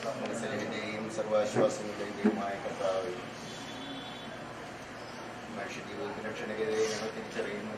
മനസ്സിലിന്റെയും സർവാശ്വാസങ്ങളുടെയും ദൈവമായ കർത്താവ് മനുഷ്യ ജീവിതത്തിന്റെ ക്ഷണികതയെ ഞങ്ങൾ തിരിച്ചറിയുന്നു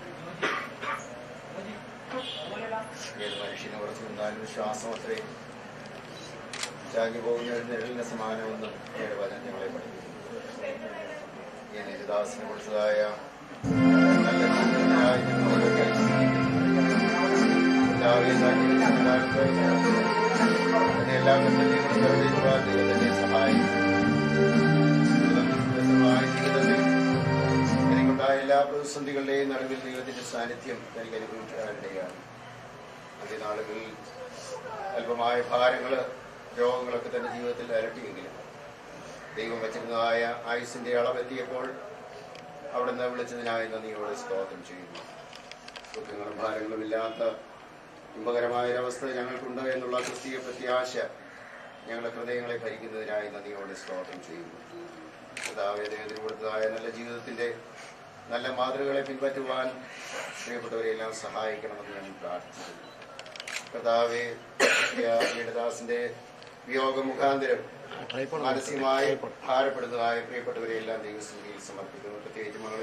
ഏത് മനുഷ്യനെ ഉറച്ചു നിന്നാലും ശ്വാസം അത്രയും ചാഞ്ഞു പോകുന്ന ഒരു നിഴലിന് സമാനമെന്നും ഏറെ വചനം ഞങ്ങളെ പഠിപ്പിക്കുന്നു ഈ നിരുദാസിനെ കുറിച്ചതായ നല്ല ചിന്തകളായി ഞങ്ങൾ ഓരോരുത്തരും പിതാവേ, സാന്നിധ്യത്തിന്റെ കാലത്ത് അതിനെ എല്ലാ ബന്ധങ്ങളെയും നിറവേറ്റുവാൻ ദൈവം തന്നെ സഹായിക്കും. ദൈവത്തിന്റെ സഹായ ജീവിതത്തിൽ എനിക്കുണ്ടായ എല്ലാ പ്രതിസന്ധികളുടെയും നടുവിൽ ദൈവത്തിന്റെ സാന്നിധ്യം എനിക്ക് അനുഭവിക്കാനിടയാണ് നാളുകളിൽ അല്പമായ ഭാരങ്ങള് രോഗങ്ങളൊക്കെ തന്റെ ജീവിതത്തിൽ അലട്ടിയെങ്കിലും ദൈവം വച്ചിരുന്നതായ ആയുസിന്റെ അളവെത്തിയപ്പോൾ അവിടുന്ന് വിളിച്ചതിനായി നന്ദിയോടെ സ്തോത്രം ചെയ്യുന്നു ദുഃഖങ്ങളും ഭാരങ്ങളും ഇല്ലാത്ത ഇമ്പകരമായ ഒരവസ്ഥ ഞങ്ങൾക്കുണ്ട് എന്നുള്ള ക്രിസ്തീയ പ്രത്യാശ ഞങ്ങളുടെ ഹൃദയങ്ങളെ ഭരിക്കുന്നതിനായി നന്ദിയോടെ സ്തോത്രം ചെയ്യുന്നു കർത്താവേ ദൈവത്തിന് കൊടുത്തതായ നല്ല ജീവിതത്തിന്റെ നല്ല മാതൃകകളെ പിൻപറ്റുവാൻ പ്രിയപ്പെട്ടവരെല്ലാം സഹായിക്കണമെന്ന് ഞാൻ പ്രാർത്ഥിക്കുന്നു കർത്താവെ ലളിതാസിന്റെ വിയോഗ മുഖാന്തരം മാനസികമായി ഭാരപ്പെടുന്നതായ പ്രിയപ്പെട്ടവരെയെല്ലാം ദൈവസന്നിധിയിൽ സമർപ്പിക്കുന്നു പ്രത്യേകിച്ച് മകളെ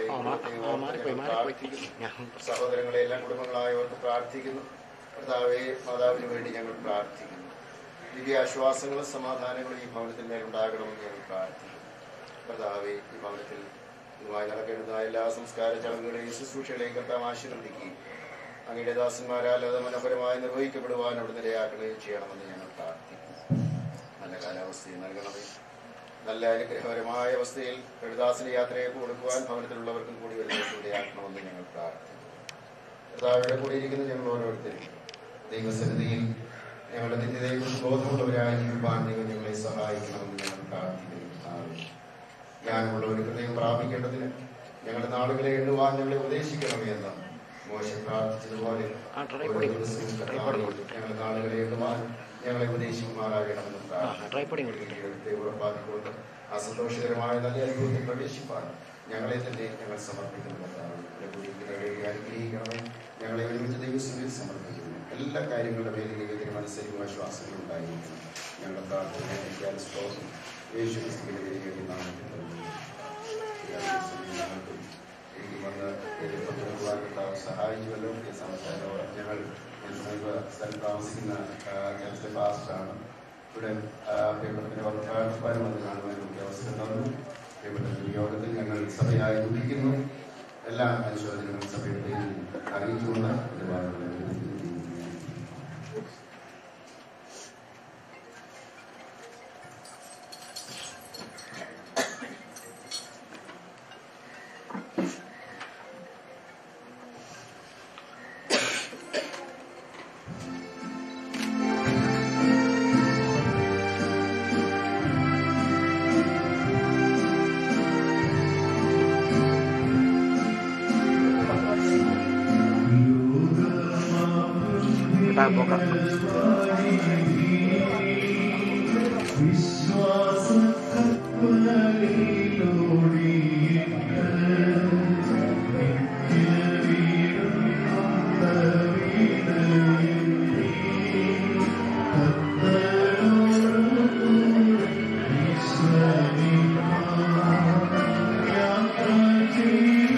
സഹോദരങ്ങളെ എല്ലാം കുടുംബങ്ങളായവർക്ക് പ്രാർത്ഥിക്കുന്നു കർത്താവെ മാതാവിന് വേണ്ടി ഞങ്ങൾ പ്രാർത്ഥിക്കുന്നു ദിവ്യാശ്വാസങ്ങളും സമാധാനങ്ങളും ഈ ഭവനത്തിൽ മേലുണ്ടാകണമെന്ന് ഞങ്ങൾ പ്രാർത്ഥിക്കുന്നു കർത്താവെ ഈ ഭവനത്തിൽ ഇതുമായി നടക്കേണ്ടതായ എല്ലാ സംസ്കാര ചടങ്ങുകളെയും ശുശ്രൂഷകളെയും കർത്താവ് ആശീർവദിക്കുകയും അങ്ങയുടെ ദാസന്മാരാൽ അത് മനോഹരമായി നിർവഹിക്കപ്പെടുവാൻ അവിടുന്ന് ഇടയാക്കുകയും ചെയ്യണമെന്ന് ഞങ്ങൾ പ്രാർത്ഥിക്കുന്നു നല്ല കാലാവസ്ഥയും നൽകണമേ നല്ല അനുഗ്രഹകരമായ അവസ്ഥയിൽ ലളിതാസിന്റെ യാത്രയെ കൊടുക്കുവാൻ ഭവനത്തിലുള്ളവർക്കും കൂടി വരുന്നതിലൂടെ ആക്കണമെന്ന് ഞങ്ങൾ പ്രാർത്ഥിക്കുന്നു കർത്താവിടെ കൂടിയിരിക്കുന്ന ഞങ്ങൾ ഓരോരുത്തരും ദൈവസന്നിധിയിൽ ഞങ്ങളുടെ നിത്യതയെക്കുറിച്ച് ബോധമുള്ളവരായി ജീവിക്കാൻ ദൈവം ഞങ്ങളെ സഹായിക്കണമെന്ന് ഞങ്ങൾ പ്രാർത്ഥിക്കുന്നു ആമേൻ. ജ്ഞാനമുള്ള ഒരു ഹൃദയം പ്രാപിക്കേണ്ടതിന് ഞങ്ങളുടെ നാളുകളെ എണ്ണുവാൻ ഞങ്ങളെ ഉപദേശിക്കണമേ എന്ന് മോശ പ്രാർത്ഥിച്ചതുപോലെ ഓരോ ദിവസവും കർത്താവേ, ഞങ്ങളുടെ നാളുകളെ എണ്ണുവാൻ ഞങ്ങളെ ഉപദേശിക്കുമാറാകണമെന്ന് പ്രാർത്ഥിക്കുന്നു ദൈവത്തെ ഉറപ്പാക്കിക്കൊണ്ട് ആ സന്തോഷകരമായ നല്ല അനുഭവത്തിൽ പ്രവേശിപ്പാൻ ഞങ്ങളെ തന്നെ ഞങ്ങൾ സമർപ്പിക്കുന്നു കർത്താവേ. ഇവിടെ കൂടിയിരിക്കുന്നവരെ അനുഗ്രഹിക്കണമേ ഞങ്ങളെ ഒരുമിച്ച് ദൈവസ്ഥയിൽ സമർപ്പിക്കുന്നു എല്ലാ കാര്യങ്ങളുടെ മേലും ദൈവത്തിന് മനസ്സിലും വിശ്വാസങ്ങളും ഉണ്ടായിരിക്കണം ഞങ്ങളുടെ പ്രാർത്ഥന സ്തോത്രം യേശു ക്രിസ്തുവിന്റെ വലിയ നാമത്തിൽ തന്നെ. എല്ലാ ദിവസവും ഞങ്ങൾക്കും എനിക്ക് വന്ന് എതിർപ്പുവാൻ കർത്താവ് സഹായിച്ചുവല്ലോ ഈ സംസ്ഥാനത്തോട് ഞങ്ങൾ ഞാൻ സമീപ സ്ഥലത്ത് താമസിക്കുന്ന ജനത്തെ പാസ്റ്ററാണ് ഇവിടെ പ്രിയപ്പെട്ടതിനെ വർത്തമാനം വന്ന് കാണുവാനും ഒക്കെ അവസരം തന്നു പ്രിയപ്പെട്ട യോഗത്തിൽ ഞങ്ങൾ സഭയായി ദുഃഖിക്കുന്നു എല്ലാ അനുശോചനങ്ങളും സഭയുടെ പേരിൽ അറിയിച്ചുകൊണ്ട് ഒരുപാട്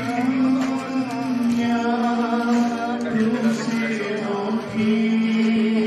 Yeah.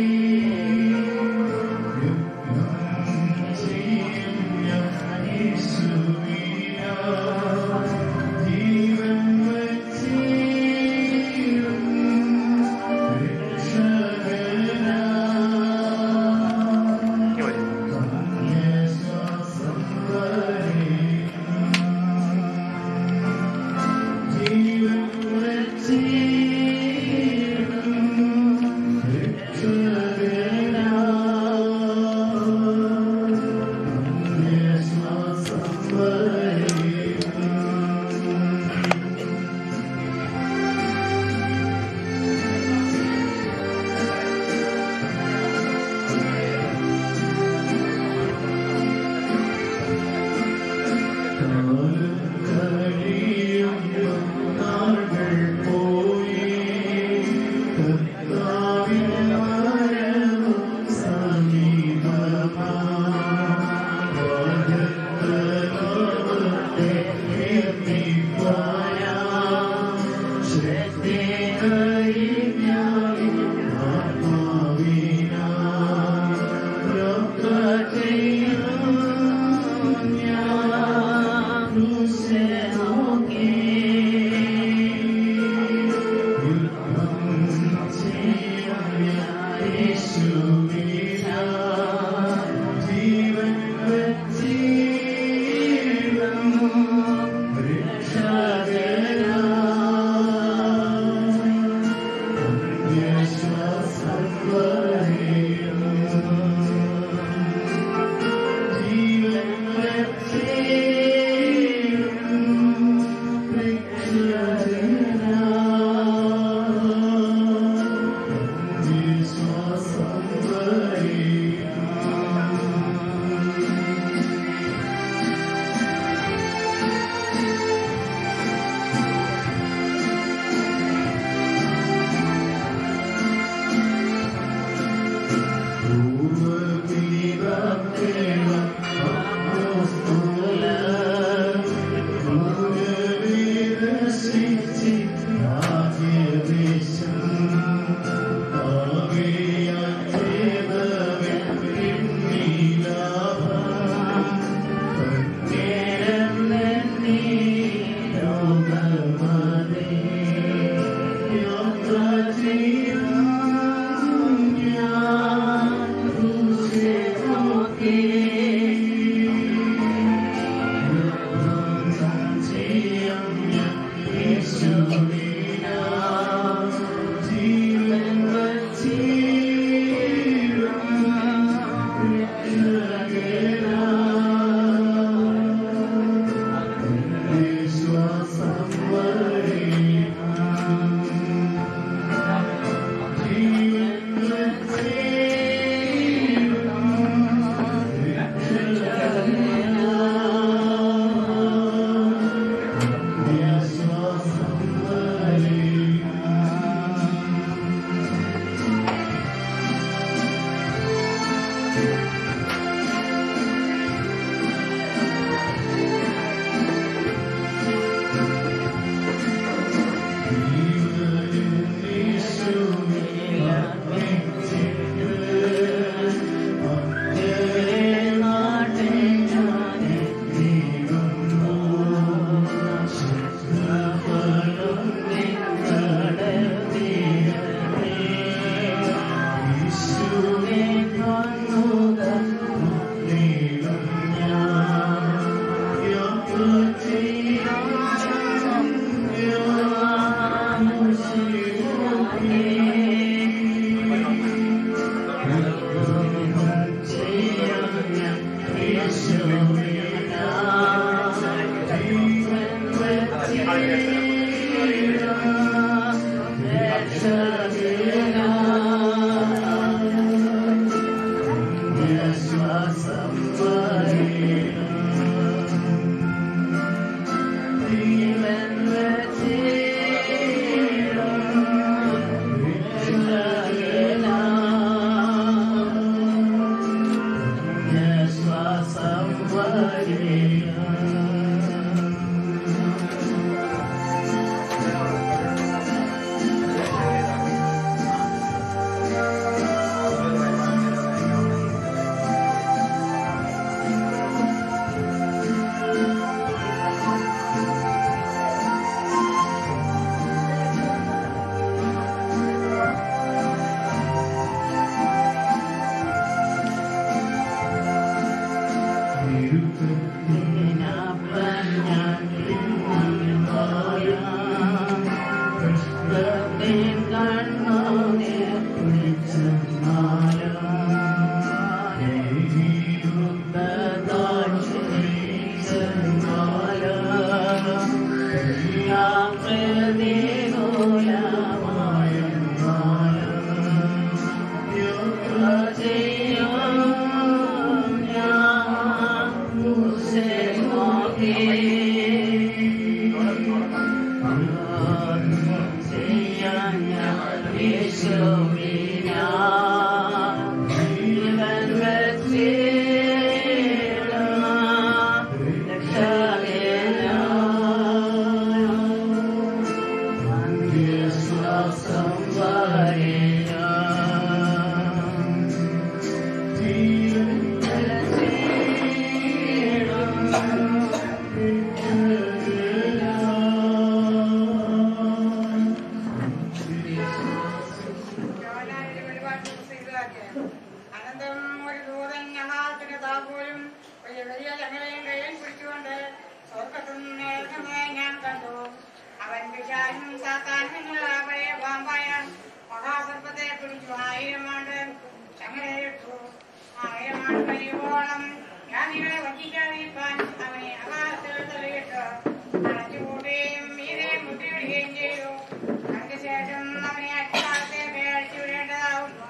യോഹന്നാനിലെ വെളിപാട് പുസ്തകത്തിലാക്കിയ അനന്തരം ഒരു ദൂതൻ ഞങ്ങൾക്ക് താക്കോലും ഒരു വലിയ ചങ്ങലയും കയ്യിൽ പിടിച്ചുകൊണ്ട് സ്വർഗത്തിൽ നിന്ന് ഇറങ്ങുന്നത് ഞാൻ കണ്ടു അവൻ പിശാചും സാത്താനും എന്നുള്ള പഴയ പാമ്പായ മഹാസർപ്പത്തെ പിടിച്ചു ആയിരം ആണ്ട് ചങ്ങലയിട്ടു ആയിരം ആണ്ട് കഴിയുമ്പോളം ഞാൻ നിങ്ങളെ വഞ്ചിക്കാതിരിക്കാൻ അവനെ ആകാശത്തിൽ തള്ളിയിട്ട് അടച്ചുകൂട്ടുകയും മീതെ മുദ്രയിടുകയും ചെയ്തു അതിനുശേഷം അവനെ അക്കാലത്തേക്ക് അഴിച്ചുവിടേണ്ടതാവുന്നു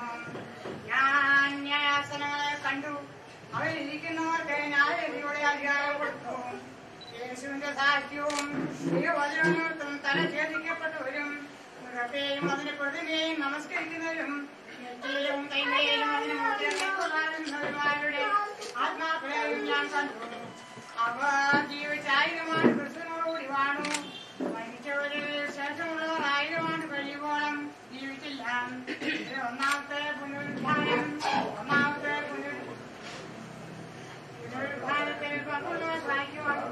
ഞാൻ ന്യായാസനങ്ങളെ കണ്ടു അവരിൽ ഇരിക്കുന്നവർക്ക് ന്യായവിധിയുടെ അധികാരം കൊടുത്തു യേശുവിന്റെ സാക്ഷ്യവും തിരുവചനങ്ങൾക്കും തല ഛേദിക്കപ്പെട്ടവരും മൃഗത്തെയും അതിന്റെ പ്രതിമയെയും നമസ്കരിക്കുന്നവരും നെറ്റിയിലും കൈമയിലും അതിന് മുദ്രമാരുടെ ആത്മാക്കളെയും ഞാൻ കണ്ടു അവർ ജീവിച്ചായിരമാണ് ക്രിസ്തുവിനോടുകൂടി വാണു മരിച്ചവരിൽ ശേഷമുള്ളവർ ആയിരമാണ് കഴിയുമ്പോഴും ജീവിച്ചില്ല ഇത് ഒന്നാമത്തെ പുനരുദ്ധാനം ഒന്നാമത്തെ പുനരു പുനരുദ്ധാനത്തിൽ പങ്കുള്ളവർ സഹായിക്കുവാണ്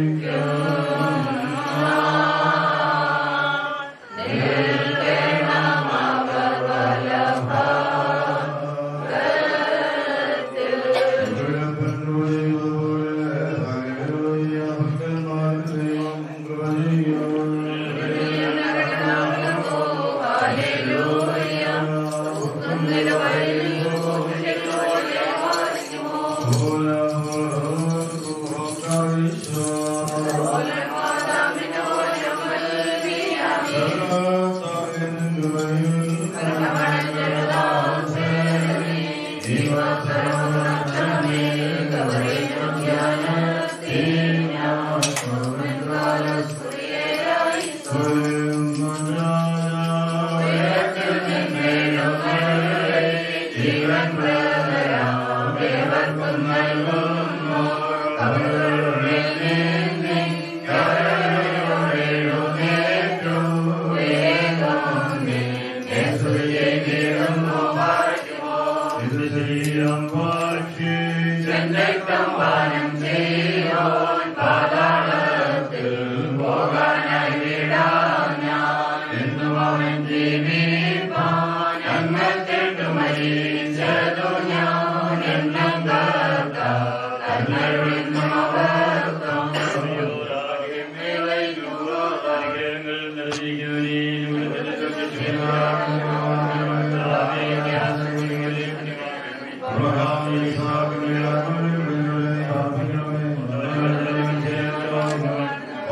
ും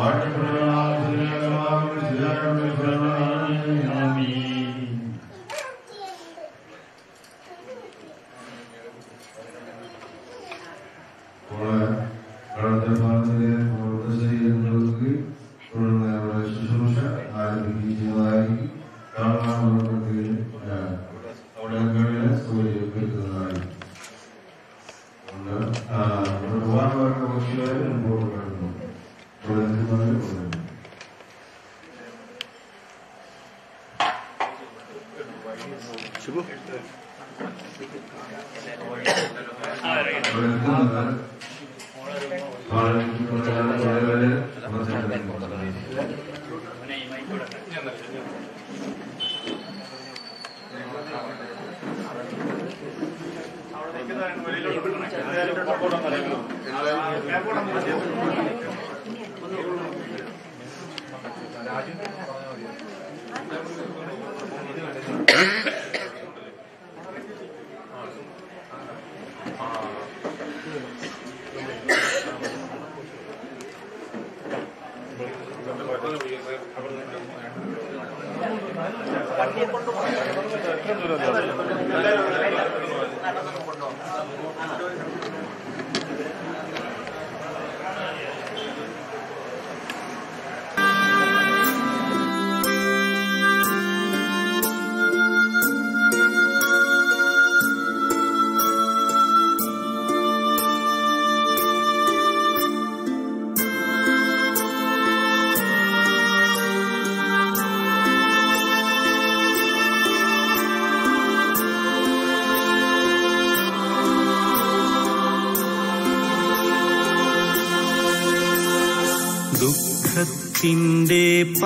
ദുഃഖത്തിൻ്റെ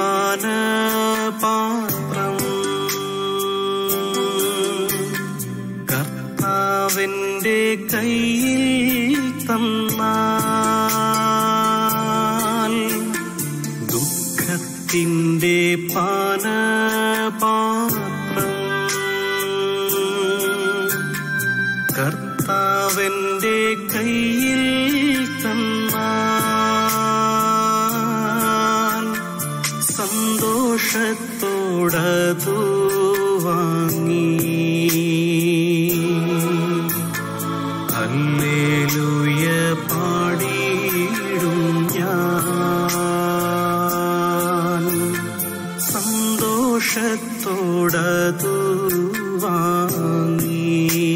പാനപാത്രം കർത്താവിൻ്റെ കയ്യിൽ തന്നാൽ ദുഃഖത്തിൻ്റെ പാനപാത്രം കർത്താവിൻ്റെ കയ്യിൽ തന്നാൽ സന്തോഷത്തോടതു വാങ്ങി ഹല്ലേലൂയ പാടിയിടും ഞാൻ സന്തോഷത്തോടതു വാങ്ങി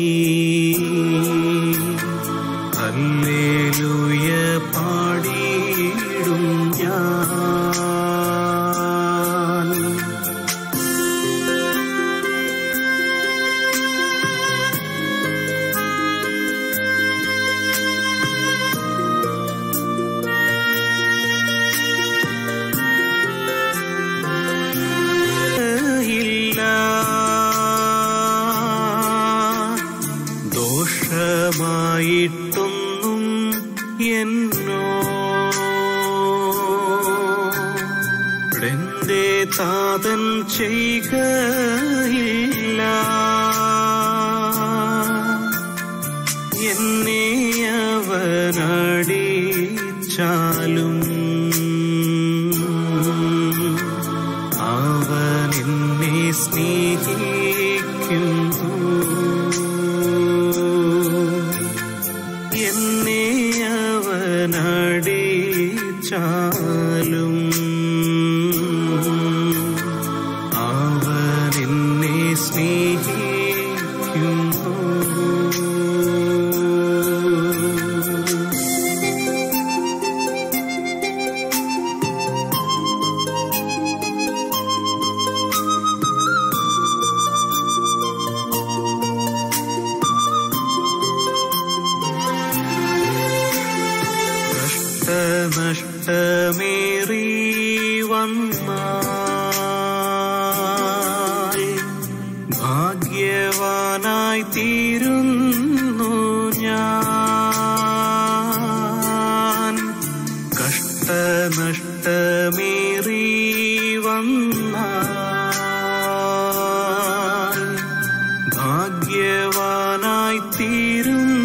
ഹല്ലേലൂയ പാടിയിടും ഞാൻ ഇല്ല ദോഷമായിട്ടൊന്നും എന്നോ എന്റെ താതൻ ചെയ്യുകയില്ല എന്നെ അവനടിച്ചാലും അവൻ എന്നെ സ്നേഹിക്കുന്നു എന്നെ അവനടിച്ചാലും അവൻ എന്നെ സ്നേഹിക്കുന്നു കഷ്ടനഷ്ടമേറി വന്നാൽ ഭാഗ്യവാനായി തീരുന്നു ഞാൻ കഷ്ടനഷ്ടമേറി വന്നാൽ ഭാഗ്യവാനായി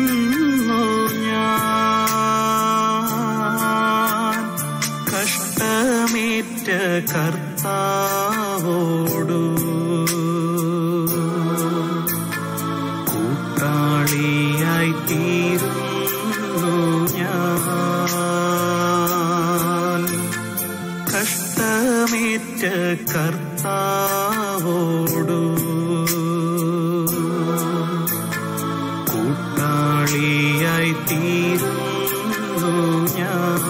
തീരുന്നു ഞാൻ കഷ്ട കഷ്ടമേറ്റ കർത്താവോടു കൂട്ടാളിയായി തീരുന്നു ഞാൻ കഷ്ടമേറ്റ കർത്താവോടു കൂട്ടാളിയായി തീരുന്നു ഞാൻ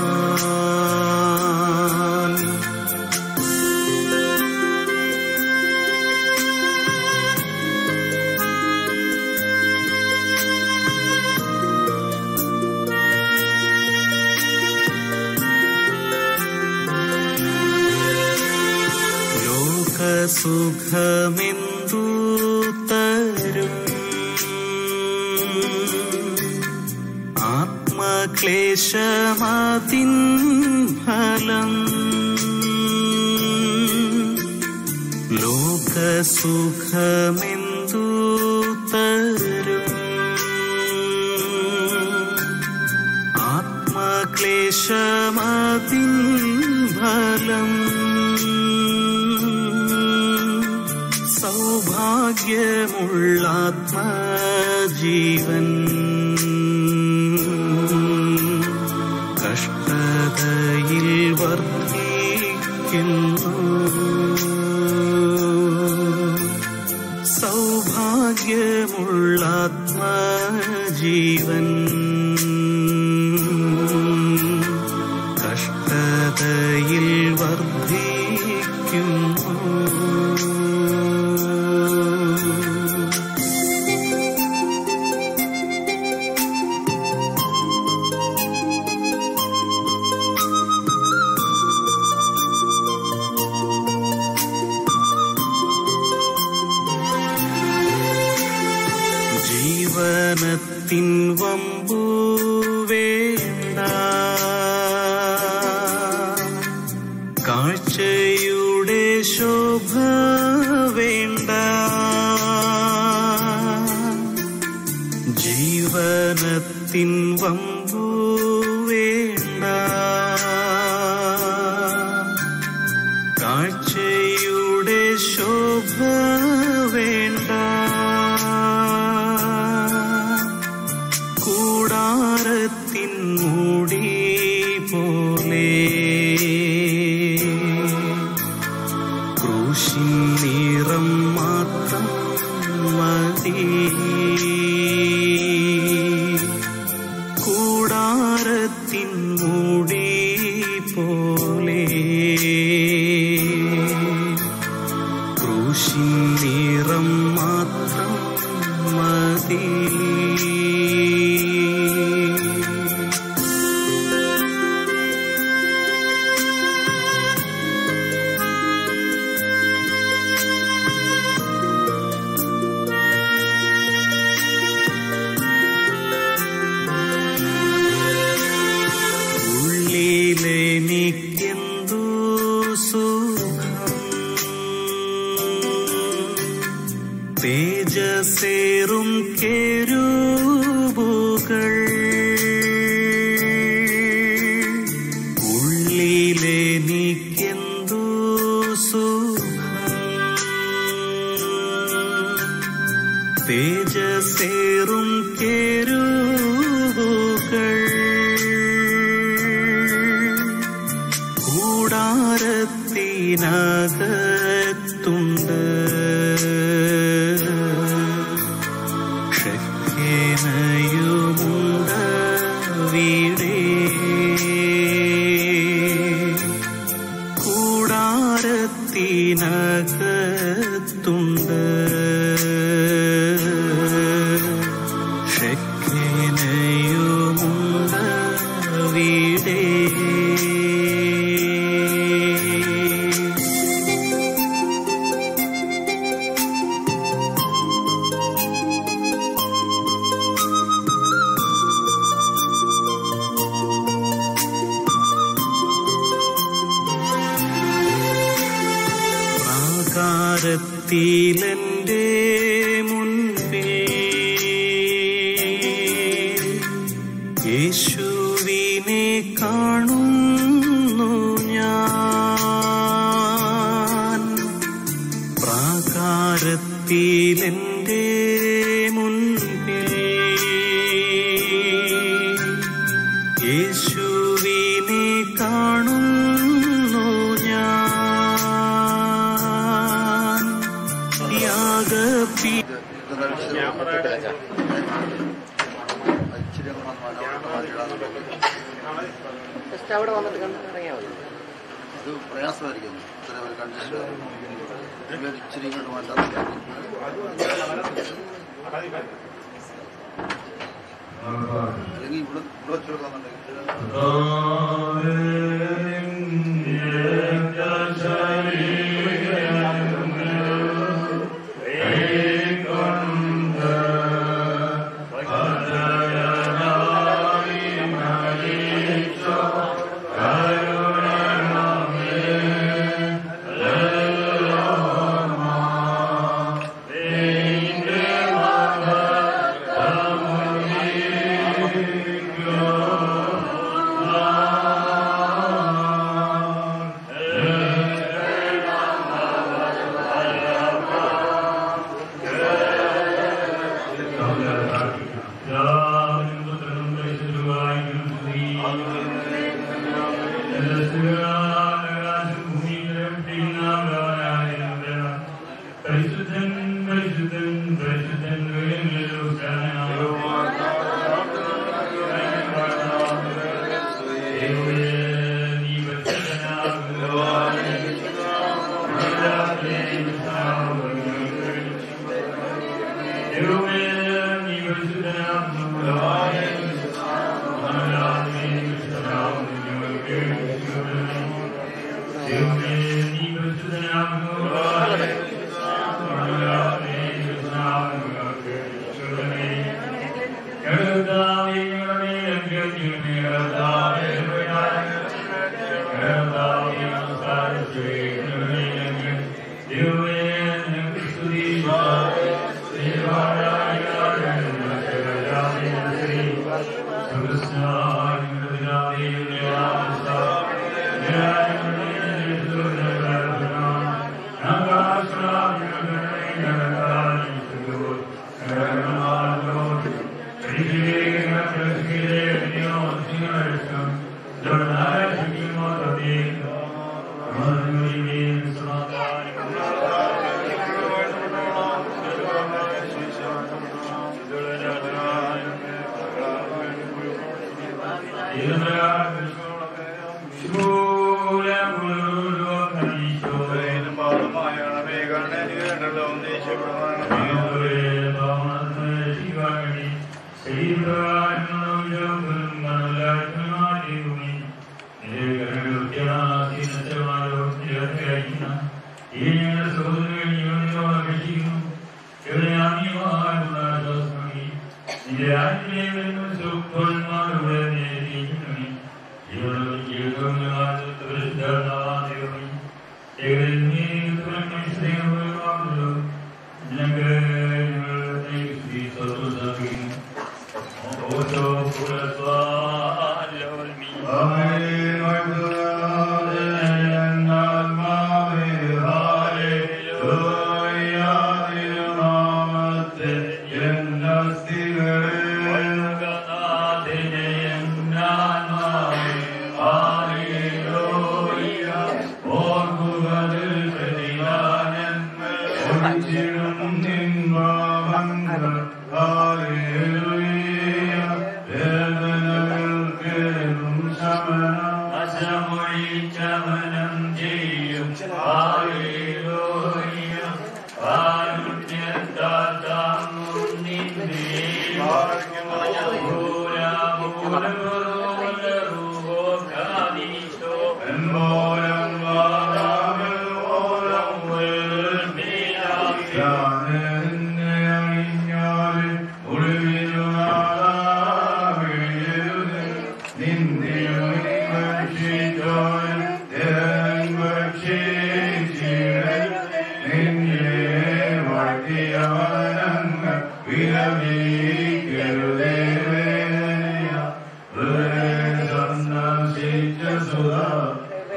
ലോകസുഖമെന്തു തരും ആത്മക്ലേശമതിൻ ഫലം ലോകസുഖമെന്തു തരും ആത്മക്ലേശമതിൻ ഫലം സൗഭാഗ്യമുള്ള ആത്മജീവൻ കഷ്ടതയിൽ വർദ്ധിക്കുന്നു സൗഭാഗ്യമുള്ള ആത്മജീവൻ കഷ്ടതയിൽ വർദ്ധിക്കുന്നു ജീവനത്തിൻ വമ്പു വേണ്ട കാഴ്ചയുടെ ശോഭ വേണ്ട ജീവനത്തിൻ വമ്പു വേണ്ട കാഴ്ചയുടെ ശോഭ വേണ്ട കൂടാരത്തിൻ മൂടി പോലെ ക്രൂശിൻ നിറം മാത്രം മതി കൂടാരത്തിൻ മൂടി പോലെ ക്രൂശിൻ നിറം മാത്രം മതി ഉള്ളിലെനിക്കെന്തു സുഖം തേജസേറും കേരൂബുകൾ ഉള്ളിലെനിക്കെന്തു സുഖം തേജസേറും കേരൂബുകൾ കൂടാരത്തിനകത്തുണ്ട് ഷക്കേനയുമുണ്ട് വീടേ കൂടാരത്തിനകത്തുണ്ട് ഷക്കേനയുമുണ്ട് വീടേ പ്രാകാരത്തിലെന്റെ മുൻപിൽ യേശുവിനെ കാണുന്നു ഞാൻ യാഗപീലെന്റെ മുൻപിൽ യേശുവിനെ കാണുന്നു ഞാൻ യാഗപീ ജസ്റ്റ് അവിടെ വന്നിട്ട് കണ്ട് ഇറങ്ങിയാൽ മതി അത് പ്രയാസമായിരിക്കും ഇത്ര ഒരു കണ്ടീഷൻ ഇച്ചിരി ഇങ്ങോട്ട് മാറ്റാൻ അല്ലെങ്കിൽ ഇവിടെ ഇവിടെ വെച്ച് കൊടുക്കാന്നുണ്ടെങ്കിൽ പരിശുദ്ധൻ പരിശുദ്ധൻ പരിശുദ്ധൻ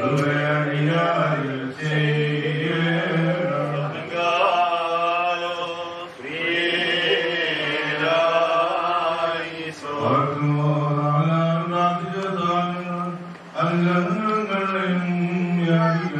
സന്ദർശിച്ച സുധാ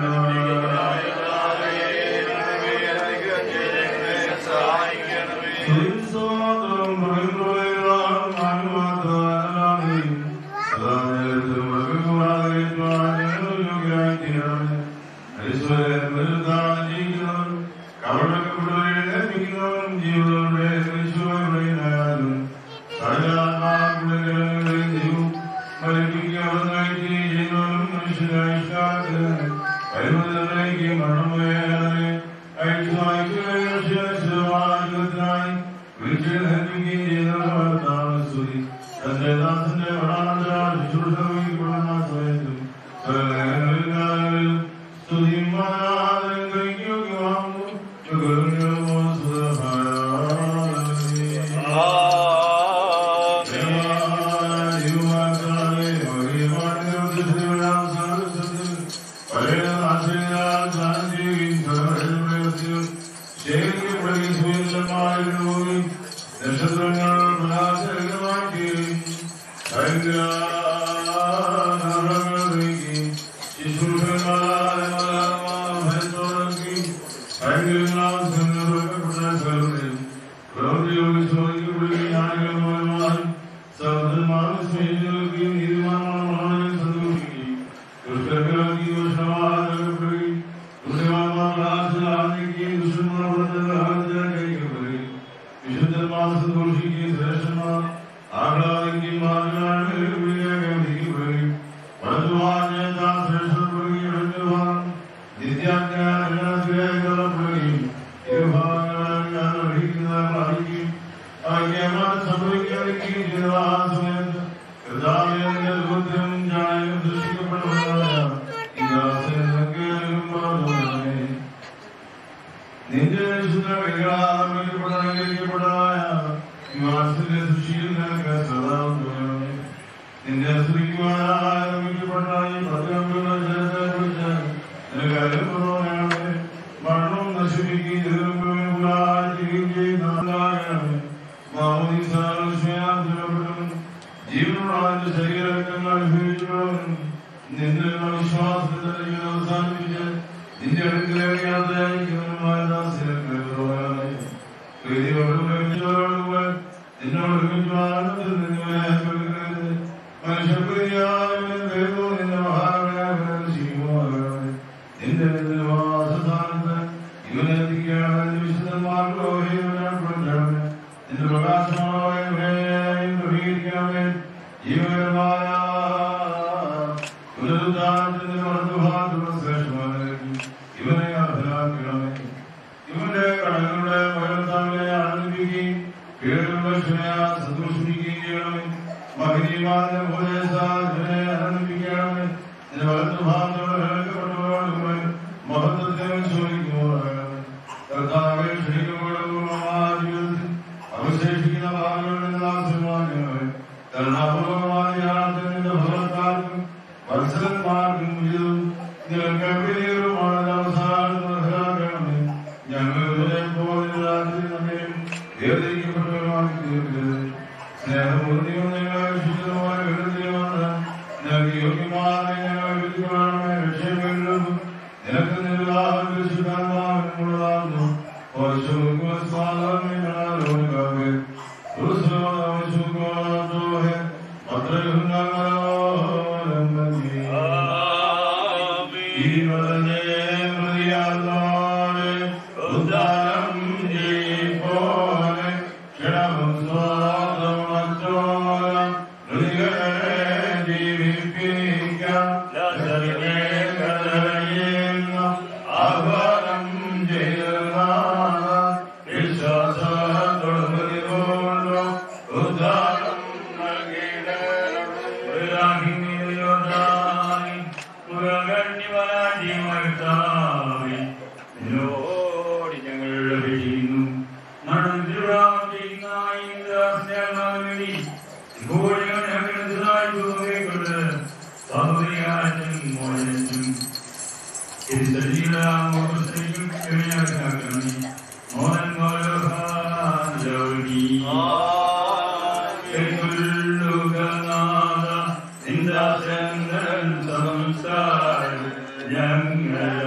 ഞങ്ങൾ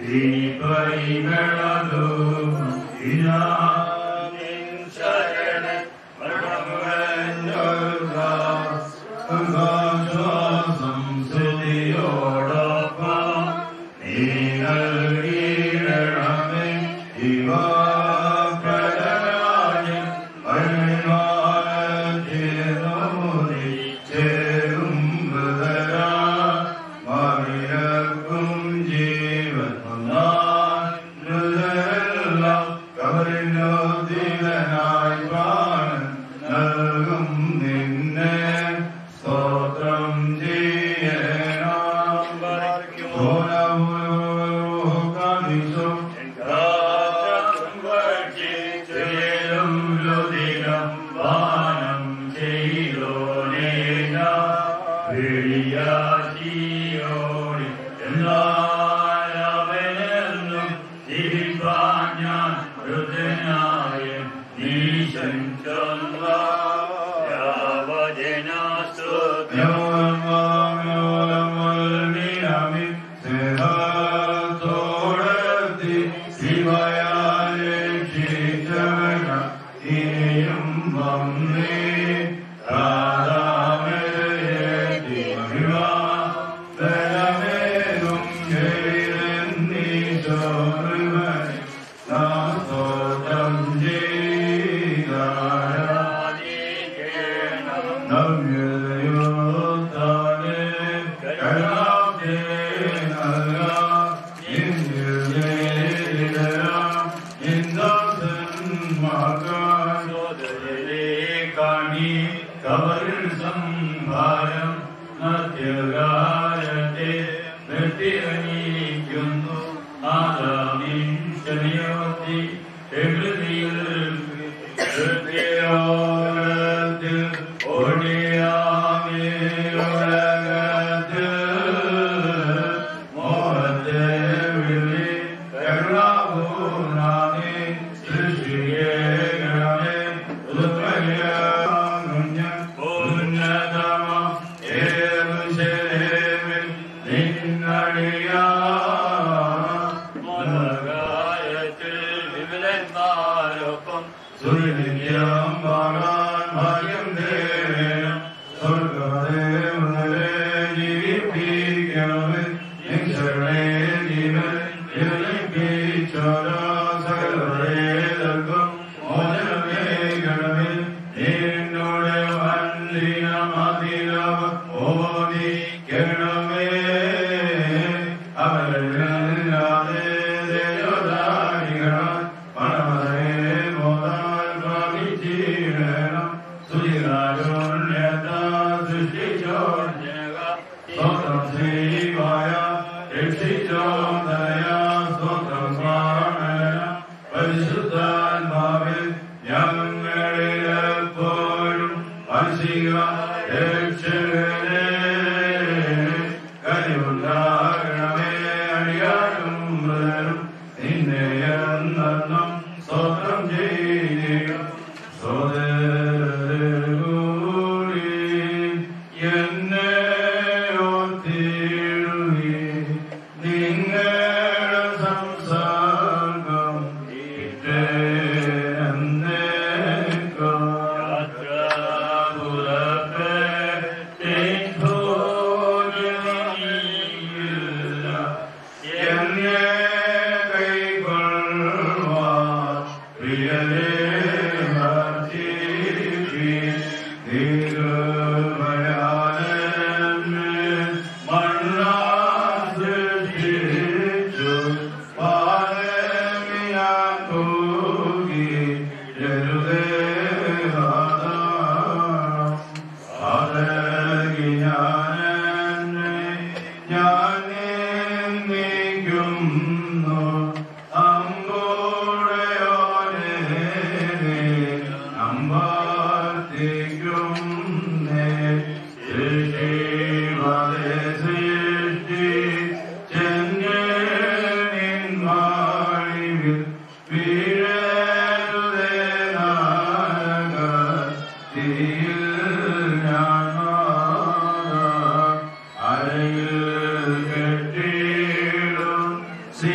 See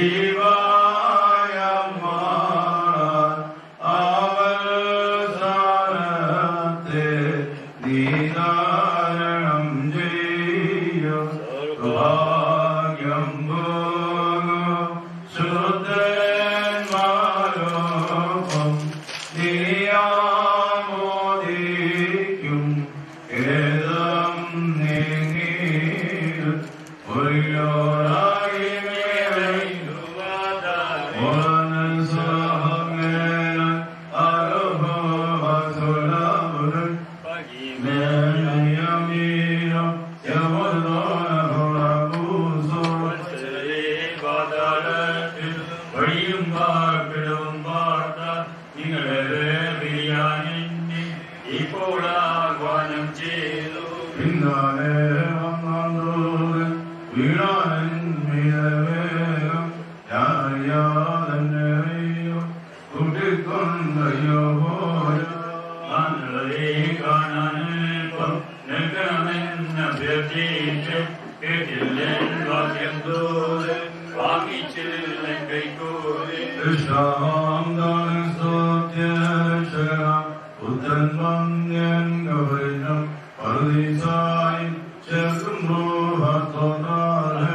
വഴിയും പാർപ്പിടവും പാർത്ത നിങ്ങളുടെ ബിരിയാണി ഇപ്പോൾ ആഹ്വാനം ചെയ്തു പിന്നാലെ വന്നോറ് വീണാൻ മീനവേഗം ഞാനറിയാതെന്നെയോ കൂട്ടിക്കൊണ്ടയോ പോയ ആളുകളെ കാണാനിപ്പം നിൽക്കണമെന്ന് അഭ്യർത്ഥിച്ച് കേട്ടില്ലൻ വാക്യം തോത് വാങ്ങിച്ചില്ല കൈക്കൂലി കൃഷ്ണാന്താൻ സ്തോത്യക്ഷര പുത്രൻ വന്യൻ ഗൗരിനം പരദീസായി ചേർക്കും റൂഹത്തോടാലേ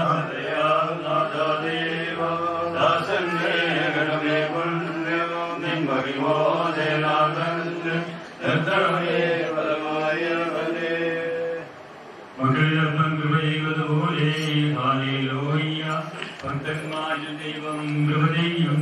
പോലെ ഹാലേലൂയ ഭക്തന്മാരുടെ ദൈവം കൃപതയും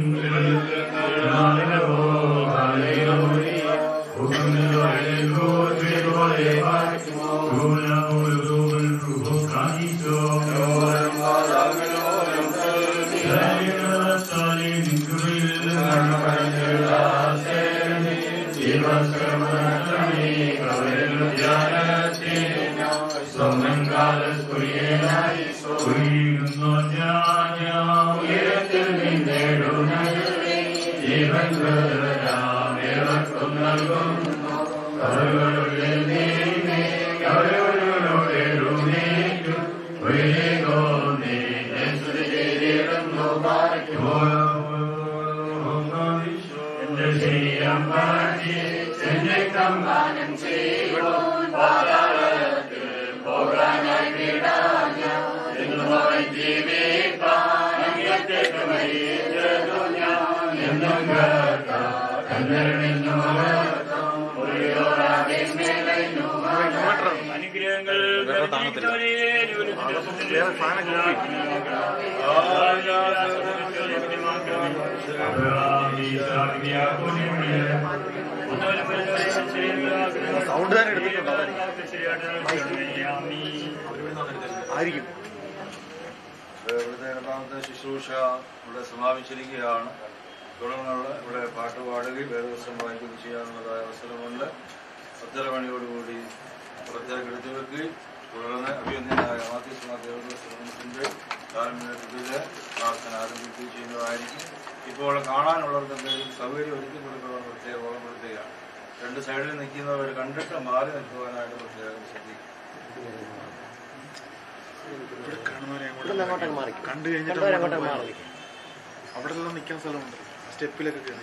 ഉയരത്തിൽ നിന്നേടുന്ന ജീവൻ ഏവർക്കും നൽകുന്നു കവകളുടെ നീമേ കവകളോടെ എഴുന്നേറ്റും ഒരേകോ നീ സ്തുതി ചെയ്തിടുന്നു പാലിക്കുമോ എന്റെ ശരീരം മാറ്റി എന്നെ കമ്പാനം ചെയ്യുവാൻ പാതാളത്തിൽ പോകാനായി വിടാഞ്ഞ എന്നുമായി ജീവിപ്പാൻ അങ്ങത്തേക്ക് മരിച്ചതു ഞാൻ എന്നും കേട്ട കണ്ണറിഞ്ഞു അനുഗ്രഹങ്ങൾ സൗണ്ട് തന്നെ എടുത്തിട്ടുണ്ടോ ആയിരിക്കും ഇവിടുത്തെ രണ്ടാമത്തെ ശുശ്രൂഷ ഇവിടെ സമാപിച്ചിരിക്കുകയാണ് തുടർന്നുള്ള ഇവിടെ പാട്ട് പാടുകയും വേദവസം വായിക്കുകയും ചെയ്യാനുള്ളതായ അവസരമുണ്ട് പത്തര മണിയോടുകൂടി പുറത്തേക്ക് എടുത്തു വെക്കുകയും തുടർന്ന് അഭിനന്ദനായ മാത്യസ്മാ ദേവദാസത്തിന്റെ താരമ്യത്തില് പ്രാർത്ഥന ആരംഭിക്കുകയും ചെയ്യുന്നതായിരിക്കും ഇപ്പോൾ കാണാനുള്ളവർക്ക് എന്തെങ്കിലും സൗകര്യം ഒരുക്കി കൊടുക്കണം പ്രത്യേകം ഓർമ്മപ്പെടുത്തുകയാണ് രണ്ട് സൈഡിൽ നിൽക്കുന്നവർ കണ്ടിട്ട് മാറി നിൽക്കുവാനായിട്ട് പ്രത്യേകം ശ്രദ്ധിക്കും ഇവിടുന്ന് അങ്ങോട്ടേക്ക് മാറി കണ്ടു കഴിഞ്ഞിട്ട് കണ്ടവരെ അങ്ങോട്ടേക്ക് അങ്ങോട്ട് മാറി അവിടെ എല്ലാം നിൽക്കാൻ സ്ഥലമുണ്ട് സ്റ്റെപ്പിലൊക്കെ കയറി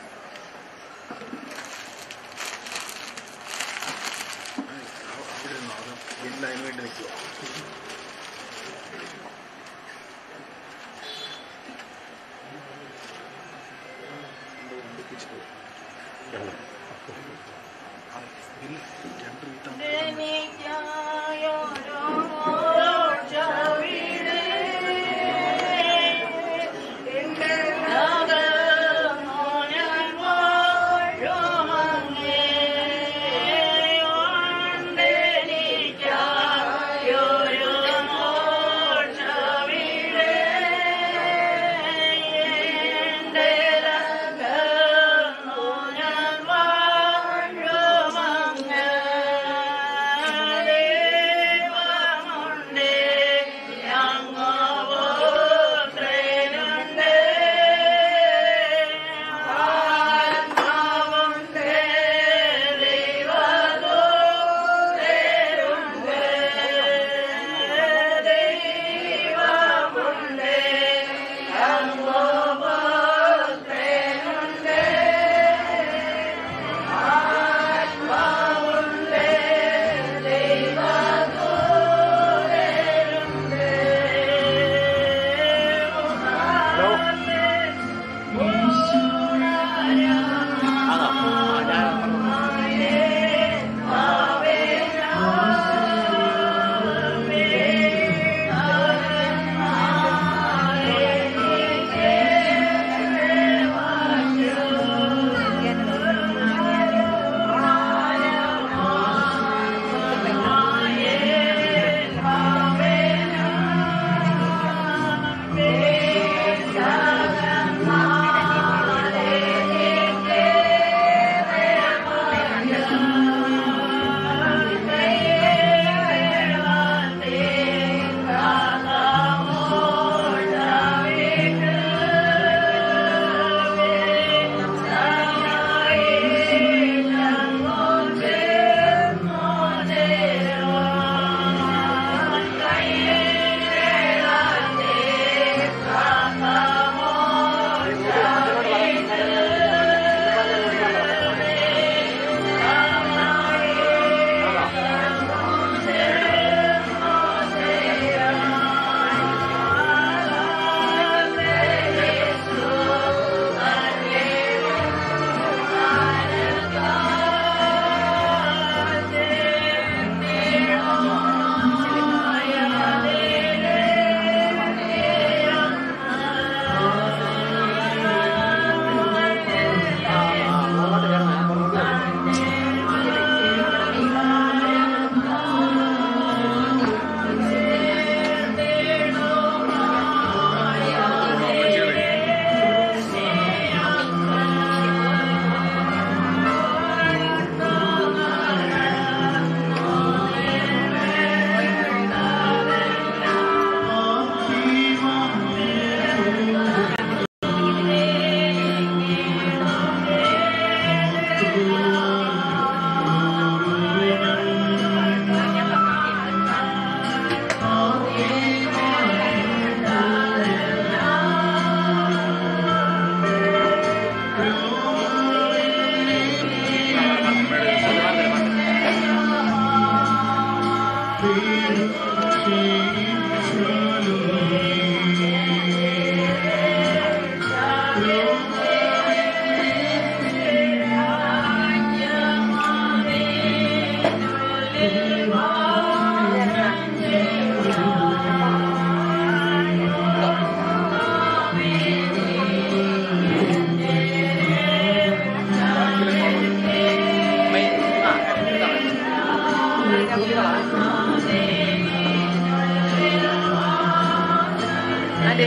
ആ, അവിടെ ഇരുന്നോ അത് ഇല്ല അതിന് വേണ്ടി നിൽക്കുക രണ്ട് വീട്ടാണ് Yeah.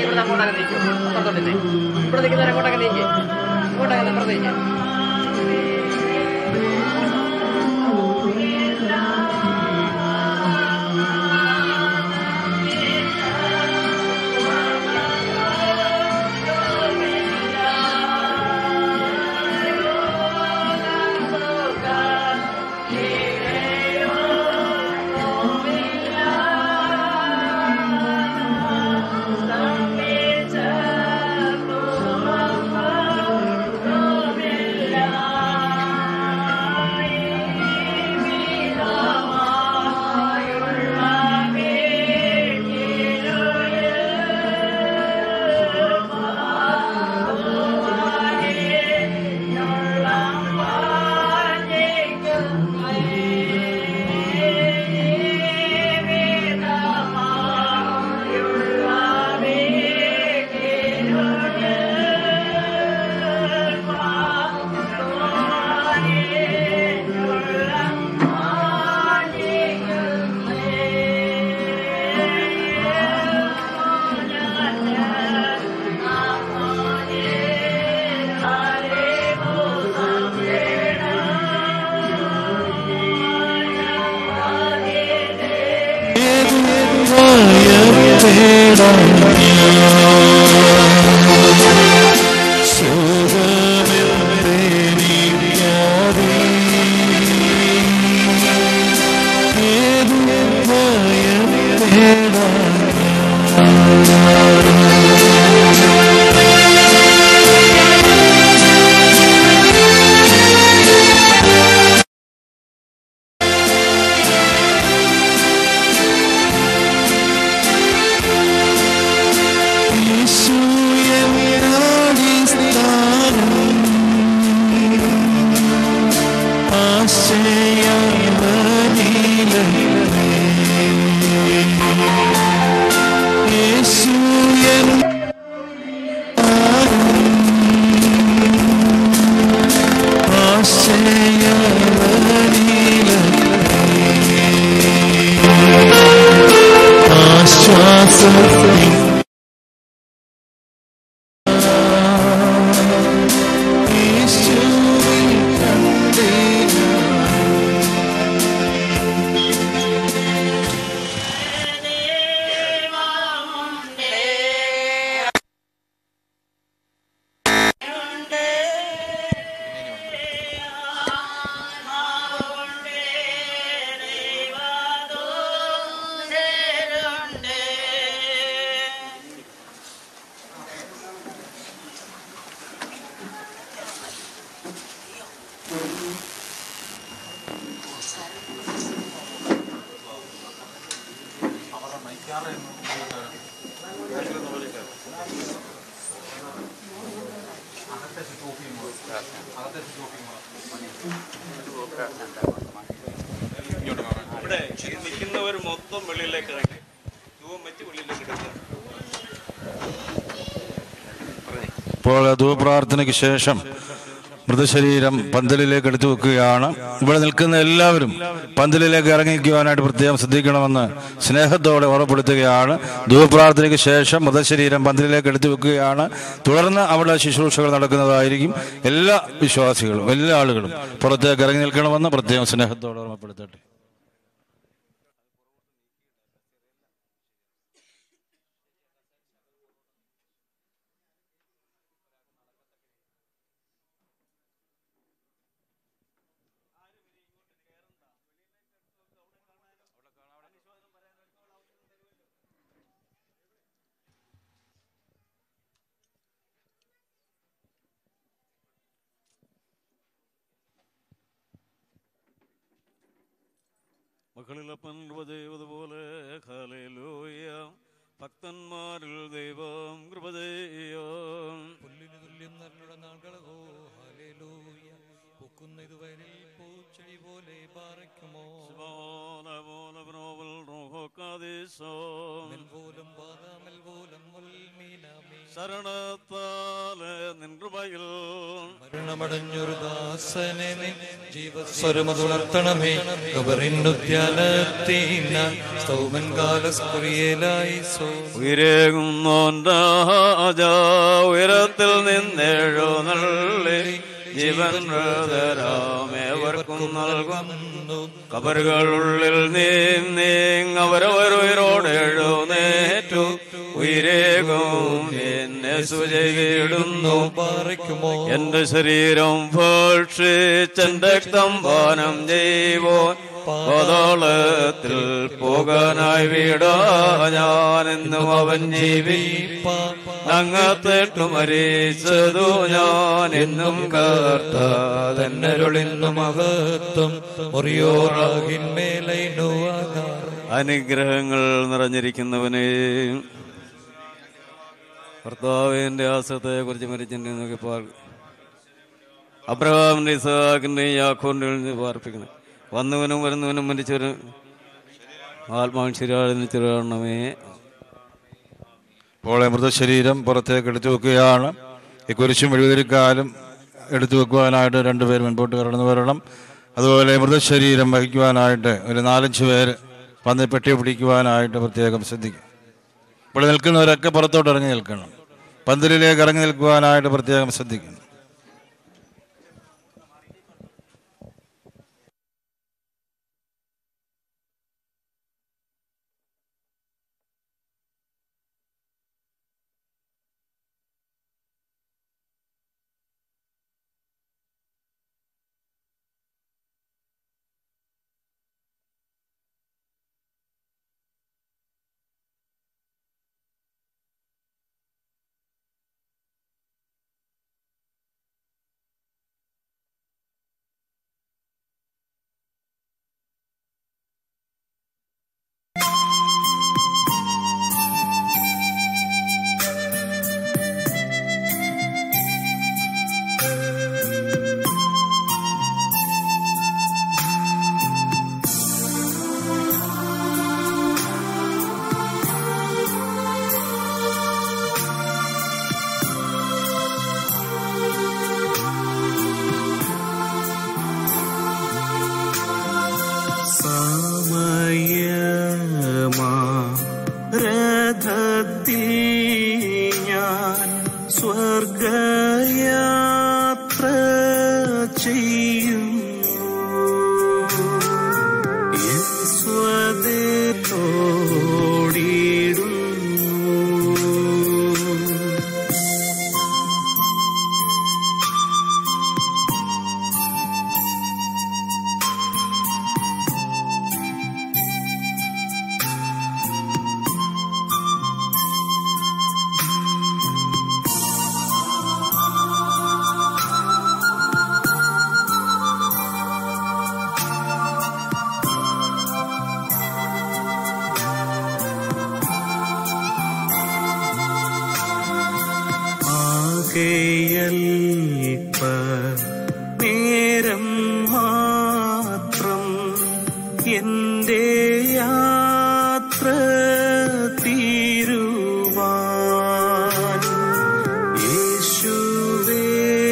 ഇവിടെ അങ്ങോട്ടൊക്കെ നീക്കും അപ്പുറത്തോട്ടില്ലേ ഇവിടെ നിൽക്കുന്നവരെ അങ്ങോട്ടൊക്കെ നീക്കി ഇങ്ങോട്ടൊക്കെ അപ്പുറത്തേക്ക് ഇവിടെ നിൽക്കുന്നവർ മൊത്തം വെളിയിലേക്ക് ഇറങ്ങി ധൂപം വെച്ച് വെളിയിലേക്ക് എടുക്കുക ഇപ്പോൾ ധൂപ്രാർത്ഥനയ്ക്ക് ശേഷം മൃതശരീരം പന്തലിലേക്ക് എടുത്തു വെക്കുകയാണ് ഇവിടെ നിൽക്കുന്ന എല്ലാവരും പന്തലിലേക്ക് ഇറങ്ങിക്കുവാനായിട്ട് പ്രത്യേകം ശ്രദ്ധിക്കണമെന്ന് സ്നേഹത്തോടെ ഓർമ്മപ്പെടുത്തുകയാണ് ധൂപ്രാർത്ഥനയ്ക്ക് ശേഷം മൃതശരീരം പന്തലിലേക്ക് എടുത്തു വെക്കുകയാണ് തുടർന്ന് അവിടെ ശുശ്രൂഷകൾ നടക്കുന്നതായിരിക്കും എല്ലാ വിശ്വാസികളും എല്ലാ ആളുകളും പുറത്തേക്ക് ഇറങ്ങി നിൽക്കണമെന്ന് പ്രത്യേകം സ്നേഹത്തോടെ ഓർമ്മപ്പെടുത്തട്ടെ മക്കളിലപ്പൻ കൃപതേവതുപോലെ ഹല്ലേലൂയ ഭക്തന്മാരിൽ ദൈവം കൃപതയോ പുല്ലിനു തുല്യം നരുടെ നാളുകളോ ഹല്ലേലൂയ പൂക്കുന്ന ഇതുവരിൽ പൂച്ചെടി പോലെ പാറയ്ക്കുമോ മെൽപോലും പാതാ മെൽപോലും മുൽമീനാമേ ശരണത്താല് നിൻ കൃപയിൽ മരണമടഞ്ഞൊരു ദാസനെ നീ ജീവസ്വരമതുണർത്തണമേ കബറിനുദ്യാനത്തീന സ്തൗമൻ കാലസ്കുറിയേലായി സോ ഉയരേകുന്നോൻ രാജ ഉയരത്തിൽ നിന്നെഴുന്നള്ളി ജീവൻ ഹൃദരാമേവർക്കും നൽകുന്നു കബറുകളുള്ളിൽ നീം നീങ് അവരവരുയരോട് എഴുന്നേറ്റു ഉയരേകും എന്നെ സുചെയ്തിടുന്നു പാറയ്ക്കുമോ എന്റെ ശരീരം ഭക്ഷിച്ചെന്റെ രക്തം പാനം ചെയ്യുവോൻ പാതാളത്തിൽ പോകാനായി വീടാ ഞാൻ എന്നും അവൻ ജീവിപ്പ അങ്ങത്തേട്ടു മരിച്ചതു ഞാൻ എന്നും കർത്തന്നരുളിന്നു മഹത്വം മുറിയോറാകിന്മേലൈനുവാകാർ അനുഗ്രഹങ്ങൾ നിറഞ്ഞിരിക്കുന്നവനെ കർത്താവിന്റെ ആശ്രത്തെ കുറിച്ച് മരിച്ചിട്ട് നോക്കിയപ്പോൾ അബ്രഹാമിന്റെ ഇസഹാക്കിന്റെ യാക്കോന്റെ നിന്ന് പാർപ്പിക്കണം വന്നവനും വരുന്നവനും മരിച്ചവരും ആത്മാവിൻ ശരിയാണെന്ന് ചെറുകണമേ ഇപ്പോൾ മൃതശരീരം പുറത്തേക്ക് എടുത്തു വെക്കുകയാണ് ഈ കുരിശും മെഴുകുതിരിക്കാലും എടുത്തു വെക്കുവാനായിട്ട് രണ്ടുപേർ മുൻപോട്ട് കടന്നു വരണം അതുപോലെ മൃതശരീരം വഹിക്കുവാനായിട്ട് ഒരു നാലഞ്ച് പേര് വന്ന് പെട്ടി പിടിക്കുവാനായിട്ട് പ്രത്യേകം ശ്രദ്ധിക്കും ഇപ്പോൾ നിൽക്കുന്നവരൊക്കെ പുറത്തോട്ട് ഇറങ്ങി നിൽക്കണം പന്തലിലേക്ക് ഇറങ്ങി നിൽക്കുവാനായിട്ട് പ്രത്യേകം ശ്രദ്ധിക്കണം സമയമാ രഥത്തിൽ ഞാൻ സ്വർഗയാത്ര ചെയ്യും സ്വദേത്തോടിടുന്നു ആകെയൽപ്പ നേരം മാത്രം എന്റെ യാത്ര തീരുവാൻ യേശുവേ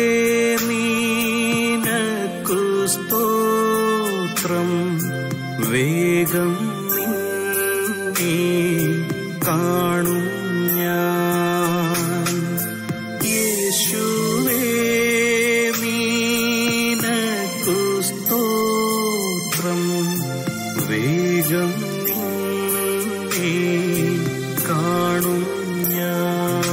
നീനക്കു സ്തോത്രം വേഗം നിന്നെ കാണും ഞാൻ യേശുവേ നീനക്കു സ്തോത്രം വേഗം നിന്നെ കാണും ഞാൻ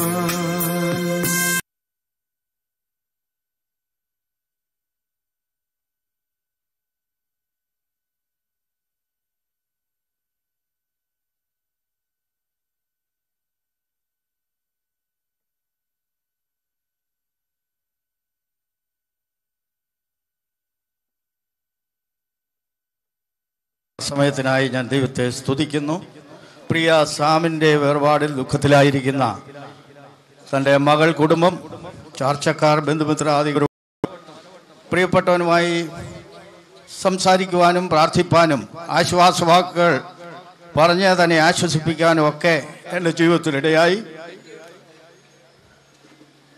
സമയത്തിനായി ഞാൻ ദൈവത്തെ സ്തുതിക്കുന്നു പ്രിയ സാമിൻ്റെ വേർപാടിൽ ദുഃഖത്തിലായിരിക്കുന്ന തൻ്റെ മകൾ കുടുംബം ചാർച്ചക്കാർ ബന്ധുമിത്രാദികളും പ്രിയപ്പെട്ടവനുമായി സംസാരിക്കുവാനും പ്രാർത്ഥിപ്പാനും ആശ്വാസവാക്കുകൾ പറഞ്ഞ് തന്നെ ആശ്വസിപ്പിക്കാനും ഒക്കെ എൻ്റെ ജീവിതത്തിലിടയായി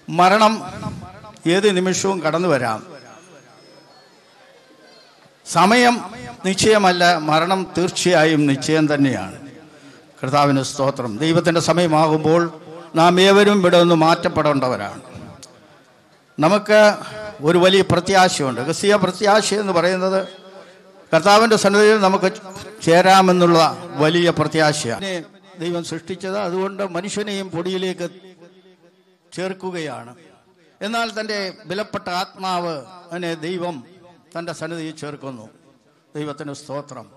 മരണം ഏത് നിമിഷവും കടന്നു വരാം സമയം നിശ്ചയമല്ല മരണം തീർച്ചയായും നിശ്ചയം തന്നെയാണ് കർത്താവിന് സ്തോത്രം ദൈവത്തിൻ്റെ സമയമാകുമ്പോൾ നാം ഏവരും ഇവിടെ നിന്ന് മാറ്റപ്പെടേണ്ടവരാണ് നമുക്ക് ഒരു വലിയ പ്രത്യാശയുണ്ട് ക്രിസ്തീയ പ്രത്യാശ എന്ന് പറയുന്നത് കർത്താവിൻ്റെ സന്നിധിയിൽ നമുക്ക് ചേരാമെന്നുള്ള വലിയ പ്രത്യാശയാണ് ദൈവം സൃഷ്ടിച്ചത് അതുകൊണ്ട് മനുഷ്യനെയും പൊടിയിലേക്ക് ചേർക്കുകയാണ് എന്നാൽ തൻ്റെ വിലപ്പെട്ട ആത്മാവ് അതിനെ ദൈവം തൻ്റെ സന്നിധിയിൽ ചേർക്കുന്നു ദൈവത്തിന് സ്തോത്രം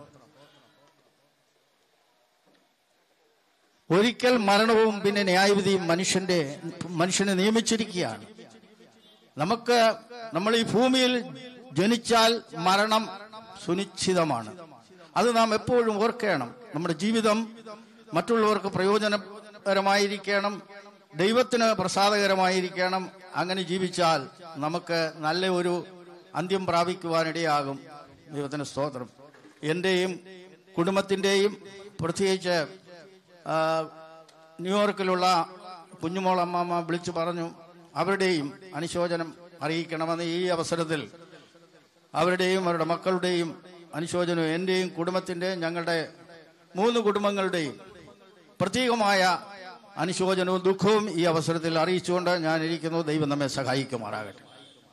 ഒരിക്കൽ മരണവും പിന്നെ ന്യായവിധിയും മനുഷ്യന്റെ മനുഷ്യനെ നിയമിച്ചിരിക്കുകയാണ് നമുക്ക് നമ്മൾ ഈ ഭൂമിയിൽ ജനിച്ചാൽ മരണം സുനിശ്ചിതമാണ് അത് നാം എപ്പോഴും ഓർക്കണം നമ്മുടെ ജീവിതം മറ്റുള്ളവർക്ക് പ്രയോജനകരമായിരിക്കണം ദൈവത്തിന് പ്രസാദകരമായിരിക്കണം അങ്ങനെ ജീവിച്ചാൽ നമുക്ക് നല്ല ഒരു അന്ത്യം പ്രാപിക്കുവാനിടയാകും ദൈവത്തിന് സ്തോത്രം എൻ്റെയും കുടുംബത്തിൻ്റെയും പ്രത്യേകിച്ച് ആ, ന്യൂയോർക്കിലുള്ള കുഞ്ഞുമോൾ അമ്മാമ്മ വിളിച്ചു പറഞ്ഞു അവരുടെയും അനുശോചനം അറിയിക്കണമെന്ന് ഈ അവസരത്തിൽ അവരുടെയും അവരുടെ മക്കളുടെയും അനുശോചനവും എൻ്റെയും കുടുംബത്തിൻ്റെയും ഞങ്ങളുടെ മൂന്ന് കുടുംബങ്ങളുടെയും പ്രത്യേകമായ അനുശോചനവും ദുഃഖവും ഈ അവസരത്തിൽ അറിയിച്ചുകൊണ്ട് ഞാൻ ഇരിക്കുന്നു ദൈവം നമ്മെ സഹായിക്കുമാറാകട്ടെ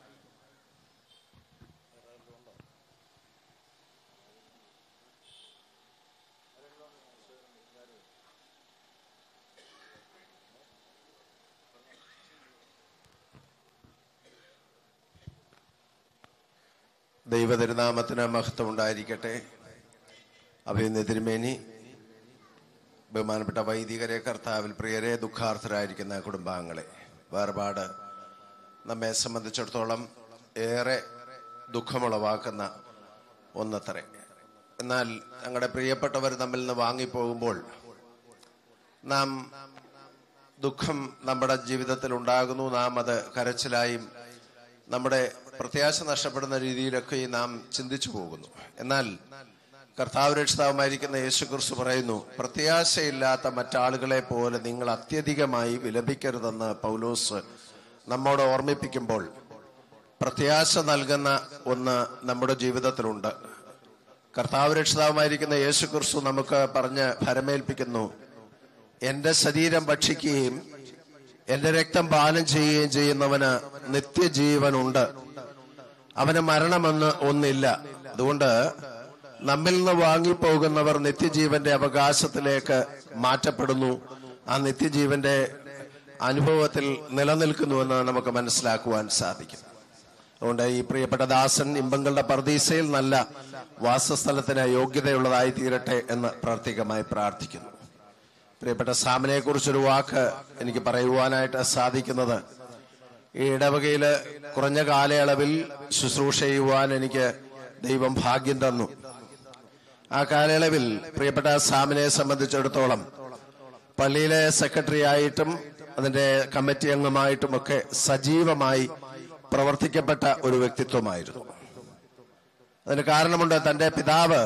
ദൈവതിരുനാമത്തിന് മഹത്വം ഉണ്ടായിരിക്കട്ടെ അഭിനന്ദ തിരുമേനി ബഹുമാനപ്പെട്ട വൈദികരെ കർത്താവിൽ പ്രിയരെ ദുഃഖാർത്ഥരായിരിക്കുന്ന കുടുംബാംഗങ്ങളെ വേർപാട് നമ്മെ സംബന്ധിച്ചിടത്തോളം ഏറെ ദുഃഖമുളവാക്കുന്ന ഒന്നത്രേ എന്നാൽ ഞങ്ങളുടെ പ്രിയപ്പെട്ടവർ നമ്മിൽ നിന്ന് വാങ്ങിപ്പോകുമ്പോൾ നാം ദുഃഖം നമ്മുടെ ജീവിതത്തിൽ ഉണ്ടാകുന്നു നാം അത് കരച്ചിലായും നമ്മുടെ പ്രത്യാശ നഷ്ടപ്പെടുന്ന രീതിയിലൊക്കെ നാം ചിന്തിച്ചു പോകുന്നു എന്നാൽ കർത്താവ് രക്ഷിതാവുമായിരിക്കുന്ന യേശു കുറിച്ച് പറയുന്നു പ്രത്യാശയില്ലാത്ത മറ്റാളുകളെ പോലെ നിങ്ങൾ അത്യധികമായി വിലപിക്കരുതെന്ന് പൗലോസ് നമ്മോട് ഓർമ്മിപ്പിക്കുമ്പോൾ പ്രത്യാശ നൽകുന്ന ഒന്ന് നമ്മുടെ ജീവിതത്തിലുണ്ട് കർത്താവ് രക്ഷിതാവുമായിരിക്കുന്ന യേശു കുറിച്ച് നമുക്ക് പറഞ്ഞ് ഫരമേൽപ്പിക്കുന്നു എന്റെ ശരീരം ഭക്ഷിക്കുകയും എന്റെ രക്തം പാനം ചെയ്യുകയും ചെയ്യുന്നവന് നിത്യജീവനുണ്ട് അവന് മരണമെന്ന് ഒന്നില്ല അതുകൊണ്ട് നമ്മിൽ നിന്ന് വാങ്ങിപ്പോകുന്നവർ നിത്യജീവന്റെ അവകാശത്തിലേക്ക് മാറ്റപ്പെടുന്നു ആ നിത്യജീവന്റെ അനുഭവത്തിൽ നിലനിൽക്കുന്നുവെന്ന് നമുക്ക് മനസ്സിലാക്കുവാൻ സാധിക്കും അതുകൊണ്ട് ഈ പ്രിയപ്പെട്ട ദാസൻ ഇമ്പങ്ങളുടെ പർദീസയിൽ നല്ല വാസസ്ഥലത്തിന് യോഗ്യതയുള്ളതായി തീരട്ടെ എന്ന് പ്രാർത്ഥികമായി പ്രാർത്ഥിക്കുന്നു പ്രിയപ്പെട്ട സാമിനെ കുറിച്ചൊരു വാക്ക് എനിക്ക് പറയുവാനായിട്ട് സാധിക്കുന്നത് ഈ ഇടവകയില് കുറഞ്ഞ കാലയളവിൽ ശുശ്രൂഷ ചെയ്യുവാൻ എനിക്ക് ദൈവം ഭാഗ്യം തന്നു ആ കാലയളവിൽ പ്രിയപ്പെട്ട സാമിനെ സംബന്ധിച്ചിടത്തോളം പള്ളിയിലെ സെക്രട്ടറി ആയിട്ടും അതിന്റെ കമ്മിറ്റി അംഗമായിട്ടും ഒക്കെ സജീവമായി പ്രവർത്തിക്കപ്പെട്ട ഒരു വ്യക്തിത്വമായിരുന്നു അതിന് കാരണമുണ്ട് തന്റെ പിതാവ്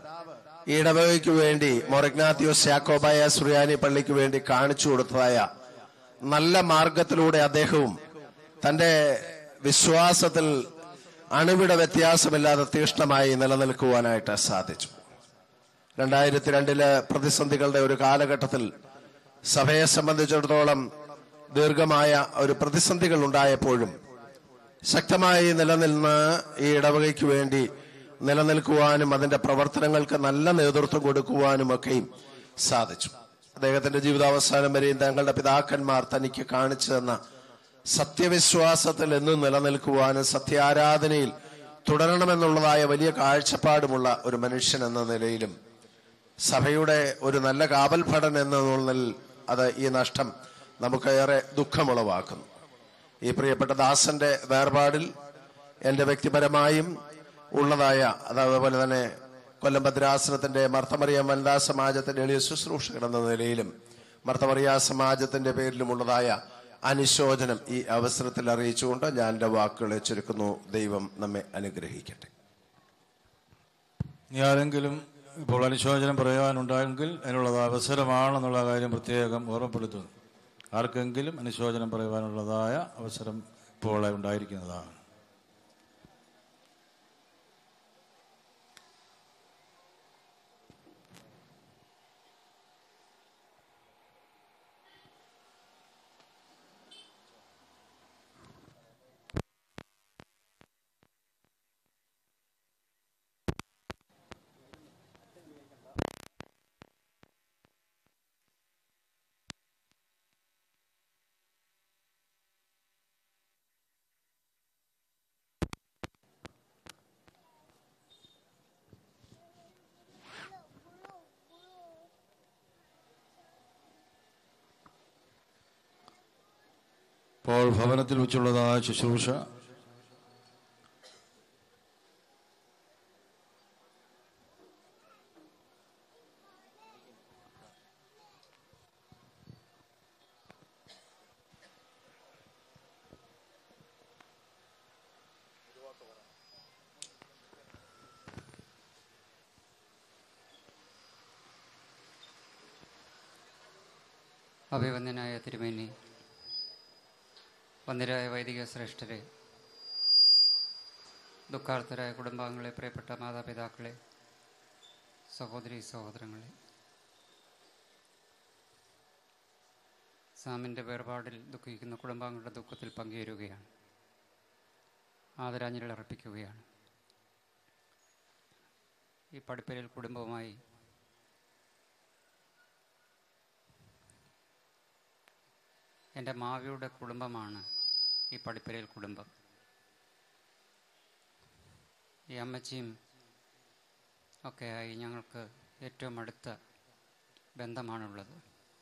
ഈ ഇടവകയ്ക്ക് വേണ്ടി മൊറഗ്നാത്തിയോസ് യാക്കോബായ സുറിയാനി പള്ളിക്ക് വേണ്ടി കാണിച്ചു കൊടുത്തതായ നല്ല മാർഗത്തിലൂടെ അദ്ദേഹവും തന്റെ വിശ്വാസത്തിൽ അണുവിട വ്യത്യാസമില്ലാതെ തീഷ്ണമായി നിലനിൽക്കുവാനായിട്ട് സാധിച്ചു രണ്ടായിരത്തി രണ്ടില് പ്രതിസന്ധികളുടെ ഒരു കാലഘട്ടത്തിൽ സഭയെ സംബന്ധിച്ചിടത്തോളം ദീർഘമായ ഒരു പ്രതിസന്ധികൾ ഉണ്ടായപ്പോഴും ശക്തമായി നിലനിന്ന് ഈ ഇടവകയ്ക്ക് വേണ്ടി നിലനിൽക്കുവാനും അതിന്റെ പ്രവർത്തനങ്ങൾക്ക് നല്ല നേതൃത്വം കൊടുക്കുവാനും ഒക്കെയും സാധിച്ചു അദ്ദേഹത്തിന്റെ ജീവിതാവസാനം വരെയും തങ്ങളുടെ പിതാക്കന്മാർ തനിക്ക് കാണിച്ചു തന്ന സത്യവിശ്വാസത്തിൽ എന്നും നിലനിൽക്കുവാനും സത്യാരാധനയിൽ തുടരണമെന്നുള്ളതായ വലിയ കാഴ്ചപ്പാടുമുള്ള ഒരു മനുഷ്യൻ എന്ന നിലയിലും സഭയുടെ ഒരു നല്ല കാവൽഭടൻ എന്ന നിലയിൽ അത് ഈ നഷ്ടം നമുക്കേറെ ദുഃഖമുളവാക്കുന്നു ഈ പ്രിയപ്പെട്ട ദാസന്റെ വേർപാടിൽ എൻ്റെ വ്യക്തിപരമായും ഉള്ളതായ അതേപോലെ തന്നെ കൊല്ലം ഭദ്രാസനത്തിന്റെ മർത്തമറിയ വനിതാ സമാജത്തിന്റെ എളിയ ശുശ്രൂഷകർ എന്ന നിലയിലും മർത്തമറിയ സമാജത്തിന്റെ പേരിലുമുള്ളതായ അനുശോചനം ഈ അവസരത്തിൽ അറിയിച്ചുകൊണ്ട് ഞാൻ എൻ്റെ വാക്കുകളെ ചുരുക്കുന്നു ദൈവം നമ്മെ അനുഗ്രഹിക്കട്ടെ ഇനി ആരെങ്കിലും ഇപ്പോൾ അനുശോചനം പറയാനുണ്ടായെങ്കിൽ അതിനുള്ള അവസരമാണെന്നുള്ള കാര്യം പ്രത്യേകം ഓർമ്മപ്പെടുത്തുന്നു ആർക്കെങ്കിലും അനുശോചനം പറയുവാനുള്ളതായ അവസരം ഇപ്പോൾ ഉണ്ടായിരിക്കുന്നതാണ് ഇപ്പോൾ ഭവനത്തിൽ വെച്ചുള്ളതായ ശുശ്രൂഷ അഭിവന്ദനായ തിരുമേനി വന്ദരായ വൈദിക ശ്രേഷ്ഠരെ ദുഃഖാർത്ഥരായ കുടുംബാംഗങ്ങളെ പ്രിയപ്പെട്ട മാതാപിതാക്കളെ സഹോദരി സഹോദരങ്ങളെ സാമിൻ്റെ വേർപാടിൽ ദുഃഖിക്കുന്ന കുടുംബാംഗങ്ങളുടെ ദുഃഖത്തിൽ പങ്കുചേരുകയാണ് ആദരാഞ്ജലികൾ അർപ്പിക്കുകയാണ് ഈ പടിപ്പരയിൽ കുടുംബവുമായി എൻ്റെ മാവിയുടെ കുടുംബമാണ് ഈ പടിപ്പരയിൽ കുടുംബം ഈ അമ്മച്ചിയും ഒക്കെയായി ഞങ്ങൾക്ക് ഏറ്റവും അടുത്ത ബന്ധമാണുള്ളത്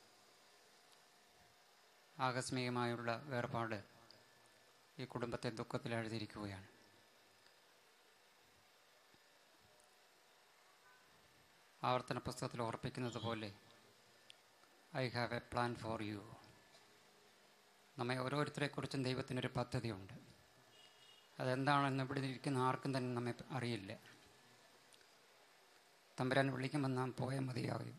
ആകസ്മികമായുള്ള വേർപാട് ഈ കുടുംബത്തെ ദുഃഖത്തിൽ എഴുതിയിരിക്കുകയാണ് ആവർത്തന പുസ്തകത്തിൽ ഓർപ്പിക്കുന്നത് പോലെ I have a plan for you നമ്മെ ഓരോരുത്തരെക്കുറിച്ചും ദൈവത്തിനൊരു പദ്ധതിയുണ്ട് അതെന്താണെന്ന് ഇവിടെ ഇരിക്കുന്ന ആർക്കും തന്നെ നമ്മെ അറിയില്ല തമ്പുരാൻ വിളിക്കുമ്പോൾ നാം പോയാൽ മതിയാകും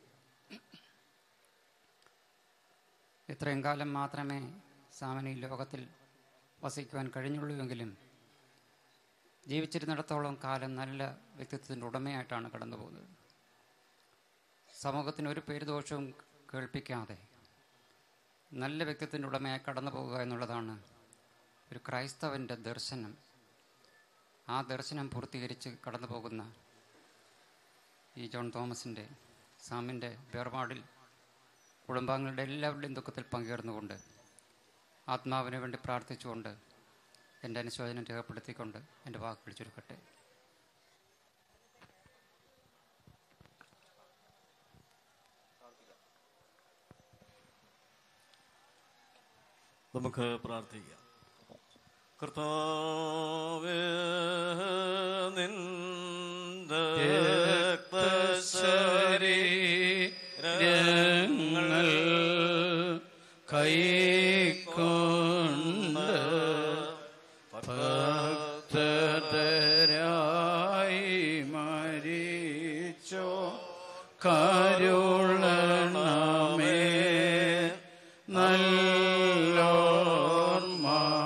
ഇത്രയും കാലം മാത്രമേ സാമനി ലോകത്തിൽ വസിക്കുവാൻ കഴിഞ്ഞുള്ളൂവെങ്കിലും ജീവിച്ചിരുന്നിടത്തോളം കാലം നല്ല വ്യക്തിത്വത്തിൻ്റെ ഉടമയായിട്ടാണ് കടന്നു പോകുന്നത് സമൂഹത്തിന് ഒരു പേരുദോഷവും കേൾപ്പിക്കാതെ നല്ല വ്യക്തിത്വത്തിൻ്റെ ഉടമയായി കടന്നു പോകുക എന്നുള്ളതാണ് ഒരു ക്രൈസ്തവൻ്റെ ദർശനം ആ ദർശനം പൂർത്തീകരിച്ച് കടന്നു പോകുന്ന ഈ ജോൺ തോമസിൻ്റെ സാമിൻ്റെ വേർപാടിൽ കുടുംബാംഗങ്ങളുടെ എല്ലാവരുടെയും ദുഃഖത്തിൽ പങ്കേർന്നുകൊണ്ട് ആത്മാവിന് വേണ്ടി പ്രാർത്ഥിച്ചുകൊണ്ട് എൻ്റെ അനുശോചനം രേഖപ്പെടുത്തിക്കൊണ്ട് എൻ്റെ വാക്കുകൾ ചുരുക്കട്ടെ നമുക്ക് പ്രാർത്ഥിക്കാം കർത്താവേ നിന്റെ രക്തശരീരങ്ങൾ കൈക്കൊണ്ട് ഭക്തരായി മരിച്ചോ കരുളണമേ നല്ലോർമ്മ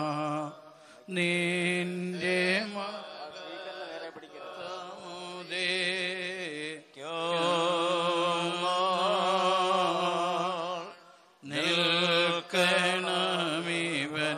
നിന്റെ മതമുദേ നിൽക്കണമിവൻ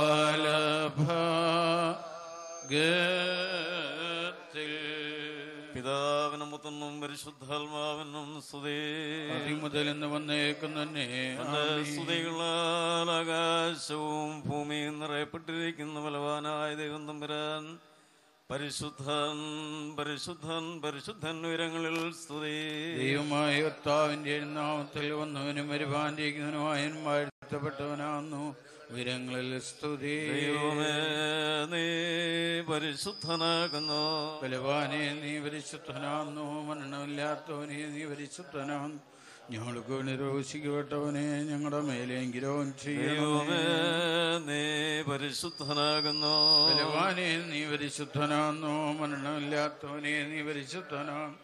വലഭഗത്തിൽ പിതാവിനും പുത്രനും പരിശുദ്ധാത്മാവിനും സ്തുതി മുതൽ എന്ന് വന്നേക്കും തന്നെ സ്തുതികളാൽ ആകാശവും ഭൂമിയും നിറയപ്പെട്ടിരിക്കുന്ന ബലവാനായ ദൈവം തമ്പുരാൻ പരിശുദ്ധൻ പരിശുദ്ധൻ പരിശുദ്ധൻ ഉയരങ്ങളിൽ സ്തുതി ദൈവമായ കർത്താവിന്റെ നാമത്തിൽ വന്നവനും വരുവാനിരിക്കുന്നവനുമായൻ വാഴ്ത്തപ്പെട്ടവനാകുന്നു ഉയരങ്ങളിൽ സ്തുതി ദൈവമേ നീ പരിശുദ്ധനാകുന്നു ബലവാനെ നീ പരിശുദ്ധനാകുന്നു മരണമില്ലാത്തവനെ നീ പരിശുദ്ധനാകുന്നു ഞങ്ങൾക്ക് നിരോധിക്കപ്പെട്ടവനെ ഞങ്ങളുടെ മേലെങ്കിലും ദൈവമേ ചെയ്യണമേ നീ പരിശുദ്ധനാകുന്നു ബലവാനെ നീ പരിശുദ്ധനാകുന്നു മരണമില്ലാത്തവനെ നീ പരിശുദ്ധനാകുന്നു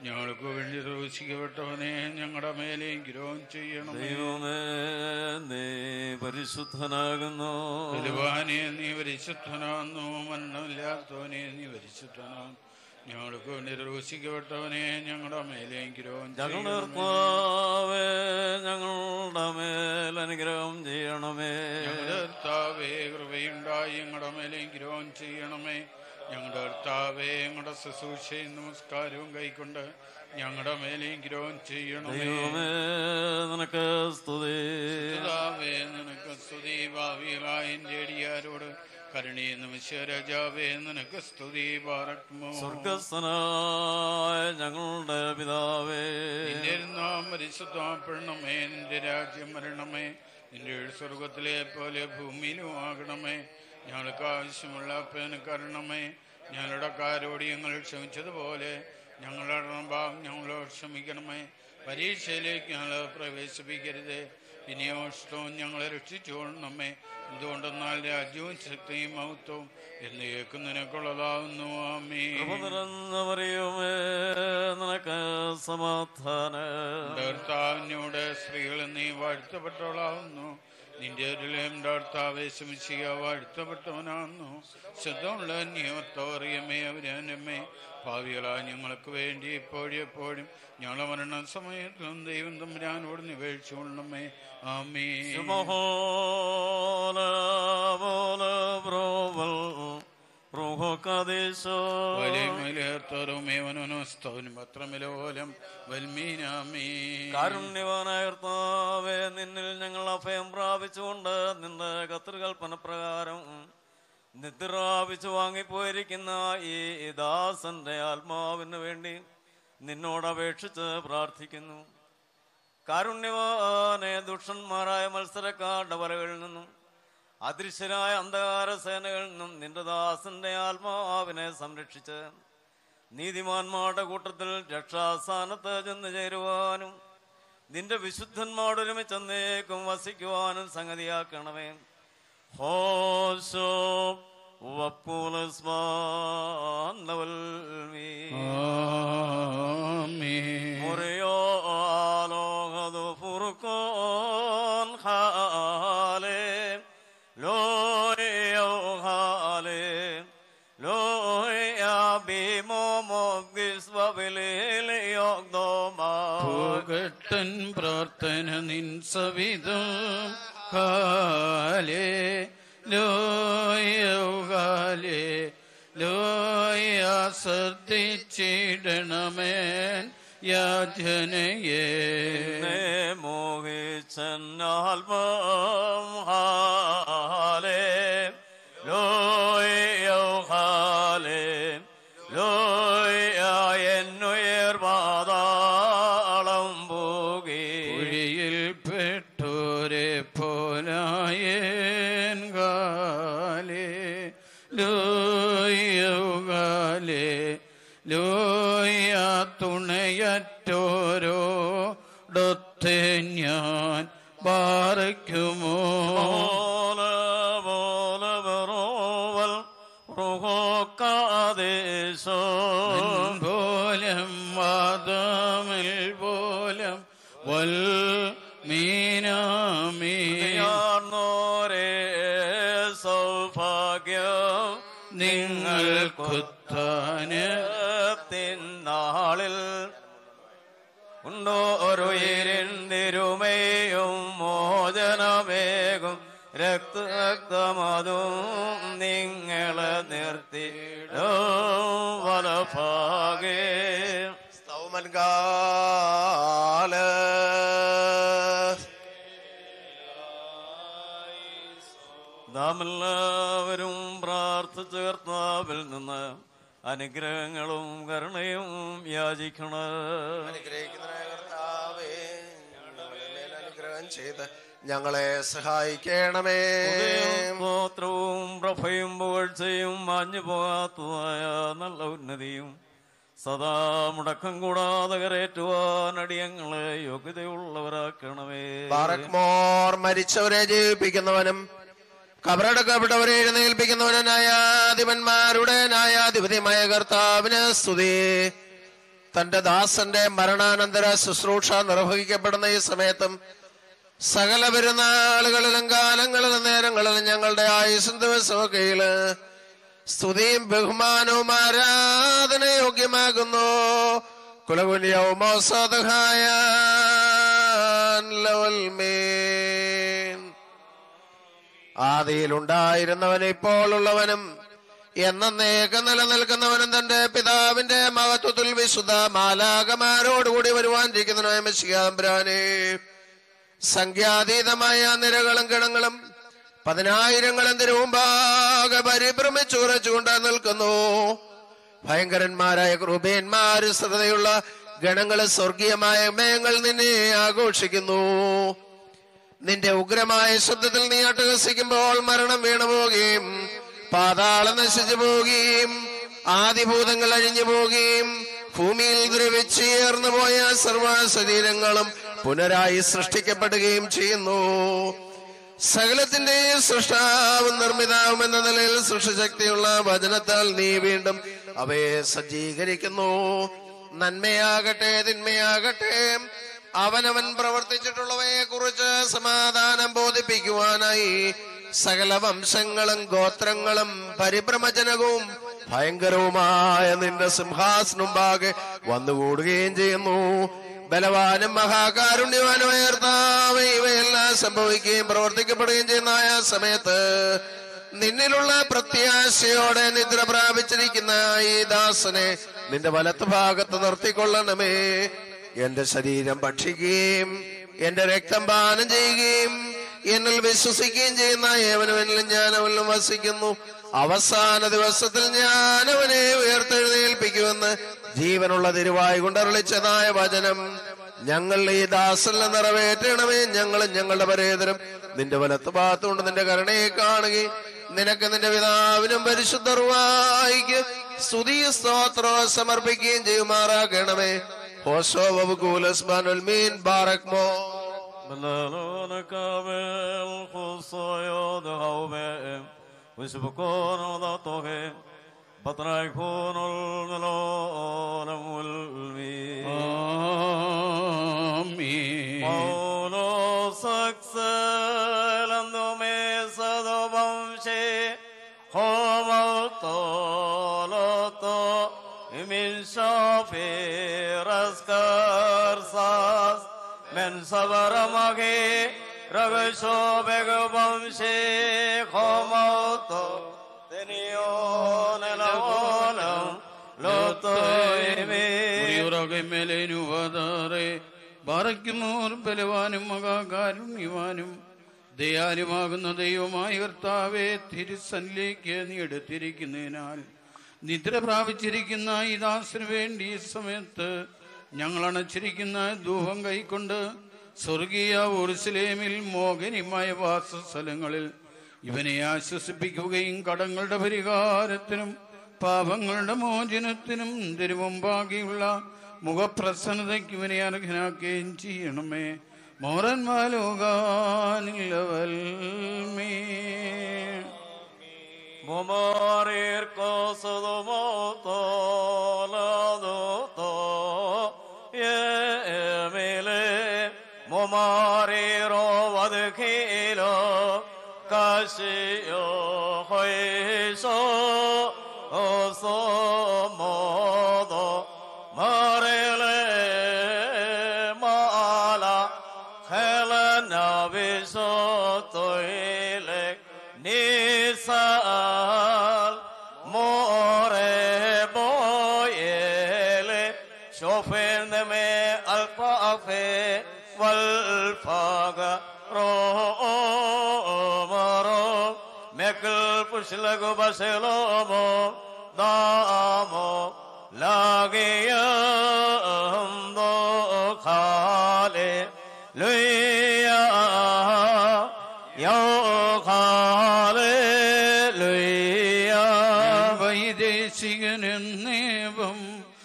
ഞങ്ങൾക്ക് വേണ്ടി ദൂഷിക്കപ്പെട്ടവനെ ഞങ്ങളുടെ മേലെയും ഗ്രഹം ചെയ്യണമേ ദൈവമേ നീ പരിശുദ്ധനാകുന്നു ബലവാനെ നീ പരിശുദ്ധനാകുന്നു മരണമില്ലാത്തവനെ നീ പരിശുദ്ധനാകുന്നു ഞങ്ങൾക്ക് വേണ്ടി ദൂഷിക്കപ്പെട്ടവനെ ഞങ്ങളുടെ മേലെയും ഗ്രഹം ഞങ്ങളുടെ ചെയ്യണമേ കർത്താവേ ഞങ്ങളുടെ മേൽ അനുഗ്രഹം ചെയ്യണമേ ഞങ്ങളുടെ കർത്താവേ കൃപയുണ്ടായി ഞങ്ങളുടെ മേലെ ഗ്രഹം ചെയ്യണമേ ഞങ്ങളുടെ കർത്താവേ ഞങ്ങളുടെ ശുശ്രൂഷയും നമസ്കാരവും കൈക്കൊണ്ട് ഞങ്ങളുടെ മേലെ ഗ്രഹം ചെയ്യണമേ ദൈവമേ നിനക്ക് സ്തുതി കർത്താവേ നിനക്ക് സ്തുതി ഭാവികളായ എൻ്റെ അടിയാരോട് കരുണീന്ന് വിശ്വരാജാവേ നിനക്ക് സ്തുതി പാറക്കുമോ സ്വർഗസ്ഥനായ ഞങ്ങളുടെ പിതാവേ നിന്റെ നാം പരിശുദ്ധപ്പെടണമേ നിന്റെ രാജ്യം വരണമേ നിന്റെ സ്വർഗത്തിലെ പോലെ ഭൂമിയിലും ആകണമേ ഞങ്ങൾക്ക് ആവശ്യമുള്ള പേന് കരണമേ ഞങ്ങളുടെ കാരോട് ഞങ്ങൾ ക്ഷമിച്ചതുപോലെ ഞങ്ങളുടെ ഭാഗം ഞങ്ങളോട് ക്ഷമിക്കണമേ പരീക്ഷയിലേക്ക് ഞങ്ങൾ പ്രവേശിപ്പിക്കരുത് വിനിയോഗവും ഞങ്ങളെ രക്ഷിച്ചുകൊള്ളണമേ എന്തുകൊണ്ടെന്നാൽ രാജ്യവും ശക്തിയും മഹത്വവും എന്നേക്കും നിനക്കുള്ളതാവുന്നു ആമേ കൃപ നിറഞ്ഞ മറിയുമേ നിനക്ക് സമാധാനം കർത്താവിനോട് സ്ത്രീകൾ നീ വാഴ്ത്തപ്പെട്ടവളാവുന്നു നിന്റെ അരുളേം കർത്താവെ ശമിക്കുക വാഴ്ത്തപ്പെട്ടവനാകുന്നു ശുദ്ധമുള്ള നിയമത്തോറിയമേ അവരമ്മേ ഭാവികളാ ഞങ്ങൾക്ക് വേണ്ടി എപ്പോഴും എപ്പോഴും ഞങ്ങളെ മരണ സമയത്തും ദൈവം തമ്പുരാനോട് നിവേഴിച്ചു കൊള്ളണമേ ആമേ ശുഭഹോല പോല ബ്രോവൽ റൂഹോ കാദേശോ കാരുണ്യവാനായ കർത്താവേ നിന്നിൽ ഞങ്ങൾ അഭയം പ്രാപിച്ചുകൊണ്ട് നിന്റെ കത്തിർകൽപ്പന പ്രകാരം നിദ്രാപിച്ചു വാങ്ങിപ്പോയിരിക്കുന്ന ഈ ദാസന്റെ ആത്മാവിന് വേണ്ടി നിന്നോട് അപേക്ഷിച്ച് പ്രാർത്ഥിക്കുന്നു കാരുണ്യവാനെ ദുഷ്ടന്മാരായ മത്സരക്കാരുടെ വരകളിൽ നിന്നും അദൃശ്യരായ അന്ധകാര സേനകളിൽ നിന്നും നിന്റെ ദാസന്റെ ആത്മാവിനെ സംരക്ഷിച്ച് നീതിമാന്മാരുടെ കൂട്ടത്തിൽ രക്ഷാസ്ഥാനത്ത് ചെന്ന് ചേരുവാനും നിന്റെ വിശുദ്ധന്മാരൊരുമിച്ച് എന്നേക്കും വസിക്കുവാനും സംഗതിയാക്കണമേ ഹോശോ മുറിയോ ആലോകതു ഫുറുക്കോൻ ഹാലേ ലോയോ ഹാലേ ലോയ ബീമോ മോഗ്ദിസ് ബബിലേലിയോഗ്ദോമാ ഭൂകട്ടൻ പ്രാർത്ഥന നിൻ സവിധം കാലേ ലോയൗകാലേ ലോയ ശ്രദ്ധിച്ചിടണമേൻ യാചനയെ എന്നെ മോഹിച്ചന്നാൽമം ഹാലേ ലോയോ ഹാലേ ലോയ എന്നുയർ പാതാളം പോകി കുഴിയിൽ പെട്ടോരെ പോലായേൻ കാലേ ലോയൗകാലേ ലോയ തുണയറ്റോരോ ഡൊത്തെ ഞാൻ പാറയ്ക്കുമോ Bola, bola, beroval, rojo cadeso. പോലം വാദമിൽ പോലം വൽ മീനാമീ യാർന്നോരേ സൗഭാഗ്യം നിങ്ങൾ കുത്താന് തിന്നാളിൽ ഉണ്ടോ ഒരു ഇരുന്തിരുമയും മോചനമേകും രക്തമതും നിങ്ങളെ നിർത്തി വലഭാഗേ സ്തൗമൻകാല നാം എല്ലാവരും പ്രാർത്ഥിച്ച കർത്താവിൽ നിന്ന് അനുഗ്രഹങ്ങളും കരുണയും യാചിക്കണം അനുഗ്രഹിക്കുന്നതിനായ കർത്താവേ ഞങ്ങളുടെ മേൽ അനുഗ്രഹം ചെയ്ത് ഞങ്ങളെ സഹായിക്കണമേ സ്തോത്രവും പ്രഭയും പുകഴ്ചയും മാഞ്ഞു പോകാത്തതായ നല്ല ഉന്നതിയും സദാ മുടക്കം കൂടാതെ കരേറ്റുവാൻ അടിയങ്ങളെ യോഗ്യതയുള്ളവരാക്കണമേ ബാറക്മോർ മരിച്ചവരെ ജീവിപ്പിക്കുന്നവനും കബറടക്കപ്പെട്ടവരെ എഴുന്നേൽപ്പിക്കുന്നവനും ന്യായാധിപന്മാരുടെ ന്യായാധിപതിയുമായ കർത്താവിന് സ്തുതി തന്റെ ദാസന്റെ മരണാനന്തര ശുശ്രൂഷ നിർവഹിക്കപ്പെടുന്ന ഈ സമയത്തും സകല പെരുന്നാളുകളിലും കാലങ്ങളിലും നേരങ്ങളിലും ഞങ്ങളുടെ ആയുസും ദിവസമൊക്കെയില് സ്തുതിയും ബഹുമാനവും ആരാധന യോഗ്യമാകുന്നു കുലകുല്യവും ഔസദഹായ ലവൽമേൻ ആദിയിലുണ്ടായിരുന്നവൻ ഇപ്പോൾ ഉള്ളവനും എന്നേക്ക് നിലനിൽക്കുന്നവനും തന്റെ പിതാവിന്റെ മഹത്വത്തിൽ വിശുദ്ധ മാലാകമാരോടുകൂടി വരുവാനിരിക്കുന്നതിനായ മെസ്സികാമ്പ്രാനെ സംഖ്യാതീതമായ നിരകളും കിണങ്ങളും പതിനായിരങ്ങളും തിരുവുമ്പാകെ പരിഭ്രമിച്ചു കുറച്ചുകൊണ്ട് നിൽക്കുന്നു ഭയങ്കരന്മാരായ കൃപേന്മാര് ശ്രദ്ധയുള്ള ഗണങ്ങള് സ്വർഗീയമായ മേയങ്ങൾ നിന്നെ ആഘോഷിക്കുന്നു നിന്റെ ഉഗ്രമായ ശബ്ദത്തിൽ നീ അട്ടഹസിക്കുമ്പോൾ മരണം വീണു പോവുകയും പാതാളം നശിച്ചു പോവുകയും ആദിഭൂതങ്ങൾ അഴിഞ്ഞു പോവുകയും ഭൂമിയിൽ ദ്രവിച്ചേർന്നു പോയ സർവ ശരീരങ്ങളും പുനരായി സൃഷ്ടിക്കപ്പെടുകയും ചെയ്യുന്നു സകലത്തിന്റെ സൃഷ്ടാവും നിർമ്മിതാവും എന്ന നിലയിൽ സൃഷ്ടിശക്തിയുള്ള വചനത്താൽ നീ വീണ്ടും അവയെ സജ്ജീകരിക്കുന്നു നന്മയാകട്ടെ തിന്മയാകട്ടെ അവനവൻ പ്രവർത്തിച്ചിട്ടുള്ളവയെ കുറിച്ച് സമാധാനം ബോധിപ്പിക്കുവാനായി സകല വംശങ്ങളും ഗോത്രങ്ങളും പരിഭ്രമജനകവും ഭയങ്കരവുമായ നിന്റെ സിംഹാസനുമ്പാകെ വന്നുകൂടുകയും ചെയ്യുന്നു ബലവാനും മഹാകാരുണ്യവാനുമായ കർത്താവേ ഇവയെല്ലാം സംഭവിക്കുകയും പ്രവർത്തിക്കപ്പെടുകയും ചെയ്യുന്ന ആ സമയത്ത് നിന്നിലുള്ള പ്രത്യാശയോടെ നിദ്ര പ്രാപിച്ചിരിക്കുന്ന ഈ ദാസനെ നിന്റെ വലത്ത് ഭാഗത്ത് നിർത്തിക്കൊള്ളണമേ എന്റെ ശരീരം ഭക്ഷിക്കുകയും എന്റെ രക്തം പാനം ചെയ്യുകയും എന്നിൽ വിശ്വസിക്കുകയും ചെയ്യുന്ന ഏവനവനിലും ഞാൻ അവനിലും വസിക്കുന്നു അവസാന ദിവസത്തിൽ ഞാൻ അവനെ ഉയർത്തെഴുന്നേൽപ്പിക്കുമെന്ന് ജീവനുള്ള തിരുവായി കൊണ്ടറിളിച്ചതായ വചനം ഞങ്ങൾ ഈ ദാസനിൽ നിറവേറ്റണമേ ഞങ്ങളും ഞങ്ങളുടെ പരേതരം നിന്റെ വലത്ത് ഭാഗത്തുകൊണ്ട് നിന്റെ കരുണയെ കാണുകയും നിനക്ക് നിന്റെ പിതാവിനും പരിശുദ്ധർവായിക്ക് സ്തുതി സ്തോത്രവും സമർപ്പിക്കുകയും ചെയ്യുമാറാക്കണമേ ഹോസോ വബുകൂലസ് ബാനുൽ മീൻ ബാറക്മോ بلالونك بالخصيود هوبهم ويسبقون وضطهم بطنا يكون الملون والمين آمين قولوا سكسل اندومي صدو بمشي خوم الطولوتو من شافي رسكر ساس من صبر مغي رغشو بگ بمشي خوم الطو تنيون الأولم لطو മേലേനുവതാറെ ബാറയ്ക്കുന്നോർ ബലവാനും മഹാകാരുണ്യവാനും ദയാലുമാകുന്ന ദൈവമായ കർത്താവെ തിരുസന്നിലേക്ക് നീ എടുത്തിരിക്കുന്നതിനാൽ നിദ്ര പ്രാപിച്ചിരിക്കുന്ന ഈ ദാസിന് വേണ്ടി ഈ സമയത്ത് ഞങ്ങൾ അണച്ചിരിക്കുന്ന ധൂപം കൈക്കൊണ്ട് സ്വർഗീയ ഉറുസലേമിൽ മോഹനിമായ വാസസ്ഥലങ്ങളിൽ ഇവനെ ആശ്വസിപ്പിക്കുകയും കടങ്ങളുടെ പരിഹാരത്തിനും പാപങ്ങളുടെ മോചനത്തിനും തിരുമുമ്പാകെയുള്ള മുഖപ്രസന്നതയ്ക്ക് ഇവനെ അർഹനാക്കുകയും ചെയ്യണമേ മോറന്മാലോകാനില്ലവൽമേ Momarir kosodo moto lado to ye emile momariro vadkhilo kashiyo hoiso oso modo marele mala helena viso toile nisal more boyele shofen me alfafe walfaga ro maro mekl pushlago baselomo damo lagiyam do khale luya yo ഹാലേലുയ്യ വൈദേശികനെന്നേവം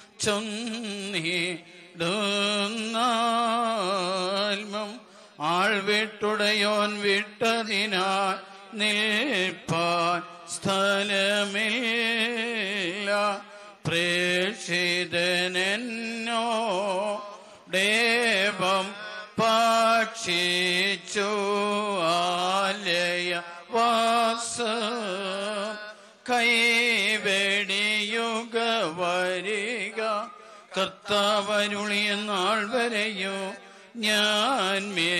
ചൊന്നിടുന്നാൽമം ആൾ വിട്ടുടയോൻ വിട്ടതിനാൽ നിൽപ്പാൻ സ്ഥലമില്ല പ്രേക്ഷിതനെന്നോ ദേവം പക്ഷിച്ചു ആലയ വാസ കൈവെടിയുക വരിക കർത്താവരുളിയ നാൾ വരെയോ ഞാൻ മേ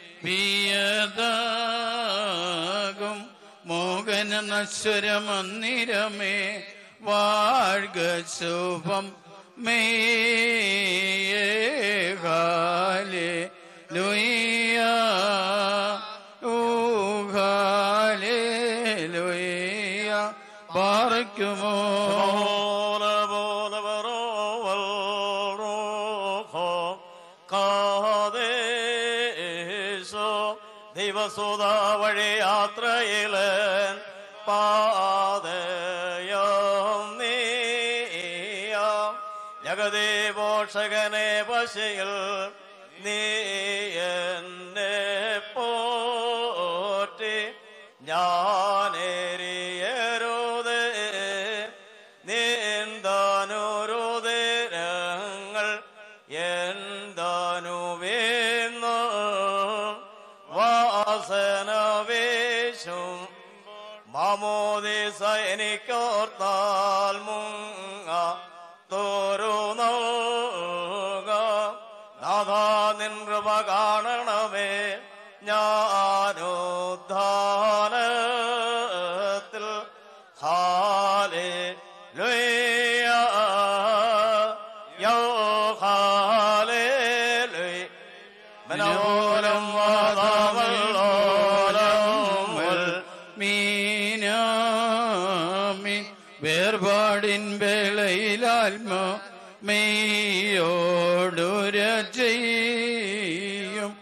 വിയതാകും മോഹന നശ്വര മന്ദിരമേ വാഴ്ക ശുഭം മേഘാലേ ലുയ്യ ഊഹാലേ ലുയ്യ പാറയ്ക്കുമോ ദൈവസുത വഴി യാത്രയില് പാതയം നീയ ജഗതി പോഷകനെ പശയിൽ നീ എന്നെ പോറ്റി ഞാനേരിയരുത് നീന്താനുരുതിരങ്ങൾ എന്താനുവേന്നു വാസന വേശും മാമോദിസ എനിക്കോർത്താൽ മുങ്ങ തോരു നൽക നാഥാ നിൻ കൃപ കാണണമേ ഞാനുദ്ധാനത്തിൽ ഹാലേ ലുയ്യ യോ ഹാലേ ലുയ് മനോരം വാദമല്ലോലം മീനാമി വേർപാടിൻ വേളയിലാത്മ മെയ്യോടുര ചെയ്യും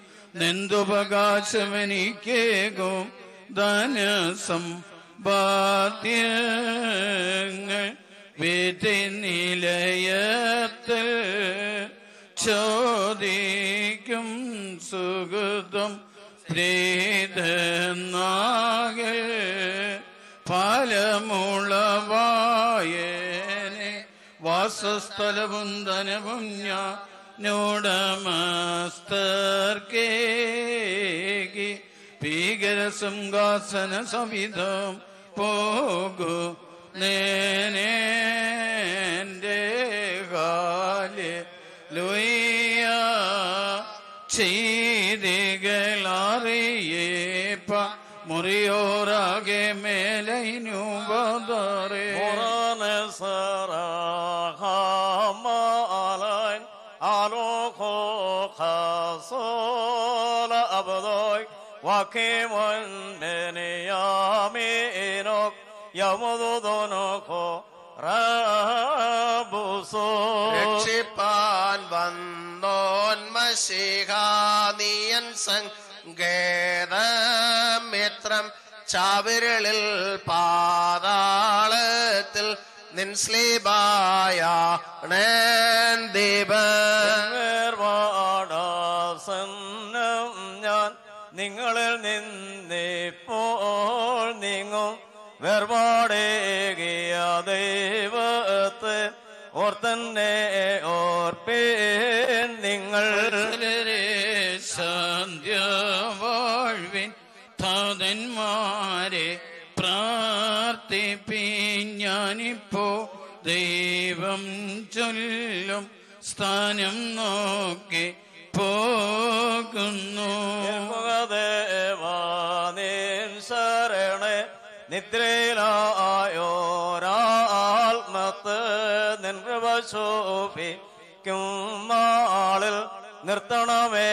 നെന്തുപകാശമെനിക്കേകും ധനസം ബാധ്യങ്ങൾ വീതി നിലയത്തിൽ ചോദിക്കും സുഗതം പ്രീതനാകെ ഫലമുളവായനെ വാസസ്ഥലവും ധനവും ഞാനോടമസ്തർക്കേകി ഭീകര സിംഹാസന സവിധം പോകൂ നേനേന്റെ കാല് ലുയ്യ ചെയ്തികളറിയേപ്പ മുറിയോറാകെ മേലൈനു ബദറേ സറഹമാലൻ ആലോകോ ഖസോല അബദോയ് വഖിമുൻ ബനിയാമിനോക് യമുദുദുനുഖോ റബുസോ രക്ഷിപ്പാൻ വന്നോൻ മഷിഹാനിയൻ സങ്കേതമിത്രം ചാവിരളിൽ പാതാളത്തിൽ നിൻ സ്ലീബായ വേർപാടാസന്നം ഞാൻ നിങ്ങളിൽ നിന്നിപ്പോൾ നീങ്ങും വേർപാടേകിയ ദൈവത്തെ ഓർത്തന്നെ ഓർപ്പേൻ നിങ്ങൾ സന്ധ്യ വാഴ്വിൻ താതന്മാരെ പ്രാർത്ഥിപ്പിൻ ഞാനിപ്പോ ദൈവം ചൊല്ലും സ്ഥാനം നോക്കി പോകുന്നു ദേവാനീൻ ശരണേ നിദ്രയിലായോരാത്മത്ത് നിൻ കൃപ ശോഭിക്കും നാളിൽ നിർത്തണമേ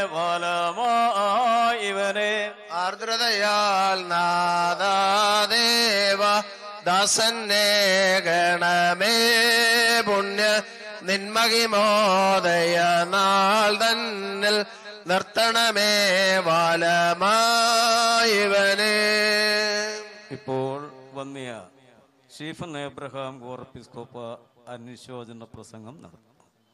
വലമായിവനെ ആർദ്രതയാൽ നാദാദേവ ദാസന്നെ ഗണമേ പുണ്യ നിന്മഹിമോദയ നാൾ തന്നിൽ നിർത്തണമേ വാലമായിവനെ ഇപ്പോൾ വന്നിയ സ്റ്റീഫൻ എബ്രഹാം ഗോർപ്പിസ്കോപ്പ അനുശോചന പ്രസംഗം നടത്തും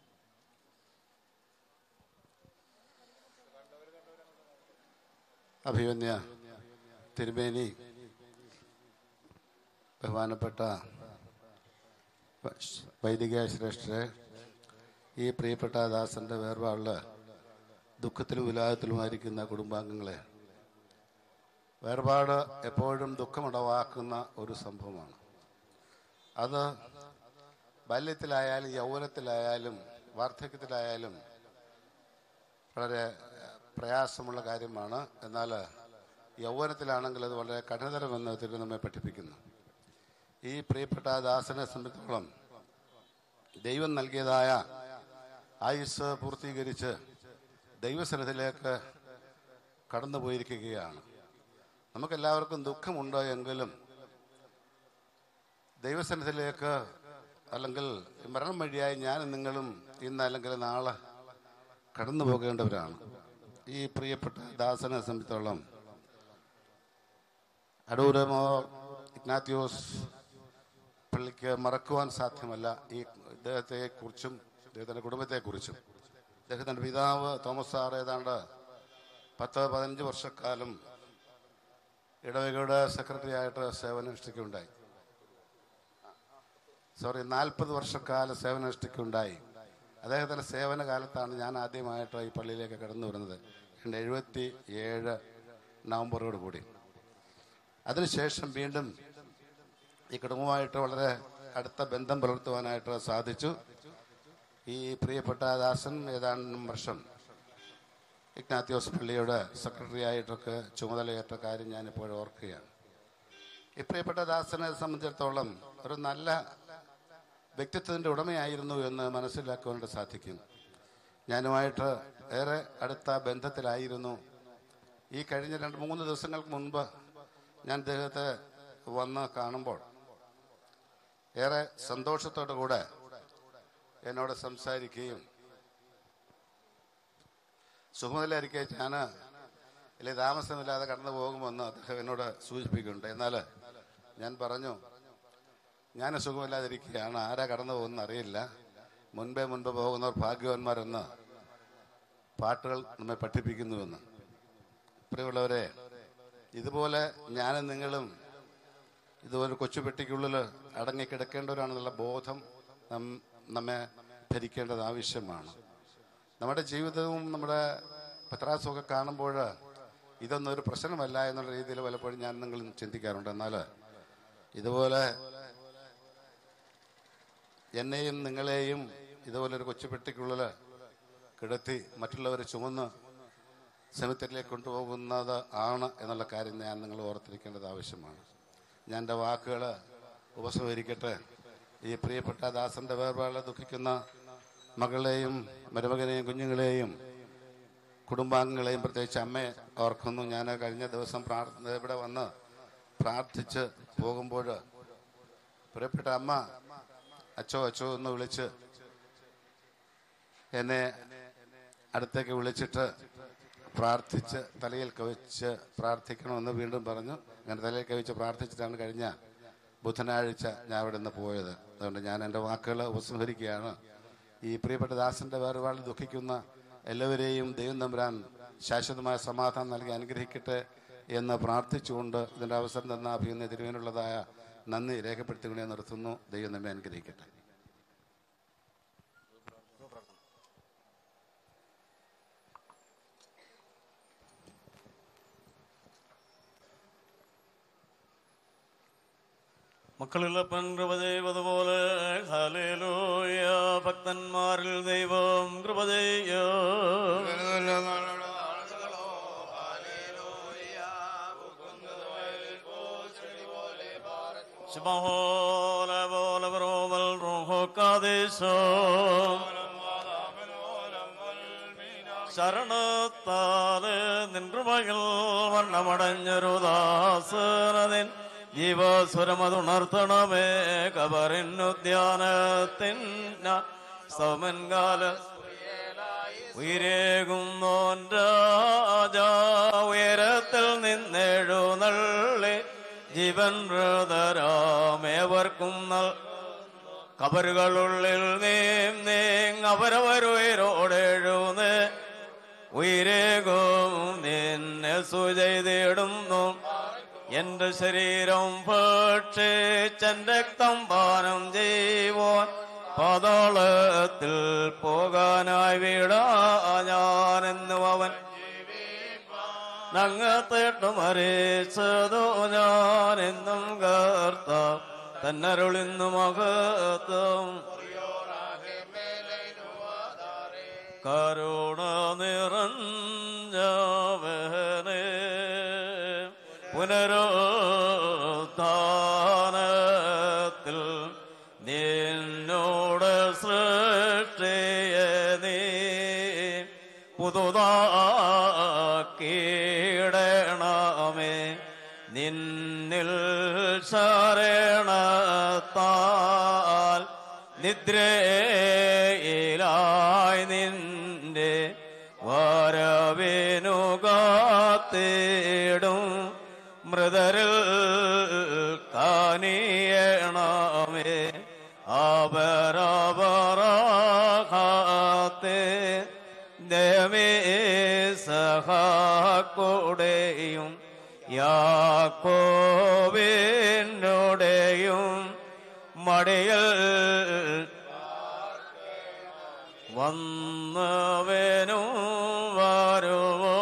അഭിമന്യ തിരുമേനി ബഹുമാനപ്പെട്ട വൈദിക ശ്രേഷ്ഠരെ ഈ പ്രിയപ്പെട്ട ദാസന്റെ വേർപാടില് ദുഃഖത്തിലും വിലാപത്തിലുമായിരിക്കുന്ന കുടുംബാംഗങ്ങളെ വേർപാട് എപ്പോഴും ദുഃഖമുളവാക്കുന്ന ഒരു സംഭവമാണ് അത് ബാല്യത്തിലായാലും യൗവനത്തിലായാലും വാർദ്ധക്യത്തിലായാലും വളരെ പ്രയാസമുള്ള കാര്യമാണ് എന്നാൽ യൗവനത്തിലാണെങ്കിൽ അത് വളരെ കഠിനതരമെന്ന് തിരു നമ്മെ പഠിപ്പിക്കുന്നു ഈ പ്രിയപ്പെട്ട ദാസനെ സംബന്ധിച്ചോളം ദൈവം നൽകിയതായ ആയുസ് പൂർത്തീകരിച്ച് ദൈവസനത്തിലേക്ക് കടന്നു പോയിരിക്കുകയാണ് നമുക്കെല്ലാവർക്കും ദുഃഖമുണ്ട് എങ്കിലും ദൈവസനത്തിലേക്ക് അല്ലെങ്കിൽ മരണം വഴിയായി ഞാനും നിങ്ങളും ഇന്ന് അല്ലെങ്കിൽ നാളെ കടന്നു പോകേണ്ടവരാണ് ഈ പ്രിയപ്പെട്ട ദാസനെ സംബന്ധിച്ചോളം അടൂരമോ ഇഗ്നാത്യോസ് പള്ളിക്ക് മറക്കുവാൻ സാധ്യമല്ല ഈ ഇദ്ദേഹത്തെ കുറിച്ചും ഇദ്ദേഹത്തിൻ്റെ കുടുംബത്തെക്കുറിച്ചും ഇദ്ദേഹത്തിൻ്റെ പിതാവ് തോമസ് സാർ ഏതാണ്ട് പത്ത് പതിനഞ്ച് വർഷക്കാലം ഇടവകയുടെ സെക്രട്ടറി ആയിട്ട് സേവനമനുഷ്ഠിക്കുകയുണ്ടായി സോറി നാൽപ്പത് വർഷക്കാലം സേവനമനുഷ്ഠിക്കുകയുണ്ടായി അദ്ദേഹത്തിൻ്റെ സേവന കാലത്താണ് ഞാൻ ആദ്യമായിട്ട് ഈ പള്ളിയിലേക്ക് കടന്നു വരുന്നത് എൻ്റെ എഴുപത്തി ഏഴ് നവംബറോട് കൂടി അതിനുശേഷം വീണ്ടും ഈ കുടുംബമായിട്ട് വളരെ അടുത്ത ബന്ധം പുലർത്തുവാനായിട്ട് സാധിച്ചു ഈ പ്രിയപ്പെട്ട ദാസൻ ഏതാണ്ടും വർഷം ഇഗ്നാത്യോസ് പള്ളിയുടെ സെക്രട്ടറി ആയിട്ടൊക്കെ ചുമതലയേറ്റ കാര്യം ഞാനിപ്പോൾ ഓർക്കുകയാണ് ഈ പ്രിയപ്പെട്ട ദാസനെ സംബന്ധിച്ചിടത്തോളം ഒരു നല്ല വ്യക്തിത്വത്തിൻ്റെ ഉടമയായിരുന്നു എന്ന് മനസ്സിലാക്കുവാനായിട്ട് സാധിക്കും ഞാനുമായിട്ട് ഏറെ അടുത്ത ബന്ധത്തിലായിരുന്നു ഈ കഴിഞ്ഞ രണ്ട് മൂന്ന് ദിവസങ്ങൾക്ക് മുൻപ് ഞാൻ അദ്ദേഹത്തെ വന്ന് കാണുമ്പോൾ ഏറെ സന്തോഷത്തോടു കൂടെ എന്നോട് സംസാരിക്കുകയും സുഖമില്ലായിരിക്കെ ഞാൻ ഇല്ലേ താമസമില്ലാതെ കടന്നു പോകുമെന്ന് അദ്ദേഹം എന്നോട് സൂചിപ്പിക്കുന്നുണ്ട് എന്നാൽ ഞാൻ പറഞ്ഞു ഞാൻ സുഖമില്ലാതിരിക്കുകയാണ് ആരാ കടന്നു പോകുന്ന അറിയില്ല മുൻപേ മുൻപ് പോകുന്നവർ ഭാഗ്യവാന്മാരെന്ന് പാട്ടുകൾ നമ്മെ പഠിപ്പിക്കുന്നുവെന്ന് പ്രിയമുള്ളവരെ ഇതുപോലെ ഞാനും നിങ്ങളും ഇതുപോലെ കൊച്ചു പെട്ടിക്കുള്ളിൽ അടങ്ങിക്കിടക്കേണ്ടവരാണെന്നുള്ള ബോധം നം നമ്മെ ധരിക്കേണ്ടത് ആവശ്യമാണ് നമ്മുടെ ജീവിതവും നമ്മുടെ പത്രാസുമൊക്കെ കാണുമ്പോൾ ഇതൊന്നും ഒരു പ്രശ്നമല്ല എന്നുള്ള രീതിയിൽ പലപ്പോഴും ഞാൻ നിങ്ങൾ ചിന്തിക്കാറുണ്ട് എന്നാൽ ഇതുപോലെ എന്നെയും നിങ്ങളെയും ഇതുപോലെ ഒരു കൊച്ചുപെട്ടിക്കുള്ളിൽ കിടത്തി മറ്റുള്ളവരെ ചുമന്ന് സെമിത്തരിലേക്ക് കൊണ്ടുപോകുന്നത് ആണ് എന്നുള്ള കാര്യം ഞാൻ നിങ്ങൾ ഓർത്തിരിക്കേണ്ടത് ആവശ്യമാണ് ഞാൻ എൻ്റെ വാക്കുകൾ ഉപസംഹരിക്കട്ടെ ഈ പ്രിയപ്പെട്ട ദാസന്റെ വേർപാടിൽ ദുഃഖിക്കുന്ന മകളെയും മരുമകനെയും കുഞ്ഞുങ്ങളെയും കുടുംബാംഗങ്ങളെയും പ്രത്യേകിച്ച് അമ്മയെ ഓർക്കുന്നു ഞാൻ കഴിഞ്ഞ ദിവസം പ്രാർത്ഥന ഇവിടെ വന്ന് പ്രാർത്ഥിച്ച് പോകുമ്പോൾ പ്രിയപ്പെട്ട അമ്മ അച്ചോ അച്ചോ എന്ന് വിളിച്ച് എന്നെ അടുത്തേക്ക് വിളിച്ചിട്ട് പ്രാർത്ഥിച്ച് തലയിൽ കവിച്ച് പ്രാർത്ഥിക്കണമെന്ന് വീണ്ടും പറഞ്ഞു അങ്ങനെ തലയിൽ കവിച്ച് പ്രാർത്ഥിച്ചിട്ടാണ് കഴിഞ്ഞ ബുധനാഴ്ച ഞാൻ അവിടെ നിന്ന് പോയത് അതുകൊണ്ട് ഞാൻ എൻ്റെ വാക്കുകൾ ഉപസംഹരിക്കുകയാണ് ഈ പ്രിയപ്പെട്ട ദാസന്റെ വേർപാടിൽ ദുഃഖിക്കുന്ന എല്ലാവരെയും ദൈവം തമ്പുരാൻ ശാശ്വതമായ സമാധാനം നൽകി അനുഗ്രഹിക്കട്ടെ എന്ന് പ്രാർത്ഥിച്ചുകൊണ്ട് ഇതിൻ്റെ അവസരം തന്ന അഭിനന്ദ തിരുവേനുള്ളതായ നന്ദി രേഖപ്പെടുത്തിക്കൊണ്ട് ഞാൻ നിർത്തുന്നു ദൈവം നമ്മെ അനുഗ്രഹിക്കട്ടെ മക്കളിലപ്പൻ കൃപദൈവതുപോലെ ഹലേലൂയ ഭക്തന്മാരിൽ ദൈവം കൃപദയ്യോ ശുഭഹോല പോല പ്രോമൽ റോഹോ കാദേശോ ശരണത്താല് നിൻകൃപകൾ വണ്ണമടഞ്ഞൊരു ദാസനതിൻ ജീവസ്വരമതുണർത്തണമേ കബറിനുദ്യാനത്തിൻ സൗമൻകാല ഉയരേകുന്നോൻ രാജ ഉയരത്തിൽ നിന്നെഴുന്നള്ളി ജീവൻ ഹൃദരാമേവർക്കും നൽ കബറുകളുള്ളിൽ നീം നീങ് അവരവരുയരോടെഴുന്നേ ഉയരേകും നിന്നെ സുചെയ്തിടുന്നു എന്റെ ശരീരം ഭക്ഷിച്ചെന്റെ രക്തം പാനം ചെയ്യുവാൻ പാതാളത്തിൽ പോകാനായി വീടാ ഞാനെന്നു അവൻ നങ്ങത്തേട്ട് മരിച്ചതോ ഞാനെന്നും കർത്ത തന്നരുളിന്നു മഹത്വം കരുണ നിറഞ്ഞവനെ പുനരുത്ഥാനത്തിൽ നിന്നോട് സൃഷ്ടിയ നീ പുതുതാക്കിയിടണമേ നിന്നിൽ ശരണത്താൽ നിദ്രയിലായി നിന്റെ വരവിനു കാത്തിടും മൃതരിൽ കാനിയണമേ അപരപരാഘാത്തെ ദമേ സഹാക്കൂടെയും യാക്കോവിനുടെയും മടിയിൽ വന്നവനും വരുവോ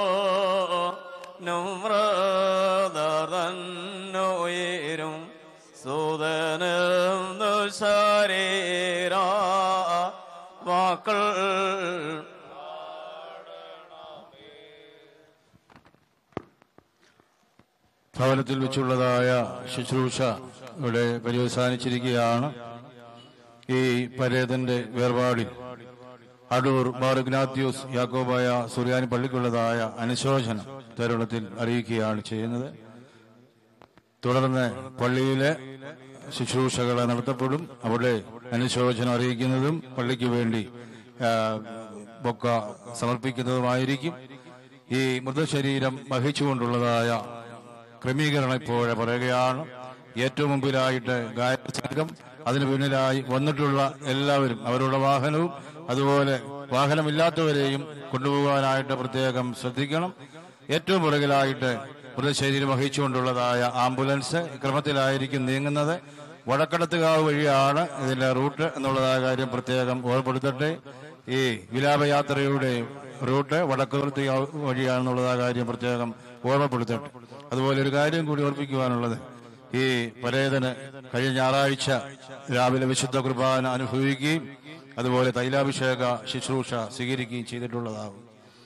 നുമ്രതന്നുയരും സുതനും ശരീര വാക്കൾ ഭവനത്തിൽ വെച്ചുള്ളതായ ശുശ്രൂഷ ഇവിടെ പര്യവസാനിച്ചിരിക്കുകയാണ് ഈ പരേതന്റെ വേർപാടിൽ അടൂർ ബാറുഗ്നാത്യൂസ് യാക്കോബായ സുറിയാനി പള്ളിക്കുള്ളതായ അനുശോചനം തരുണത്തിൽ അറിയിക്കുകയാണ് ചെയ്യുന്നത് തുടർന്ന് പള്ളിയിലെ ശുശ്രൂഷകൾ നടത്തപ്പെടും അവിടെ അനുശോചനം അറിയിക്കുന്നതും പള്ളിക്ക് വേണ്ടി ആ, ബൊക്ക സമർപ്പിക്കുന്നതുമായിരിക്കും ഈ മൃതശരീരം വഹിച്ചുകൊണ്ടുള്ളതായ ക്രമീകരണം ഇപ്പോഴെ പറയുകയാണ് ഏറ്റവും മുമ്പിലായിട്ട് ഗായക സംഘം അതിന് പിന്നിലായി വന്നിട്ടുള്ള എല്ലാവരും അവരുടെ വാഹനവും അതുപോലെ വാഹനമില്ലാത്തവരെയും കൊണ്ടുപോകാനായിട്ട് പ്രത്യേകം ശ്രദ്ധിക്കണം ഏറ്റവും പുറകിലായിട്ട് മൃതശരീരം വഹിച്ചുകൊണ്ടുള്ളതായ ആംബുലൻസ് ക്രമത്തിലായിരിക്കും നീങ്ങുന്നത് വടക്കടത്തുകാവ് വഴിയാണ് ഇതിന്റെ റൂട്ട് എന്നുള്ളതായ കാര്യം പ്രത്യേകം ഓർമ്മപ്പെടുത്തട്ടെ ഈ വിലാപയാത്രയുടെ റൂട്ട് വടക്കുതിർത്തികാവ് വഴിയാണെന്നുള്ളതായ കാര്യം പ്രത്യേകം ഓർമ്മപ്പെടുത്തട്ടെ അതുപോലെ ഒരു കാര്യം കൂടി ഓർപ്പിക്കുവാനുള്ളത് ഈ പരേതന് കഴിഞ്ഞ ഞായറാഴ്ച രാവിലെ വിശുദ്ധ കുർബാന അനുഭവിക്കുകയും അതുപോലെ തൈലാഭിഷേക ശുശ്രൂഷ സ്വീകരിക്കുകയും ചെയ്തിട്ടുള്ളതാകും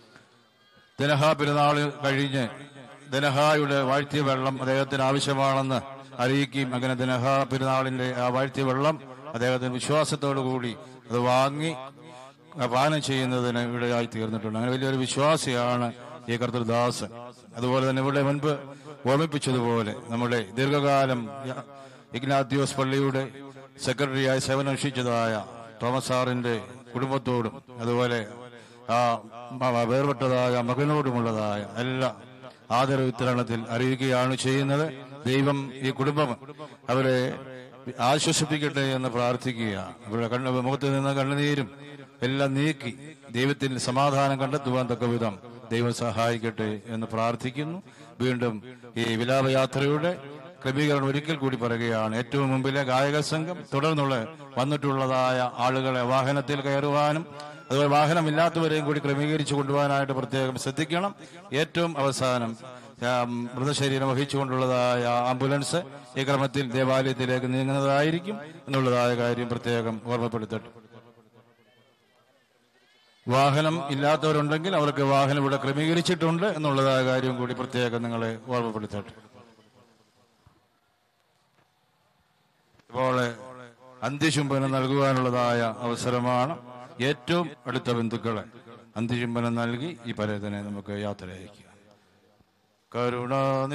ദനഹ പെരുന്നാൾ കഴിഞ്ഞ് ദനഹായുടെ വാഴ്ത്തിയ വെള്ളം അദ്ദേഹത്തിന് ആവശ്യമാണെന്ന് അറിയിക്കുകയും അങ്ങനെ ദനഹ പെരുന്നാളിന്റെ ആ വാഴ്ത്തിയ വെള്ളം അദ്ദേഹത്തിന് വിശ്വാസത്തോടു കൂടി അത് വാങ്ങി പാനം ചെയ്യുന്നതിന് ഇവിടെയായി തീർന്നിട്ടുണ്ട് അങ്ങനെ വലിയൊരു വിശ്വാസിയാണ് ഈ കർത്തൃദാസൻ അതുപോലെ തന്നെ ഇവിടെ മുൻപ് ഓർമ്മിപ്പിച്ചതുപോലെ നമ്മുടെ ദീർഘകാലം ഇഗ്നാത്യോസ് പള്ളിയുടെ സെക്രട്ടറിയായി സേവനമനുഷ്ഠിച്ചതായ തോമസ് സാറിന്റെ കുടുംബത്തോടും അതുപോലെ ആ മ- വേർപെട്ടതായ മകനോടുമുള്ളതായ എല്ലാ ആദരവ് വിതരണത്തിൽ അറിയിക്കുകയാണ് ചെയ്യുന്നത് ദൈവം ഈ കുടുംബം അവരെ ആശ്വസിപ്പിക്കട്ടെ എന്ന് പ്രാർത്ഥിക്കുക അവരുടെ കണ്ണ് മുഖത്ത് നിന്ന് കണ്ണുനീരും എല്ലാം നീക്കി ദൈവത്തിൽ സമാധാനം കണ്ടെത്തുവാൻ തക്ക വിധം ദൈവം സഹായിക്കട്ടെ എന്ന് പ്രാർത്ഥിക്കുന്നു വീണ്ടും ഈ വിലാപയാത്രയുടെ ക്രമീകരണം ഒരിക്കൽ കൂടി പറയുകയാണ് ഏറ്റവും മുമ്പിലെ ഗായക സംഘം തുടർന്നുള്ള വന്നിട്ടുള്ളതായ ആളുകളെ വാഹനത്തിൽ കയറുവാനും അതുപോലെ വാഹനമില്ലാത്തവരെയും കൂടി ക്രമീകരിച്ചു കൊണ്ടുപോകാനായിട്ട് പ്രത്യേകം ശ്രദ്ധിക്കണം ഏറ്റവും അവസാനം ആ, മൃതശരീരം വഹിച്ചുകൊണ്ടുള്ളതായ ആംബുലൻസ് ഈ ക്രമത്തിൽ ദേവാലയത്തിലേക്ക് നീങ്ങുന്നതായിരിക്കും എന്നുള്ളതായ കാര്യം പ്രത്യേകം ഓർമ്മപ്പെടുത്തട്ടെ വാഹനം ഇല്ലാത്തവരുണ്ടെങ്കിൽ അവർക്ക് വാഹനം ഇവിടെ ക്രമീകരിച്ചിട്ടുണ്ട് എന്നുള്ളതായ കാര്യം കൂടി പ്രത്യേകം നിങ്ങളെ ഓർമ്മപ്പെടുത്തട്ടെ ഇപ്പോൾ അന്ത്യചുംബനം നൽകുവാനുള്ളതായ അവസരമാണ് ഏറ്റവും അടുത്ത ബന്ധുക്കളെ അന്ത്യചുംബനം നൽകി ഈ പരേതനെ നമുക്ക് യാത്ര അയക്കുക കരുണ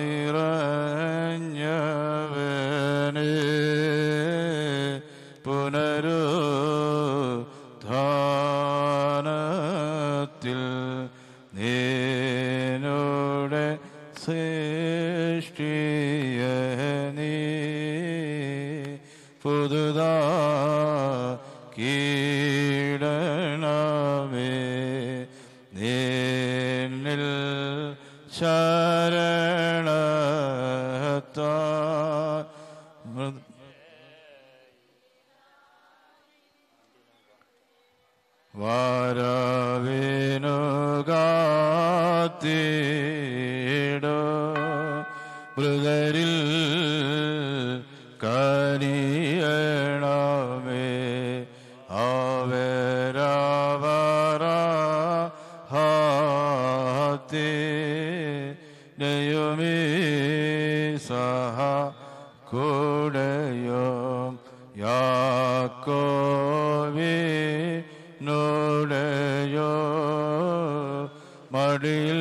നിറഞ്ഞവനെ പുനരു ധാനത്തിൽ നീനോടെ സൃഷ്ടിയ നീ പുതുതാ കീടണമേ നിന്നിൽ ശരണ കനിയണമേ അവരവര ഹാത്തി ദൈവമേ സഹ കൂടയും യാക്കോവി നുടയോ മടിയിൽ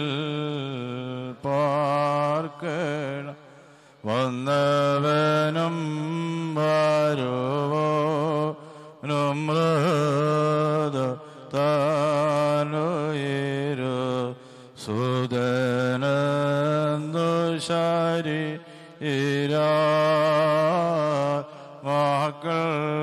പാർക്കണം വന്നവനും വരുവോ മൃത താനുയിരു സുദനന്ദു ശരീ മക്കൾ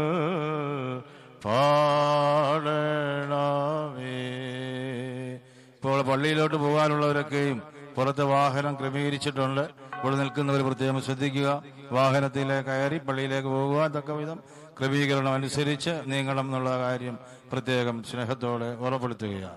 പാടണമേ ഇപ്പോൾ പള്ളിയിലോട്ട് പോകാനുള്ളവരൊക്കെയും പുറത്ത് വാഹനം ക്രമീകരിച്ചിട്ടുണ്ട് ഇവിടെ നിൽക്കുന്നവർ പ്രത്യേകം ശ്രദ്ധിക്കുക വാഹനത്തിലെ കയറി പള്ളിയിലേക്ക് പോകുക തക്ക വിധം ക്രമീകരണം അനുസരിച്ച് നീങ്ങണം എന്നുള്ള കാര്യം പ്രത്യേകം സ്നേഹത്തോടെ ഉറപ്പെടുത്തുകയാണ്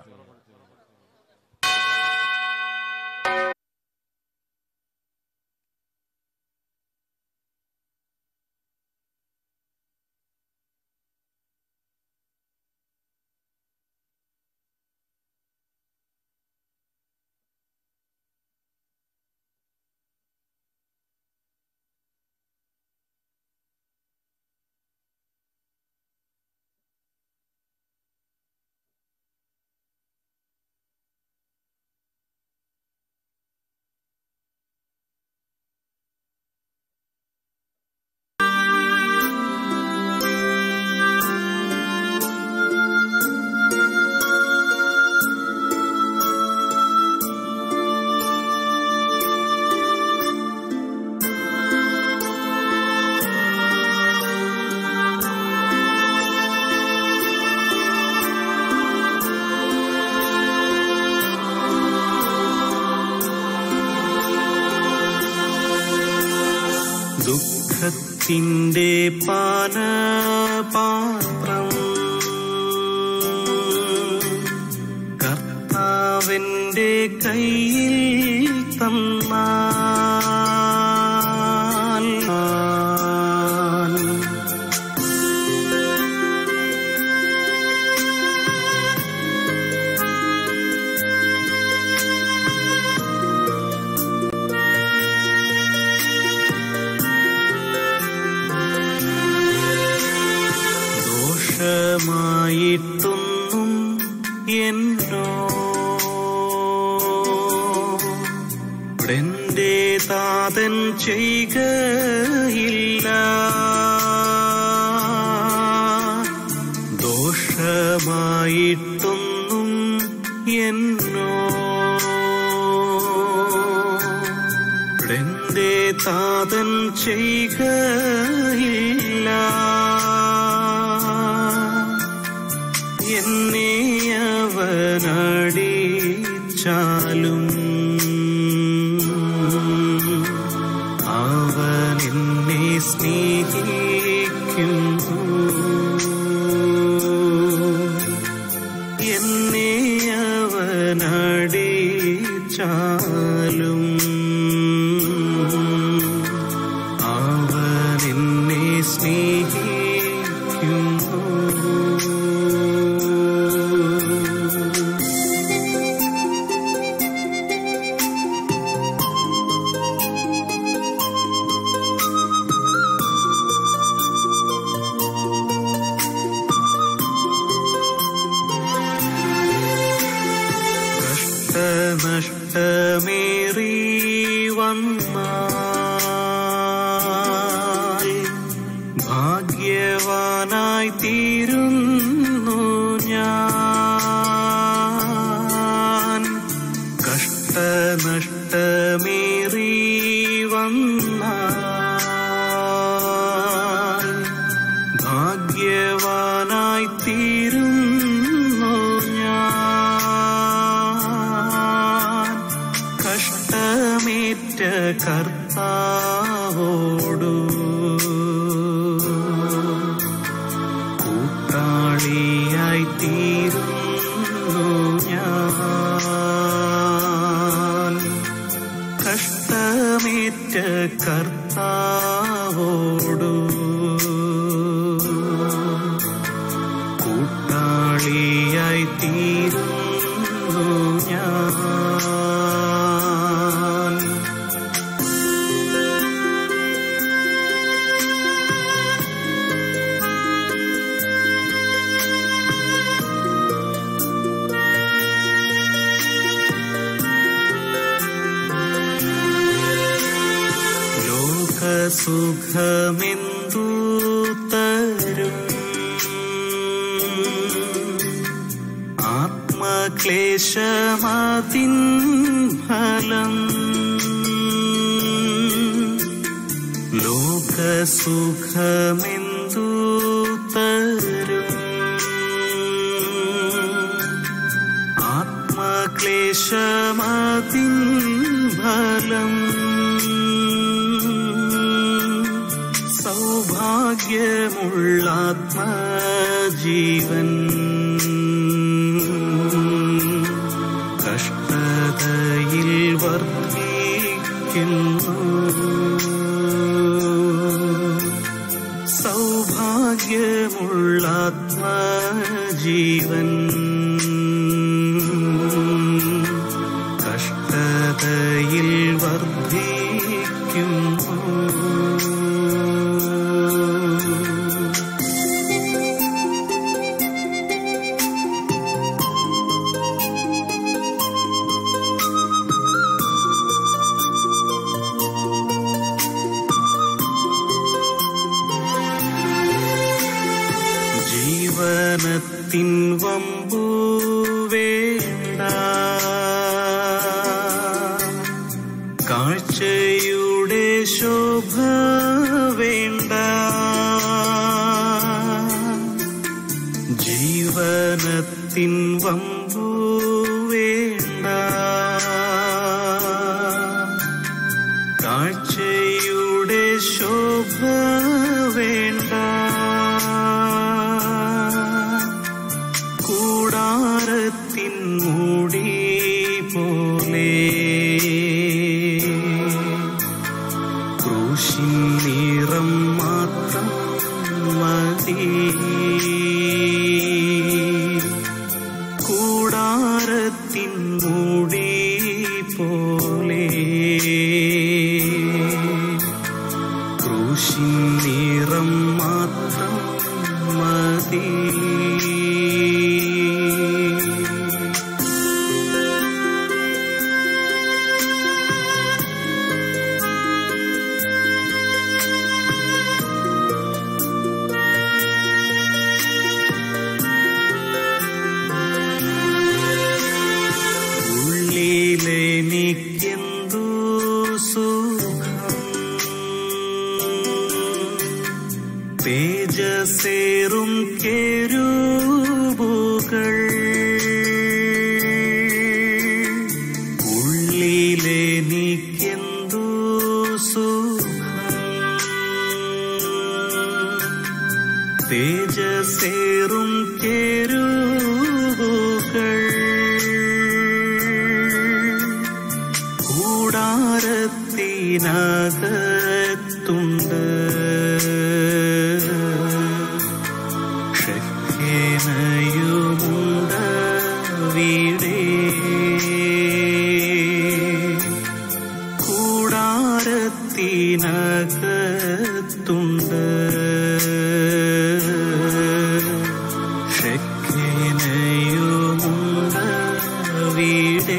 ദുഃഖത്തിൻ്റെ പാനപാത്രം കർത്താവിൻ്റെ കയ്യിൽ തന്നാൽ ദോഷമായിട്ടൊന്നും എന്നോ എന്റെ താതൻ ചെയ്യുകയില്ല ദോഷമായിട്ടൊന്നും എന്നോ എന്റെ താതൻ ചെയ്യുകയില്ല എന്നെ അവനടിച്ചാലും അവൻ എന്നെ സ്നേഹിക്കുന്നു എന്നെ അവനടിച്ചാലും അവൻ എന്നെ സ്നേഹിക്കുന്നു കഷ്ടനഷ്ടമേറി വന്നാൽ ഭാഗ്യവാനായി തീരുന്നു ഞാൻ കഷ്ടനഷ്ടമേറി വന്നാൽ ഭാഗ്യവാനായി തീരുന്നു ഞാൻ കഷ്ടമേറ്റ കർത്താവോടു കൂട്ടാളിയായി തീരുന്നു ഞാൻ കഷ്ടമേറ്റ കർത്താവോടു കർത്താവോടു കൂട്ടാളിയായി തീരുന്നു ഞാൻ ലോകസുഖമെന്തു തരും ആത്മക്ലേശമതിൻ ഫലം ലോകസുഖമെന്തു തരും ആത്മക്ലേശമതിൻ ഫലം സൗഭാഗ്യമുള്ള ആത്മജീവൻ കഷ്ടതയിൽ വർദ്ധിക്കുന്നു സൗഭാഗ്യമുള്ള ആത്മജീവൻ കഷ്ടതയിൽ വർദ്ധിക്കുന്നു ജീവനത്തിൻ വമ്പു വേണ്ട കാഴ്ചയുടെ ശോഭ വേണ്ട ജീവനത്തിൻ വമ്പു വേണ്ട കാഴ്ചയുടെ ശോഭ വേണ്ട കൂടാരത്തിൻ മൂടി പോലെ ക്രൂശിൻ നിറം മാത്രം മതി കൂടാരത്തിൻ മൂടി പോലെ ക്രൂശിൻ നിറം മാത്രം മതി ഉള്ളിലെനിക്കെന്തു സുഖം തേജസേറും കേരൂബുകൾ ഉള്ളിലെനിക്കെന്തു സുഖം തേജസേറും കേരൂബുകൾ കൂടാരത്തിനകത്തുണ്ട് ഷെക്കേനയുമുണ്ട് വീടേ കൂടാരത്തിനകത്തുണ്ട് ഷെക്കേനയുമുണ്ട് വീടേ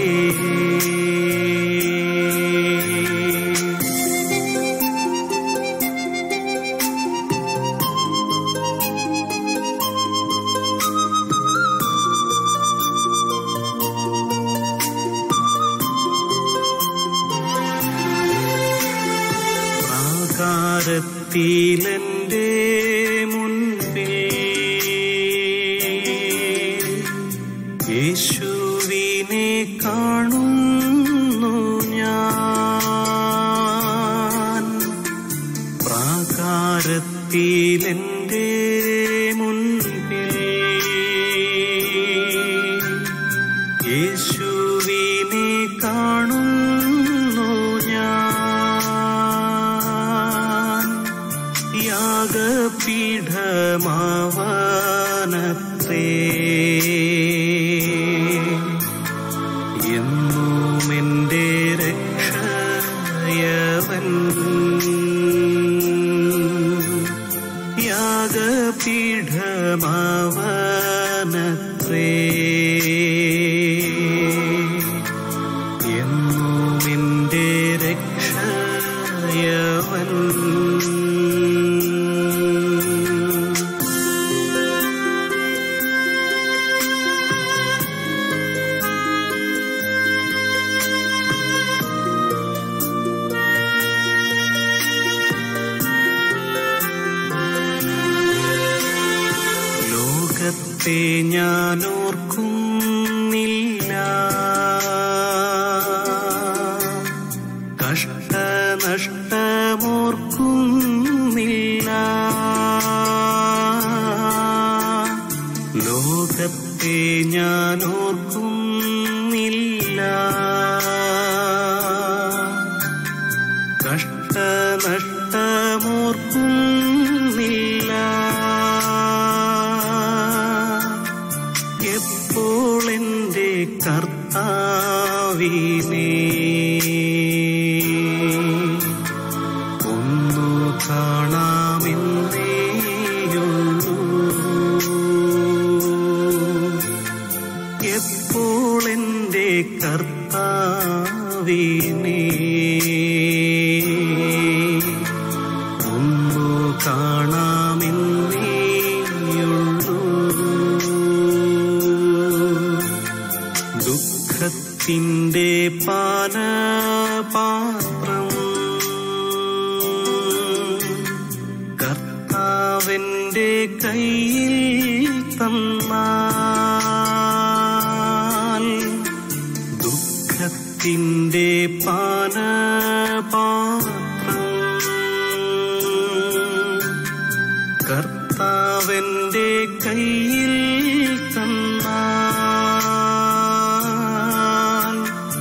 പ്രാകാരത്തിലെന്റെ മുൻപിൽ യേശുവിനെ കാണുന്നു ഞാൻ പ്രാകാരത്തിലെന്റെ മുൻപിൽ യേശുവിനെ കാണുന്നു ഞാൻ യാഗപീഠമാവാനത്രേ എന്നും എൻ്റെ രക്ഷയവൻ യാഗപീഠമാവാനത്രേ എന്നും എൻ്റെ രക്ഷയവൻ ലോകത്തെ ഞാൻ ഓർക്കുന്നില്ല കഷ്ടനഷ്ടമോർക്കുന്നില്ല ലോകത്തെ ഞാൻ ഓർക്കുന്നില്ല കഷ്ടനഷ്ടമോർക്കുന്നില്ല എപ്പോൾ എൻ്റെ കർത്താവിനെ ഒന്നു കാണാമെന്നേയുള്ളൂ എപ്പോൾ എൻ്റെ കർത്താവിനെ ഒന്നു കാണാമെന്നേയുള്ളൂ ദുഃഖത്തിൻ്റെ പാനപാത്രം കർത്താവിൻ്റെ കയ്യിൽ തന്നാൽ ദുഃഖത്തിൻ്റെ പാനപാത്രം കർത്താവിൻ്റെ കയ്യിൽ തന്നാൽ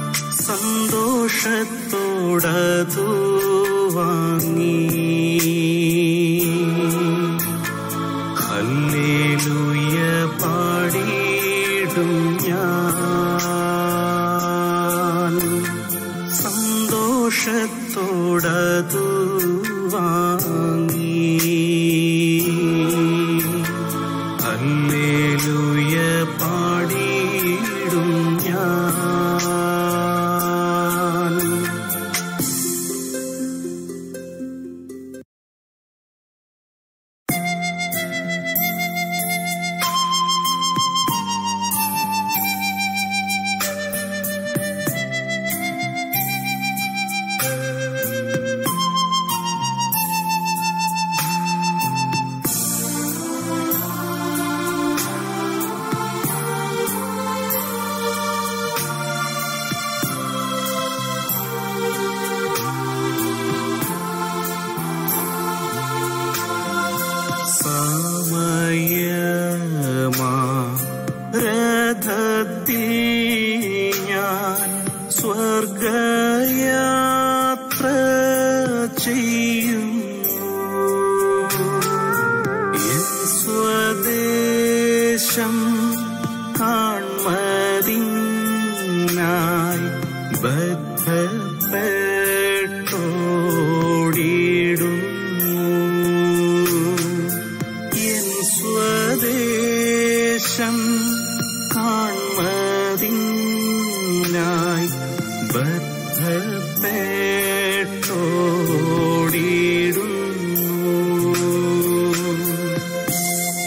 സന്തോഷത്തോടതു വാങ്ങി ഹല്ലേലൂയ പാടിയിടും ഞാൻ സന്തോഷത്തോടതു വാങ്ങി ഹല്ലേലൂയ പാടിയിടും ഞാൻ സമയമാ രഥത്തിൽ ഞാൻ സ്വർഗയാത്ര ചെയ്യുന്നു എൻ സ്വദേശം കാൺമതിനായി ബദ്ധപ്പെട്ടോടിടുന്നു എൻ സ്വദേശം കാൺമതിനായി ബദ്ധപ്പെട്ടോടിടുന്നു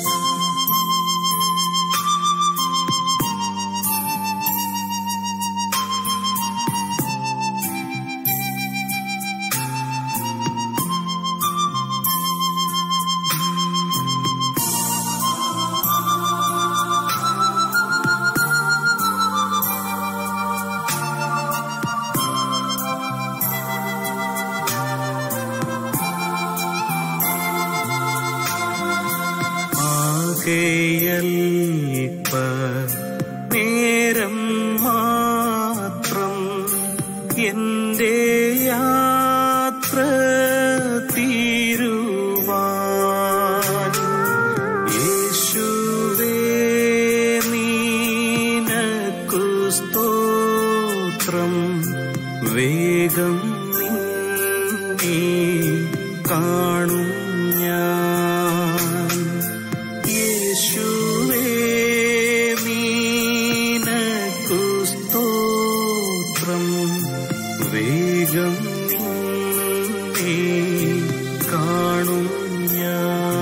ആകെയൽപ്പ നേരം മാത്രം എൻ്റെ യാത്ര തീരുവാൻ കാണും ഞാൻ യേശുവേ നീനക്കു സ്തോത്രം വേഗം നിന്നെ കാണും ഞാൻ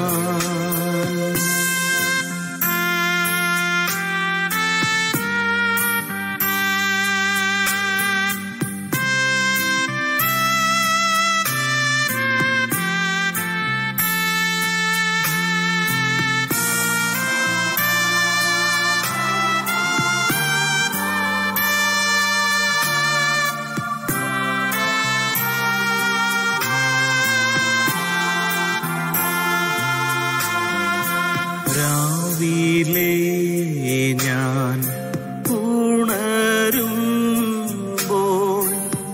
രാവിലെ ഞാൻ ഉണരുമ്പോൾ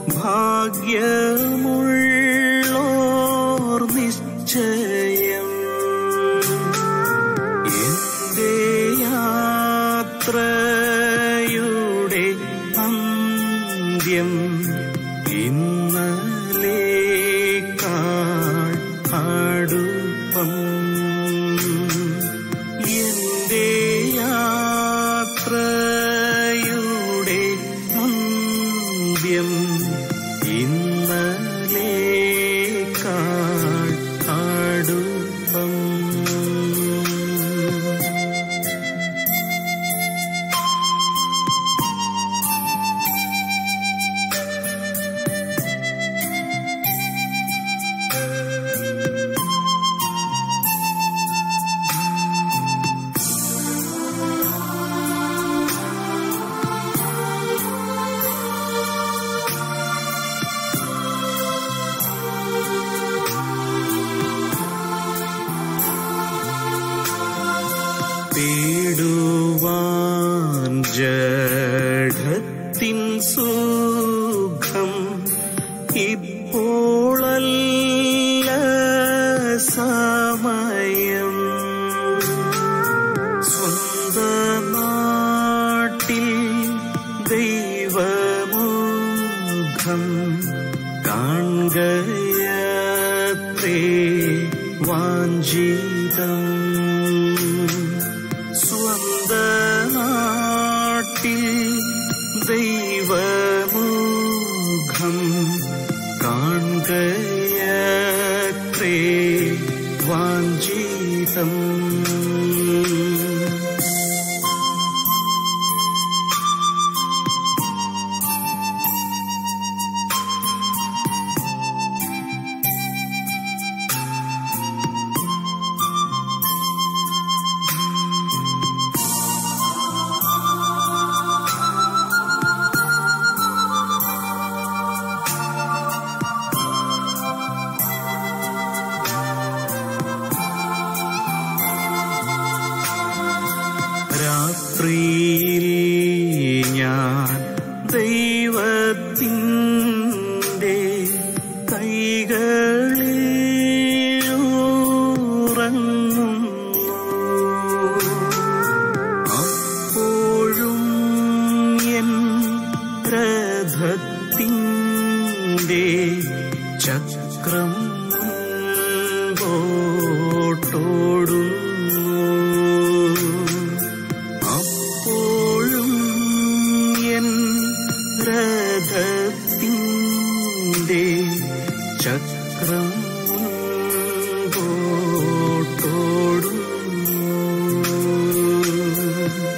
ഭാഗ്യമുള്ളോർ നിശ്ചയം എന്റെ യാത്രയുടെ അന്ത്യം ഇന്നലേക്കാൾ അടുപ്പം എന്റെ യാത്രയുടെ അന്ത്യം ഇന്നലേക്കാൾ അടുപ്പം തേടുവാൻ ജഡത്തിൻ സുഖം ഇപ്പോളല്ല സമയം സ്വന്ത നാട്ടിൽ ദൈവമുഖം കാണുകയത്രേ വാഞ്ചിതം സ്വന്ത നാട്ടിൽ ദൈവമുഖം കാണുകയത്രേ വാഞ്ചിതം രാത്രിയിൽ ഞാൻ ദൈവത്തിൻ്റെ കൈകളിൽ ഉറങ്ങുന്നു അപ്പോഴും എൻ രഥത്തിൻ്റെ ചക്രം മുൻപോട്ടോടുന്നു അപ്പോഴും എൻ രഥത്തിൻ്റെ ചക്രം മുൻപോട്ടോടുന്നു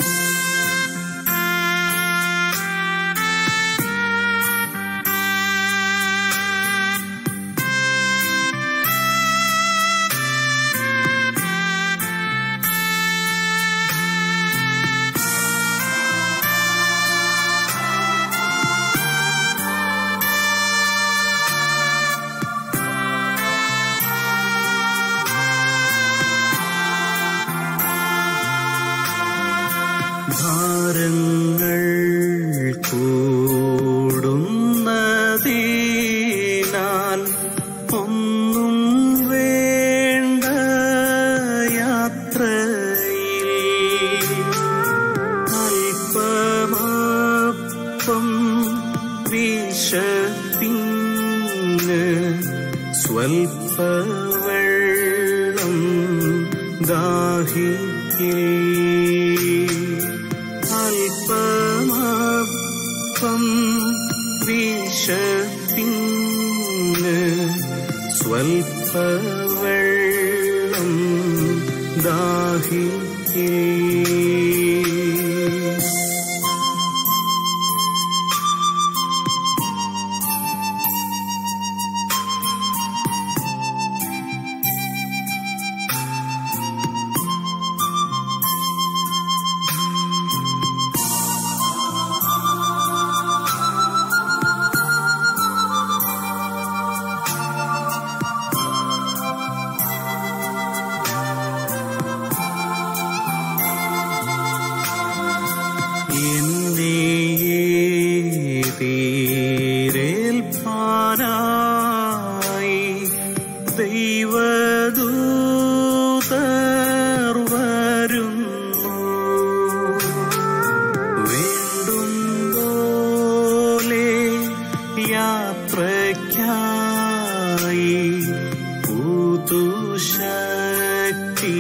സ്വൽപ്പവെള്ളം ദാഹിക്കേ അല്പമപ്പം വിശപ്പിന് സ്വൽപ്പവെള്ളം ദാഹിക്കേ എന്നെ തീരേൽപ്പാനായി ദൈവദൂതർ വരുന്നു വീണ്ടും പോലെ യാത്രയ്ക്കായി പുതുശക്തി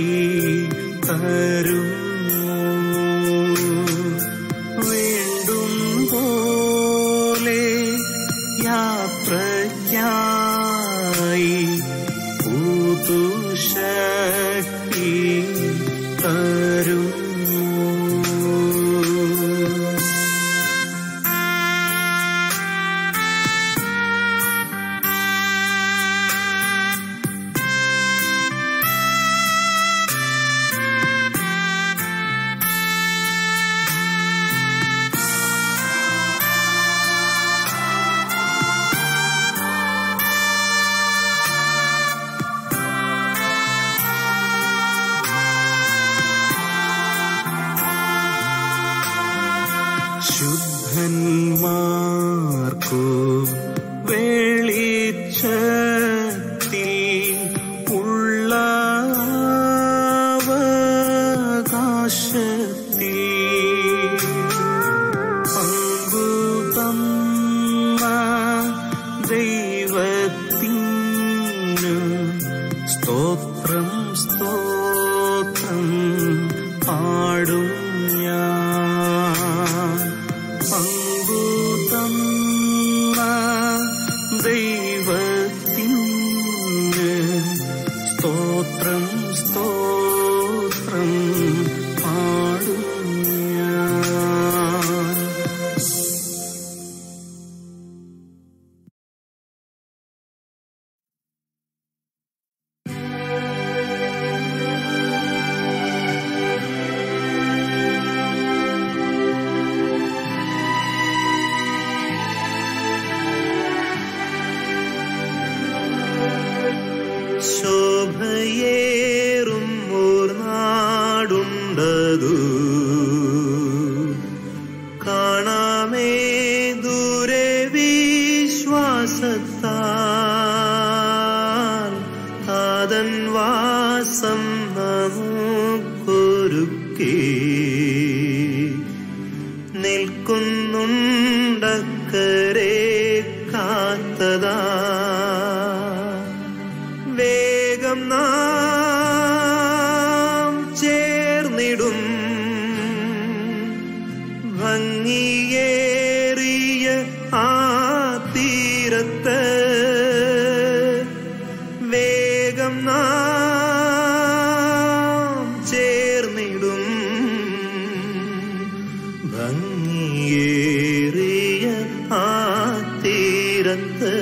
തരുന്നു വീണ്ടും പോലെ യാത്രയ്ക്കായി പുതുശക്തി തരുന്നു ശുദ്ധന്മാർക്കു വെളിച്ചത്തിൽ ഉള്ള അവകാശത്തിൽ പങ്കുതന്ന ദൈവത്തിനു സ്തോത്രം സ്തോത്രം പാടും ഞാൻ പങ്കുതന്ന ദൈവത്തിന് സ്തോത്രം സ്തോത്രം പാടും ഞാൻ ശോഭയേറും ഓർ നാടുണ്ടതു കാണാമേ ദൂരെ വിശ്വാസത്താൽ താതൻ വാസം നമുക്കൊരുക്കി നിൽക്കുന്നുണ്ടക്കരെ കാത്തതാ വേഗം നാം ചേർന്നിടും ഭംഗിയേറിയ ആ തീരത്ത് വേഗം നാം ചേർന്നിടും ഭംഗിയേറിയ ആ തീരത്ത്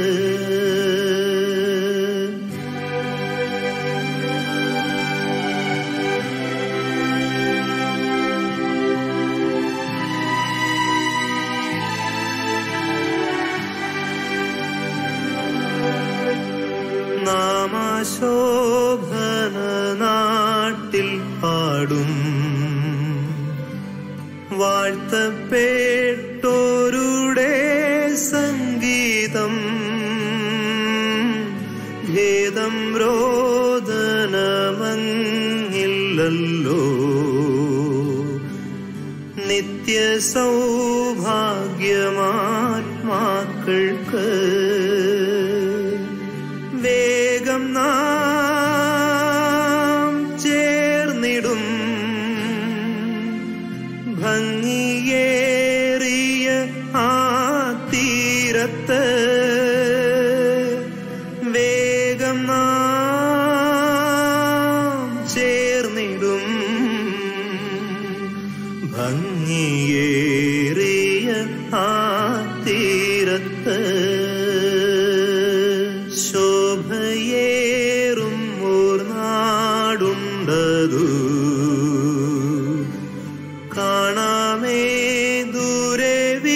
നാമാശോഭന നാട്ടിൽ പാടും വാഴ്ത്തപ്പെട്ടോരുടെ സംഗീതം ഭേദം രോദനമങ്ങില്ലല്ലോ നിത്യ സൗഭാഗ്യമാത്മാക്കൾക്ക് വേഗം നാം ചേർന്നിടും ഭംഗിയേറിയ ആ തീരത്ത് വേഗം നാം ചേർന്നിടും ഭംഗിയേറിയ ആ തീരത്ത് ശോഭയേറും നാടുണ്ടതു കാണാമേ ദൂരെ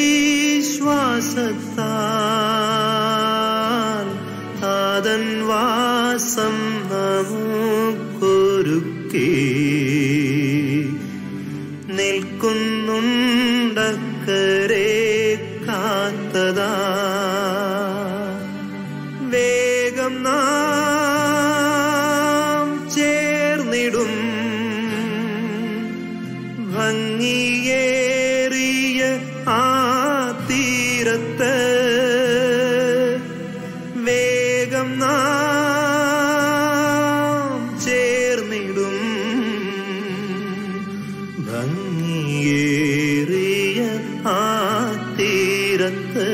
വിശ്വാസത്താൽ താതൻ വാസം നമുക്കൊരുക്കി നിൽക്കുന്നുണ്ടക്കരെ കാത്തതാ വേഗം നാം ചേർന്നിടും ഭംഗിയേറിയ ആ തീരത്ത് വേഗം നാം ചേർന്നിടും ഭംഗിയേറിയ ആ തീരത്ത്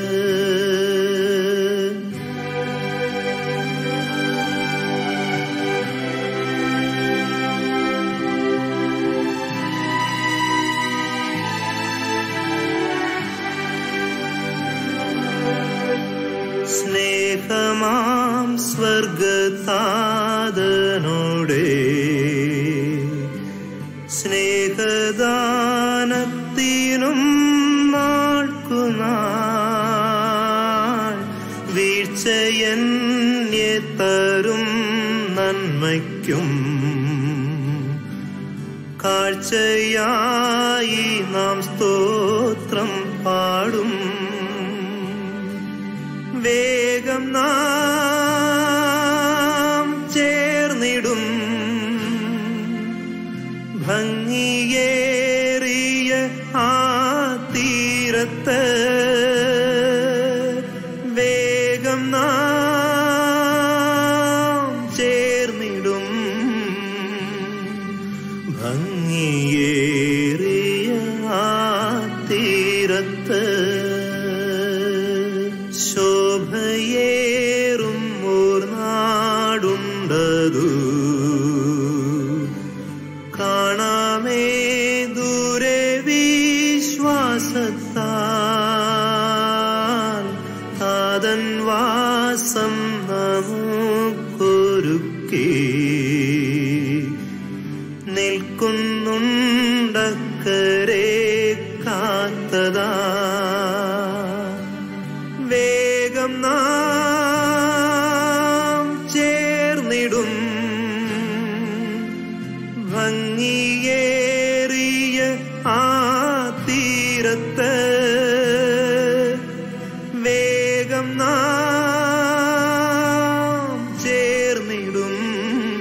സ്നേഹമാം സ്വർഗതാതനോടെ സ്നേഹദാനത്തിനും നാൾക്കുനാൾ വീഴ്ചയന്യെ തരും നന്മയ്ക്കും കാഴ്ചയായി നാം സ്തോത്രം പാടും വേഗം നാം ചേർന്നിടും ഭംഗിയേറിയ ആ തീരത്ത് വേഗം നാം ചേർന്നിടും ഭംഗിയേറിയ ആ തീരത്ത് ശോഭയേറും ഓർ നാടുണ്ടതു കാണാമേ ദൂരെ വിശ്വാസത്താൽ താതൻ വാസം നമുക്കൊരുക്കി നിൽക്കുന്നുണ്ടക്കരെ കാത്തതാ വേഗം നാം ചേർന്നിടും ഭംഗിയേറിയ ആ തീരത്ത് വേഗം നാം ചേർന്നിടും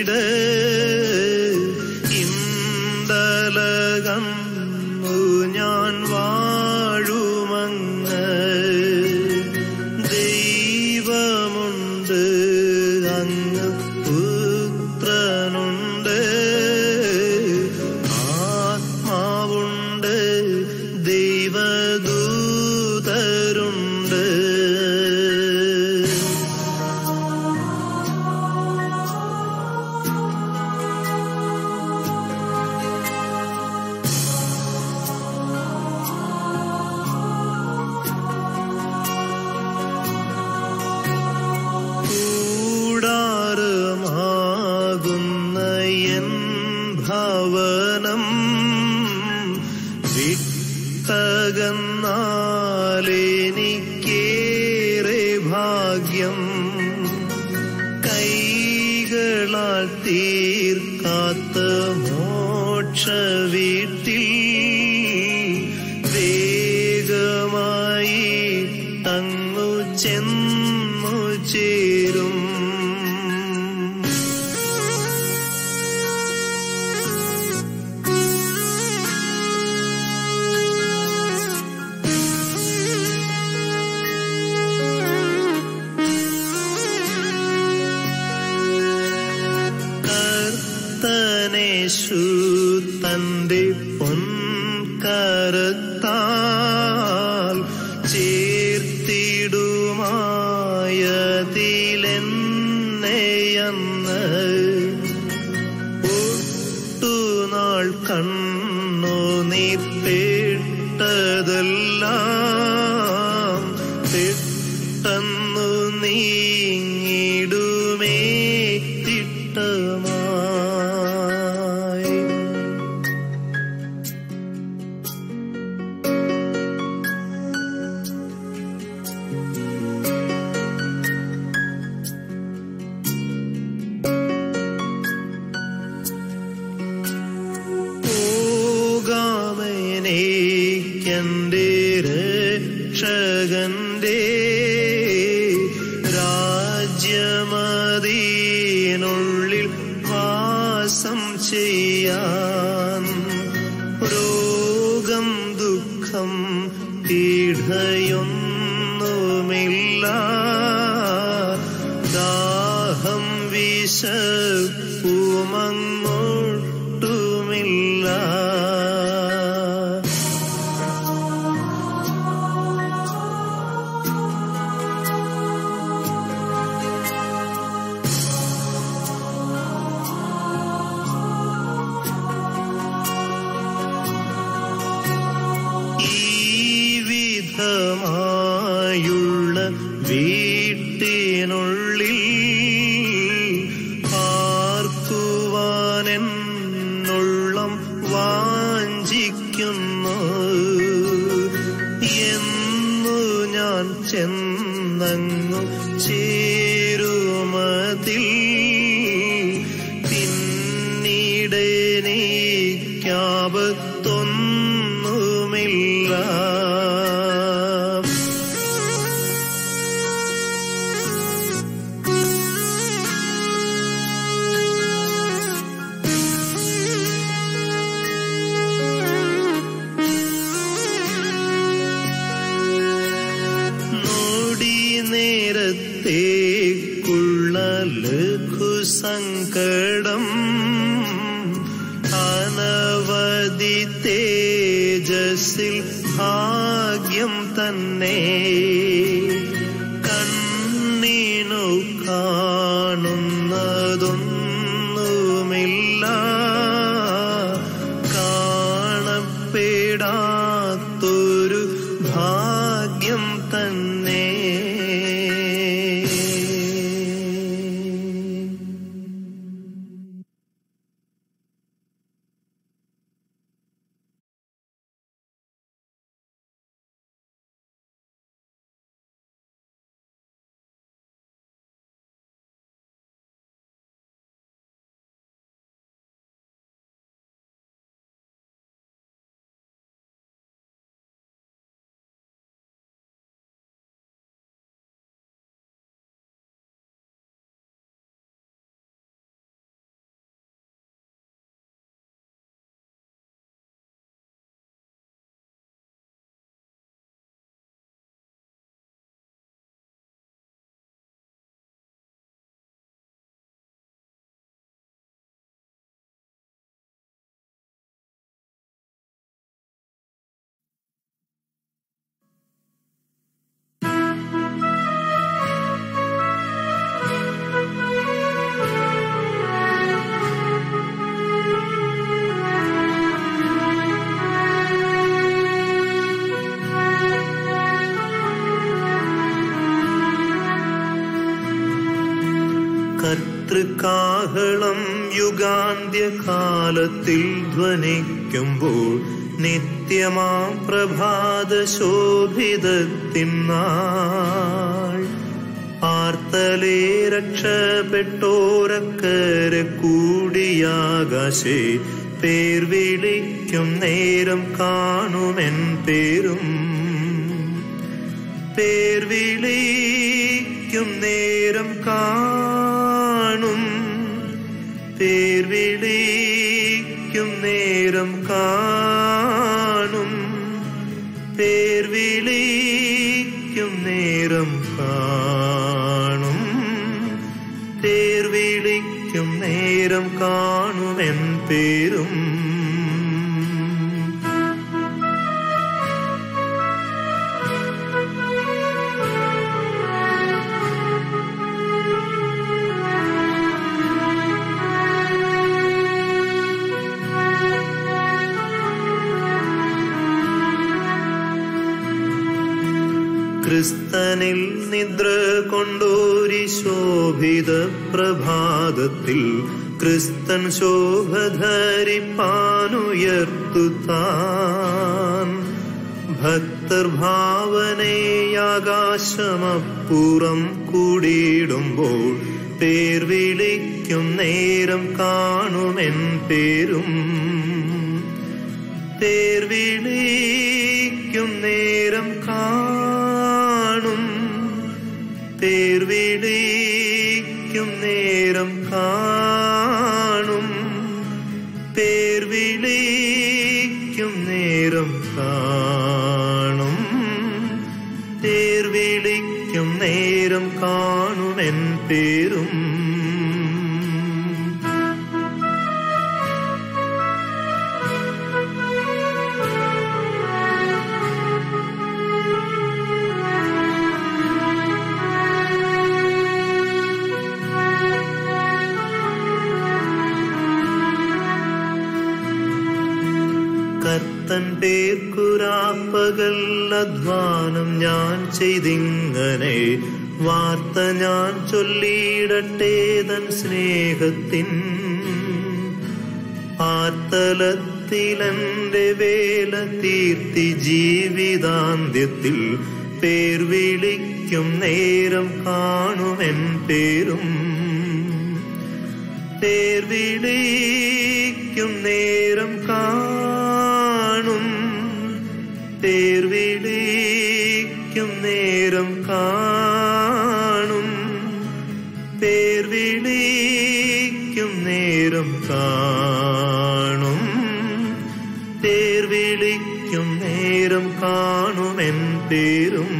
ഇന്തലകന്നു ഞാൻ വാഴുമങ്ങ് ദൈവമുണ്ട് അങ്ങ് പുത്രനുണ്ട് ആത്മാവുണ്ട് ദൈവദൂതരുണ്ട് കൂടാരമാകുന്ന എൻ ഭവനം വിട്ടകന്നാലെനിക്കേറെ ഭാഗ്യം കൈകളാൽ തീർക്കാത്ത മോക്ഷ വീട്ടിൽ വേഗമായി തങ്ങു ചെന്നു ചേരും കർത്തനേശു തന്റെ പൊൻകരത്താൽ ചേർത്തിടുമായതിലെന്നെയന്ന് ഒട്ടുനാൾ കണ്ണു നീർപ്പെട്ടതെല്ലാം പെട്ടെന്നു നീങ്ങിടുമേ തിട്ടമായി പോകാമെനിക്കെന്റെ രക്ഷകന്റെ രാജ്യമതിനുള്ളിൽ വാസം ചെയ്യാൻ രോഗം ദുഃഖം പീഠയൊന്നുമില്ല ദാഹം വിശപ്പുമങ്ങോട്ടുമില്ല ഈ വിധമായുള്ള വീട്ടിനുള്ളിൽ പാർക്കുവാനെന്നുള്ളം വാഞ്ചിക്കുന്നു എന്നു ഞാൻ ചെന്നങ്ങു ചേരുമതിൽ പിന്നീടെനിക്കാപത്തൊന്നുമില്ല നോടി നേരത്തേക്കുള്ള ലഘുസങ്കടം അനവധി തേജസ്സിൽ ഭാഗ്യം തന്നെ കണ്ണിനു കാണുന്നതൊന്നുമില്ല കാണപ്പെടാത്തൊരു ഭാഗ്യം തന്നെ കാഹളം യുഗാന്ത്യകാലത്തിൽ ധ്വനിക്കുമ്പോൾ നിത്യമാം പ്രഭാത ശോഭിതത്തിനാൾ ആർത്തലേ രക്ഷപ്പെട്ടോരക്കരെ കൂടിയാകാശേ പേർ വിളിക്കും നേരം കാണുമെൻ പേരും പേർ വിളിക്കും നേരം കാണും പേർ വിളിക്കും നേരം കാണും പേർ വിളിക്കും നേരം കാണും പേർ വിളിക്കും നേരം കാണുമെൻ പേരും ക്രിസ്തനിൽ നിദ്ര കൊണ്ടോരി ശോഭിത പ്രഭാതത്തിൽ ക്രിസ്തൻ ശോഭ ധരിപ്പാനുയർത്തു താൻ ഭക്തർ ഭാവനയാകാശമപ്പുറം കൂടിയിടുമ്പോൾ പേർ വിളിക്കും നേരം കാണുമെൻ പേരും പേർ വിളിക്കും നേരം കാണും പേർ വിളിക്കും നേരം കാണും പേർ വിളിക്കും നേരം കാണും പേർ വിളിക്കും നേരം കാണുമെൻ പേരും കർത്തൻ പേർക്കുരാപ്പകൽ അധ്വാനം ഞാൻ ചെയ്തിങ്ങനെ വാർത്ത ഞാൻ ചൊല്ലിയിടട്ടെ തൻ സ്നേഹത്തിൻ ആർത്തലത്തിലെന്റെ വേല തീർത്തി ജീവിതാന്ത്യത്തിൽ പേർ വിളിക്കും നേരം കാണുമെൻ പേരും പേർ വിളിക്കും നേരം കാണും പേർ വിളിക്കും നേരം കാണും പേർ വിളിക്കും നേരം കാണും പേർ വിളിക്കും നേരം കാണുമെൻ പേരും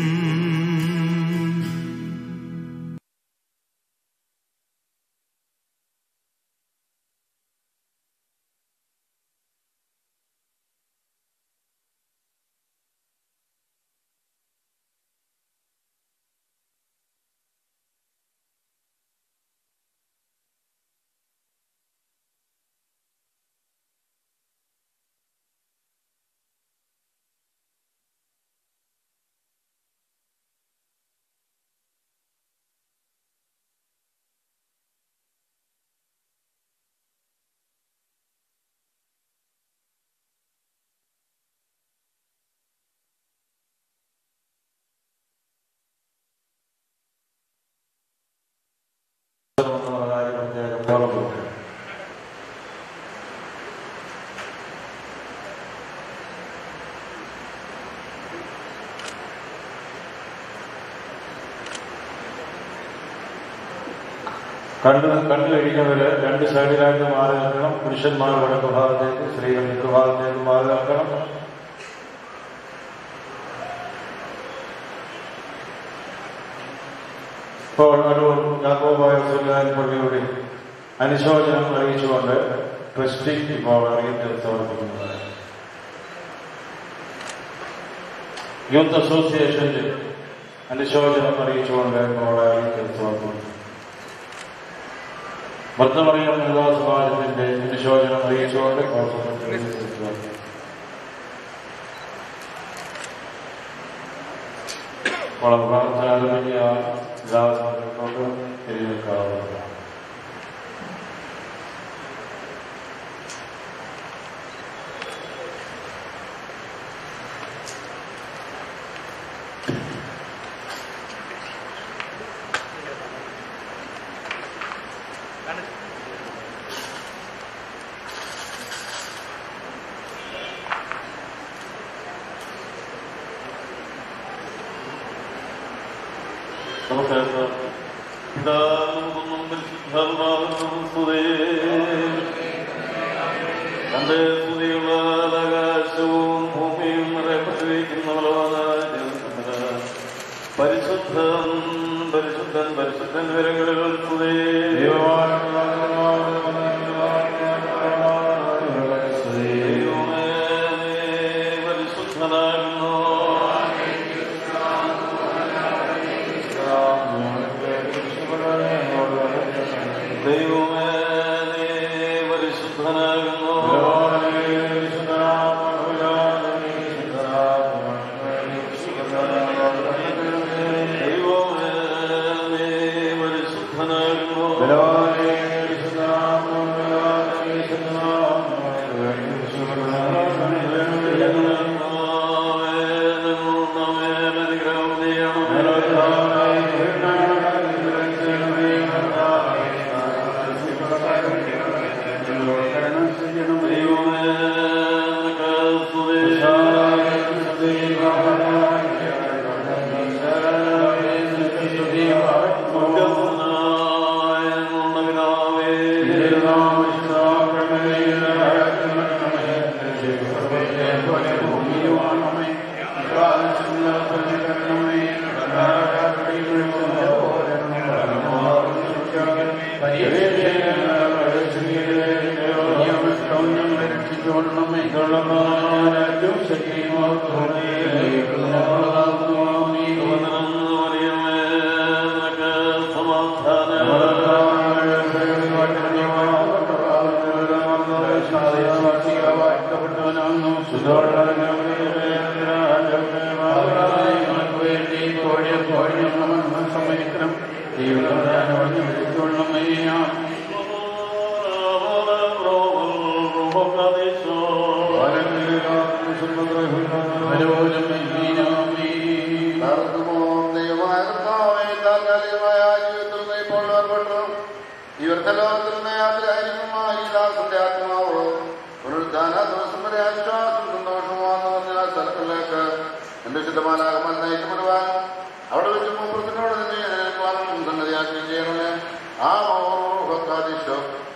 കണ്ടു കണ്ടു കഴിക്കുന്നവര് രണ്ട് സൈഡിലായിട്ട് മാറി നിൽക്കണം പുരുഷന്മാർ വടക്ക് ഭാഗത്തേക്ക് സ്ത്രീകൾ തെക്ക് ഭാഗത്തേക്ക് മാറി നിൽക്കണം ഇപ്പോൾ ഒരു യാക്കോബായ സുല്ലാൻ പള്ളിയുടെ അനുശോചനം അറിയിച്ചുകൊണ്ട് ട്രസ്റ്റി ഇപ്പോൾ അറിയിപ്പ് സമർപ്പിക്കുന്നത് യൂത്ത് അസോസിയേഷന്റെ അനുശോചനം അറിയിച്ചുകൊണ്ട് ഇപ്പോൾ അറിയിപ്പ് സമർപ്പിക്കുന്നു ഭക്തമറിയം വനിതാ സമാജത്തിന്റെ അനുശോചനം അറിയിച്ചുകൊണ്ട് വളരെ പ്രാർത്ഥനാപരമായ എല്ലാ സമയത്തോട് തിരിഞ്ഞേക്കാവുന്നതാണ് ദാസന്റെ ആത്മാവ് പുനരുദ്ധാന ദിവസം വരെ ആശ്വാസം സന്തോഷമാണെന്ന് പറഞ്ഞ ആ സ്ഥലങ്ങളിലേക്ക് എന്റെ ശുദ്ധമാലാകമാൻ നയിക്കപ്പെടുവാൻ അവിടെ വെച്ച് മൂപ്പത്തിനോട് തന്നെ എതിരേൽക്കുവാനും സന്നദ്ധയാക്കുകയും ചെയ്യണമേ ആ മോഹക്കാദിശോ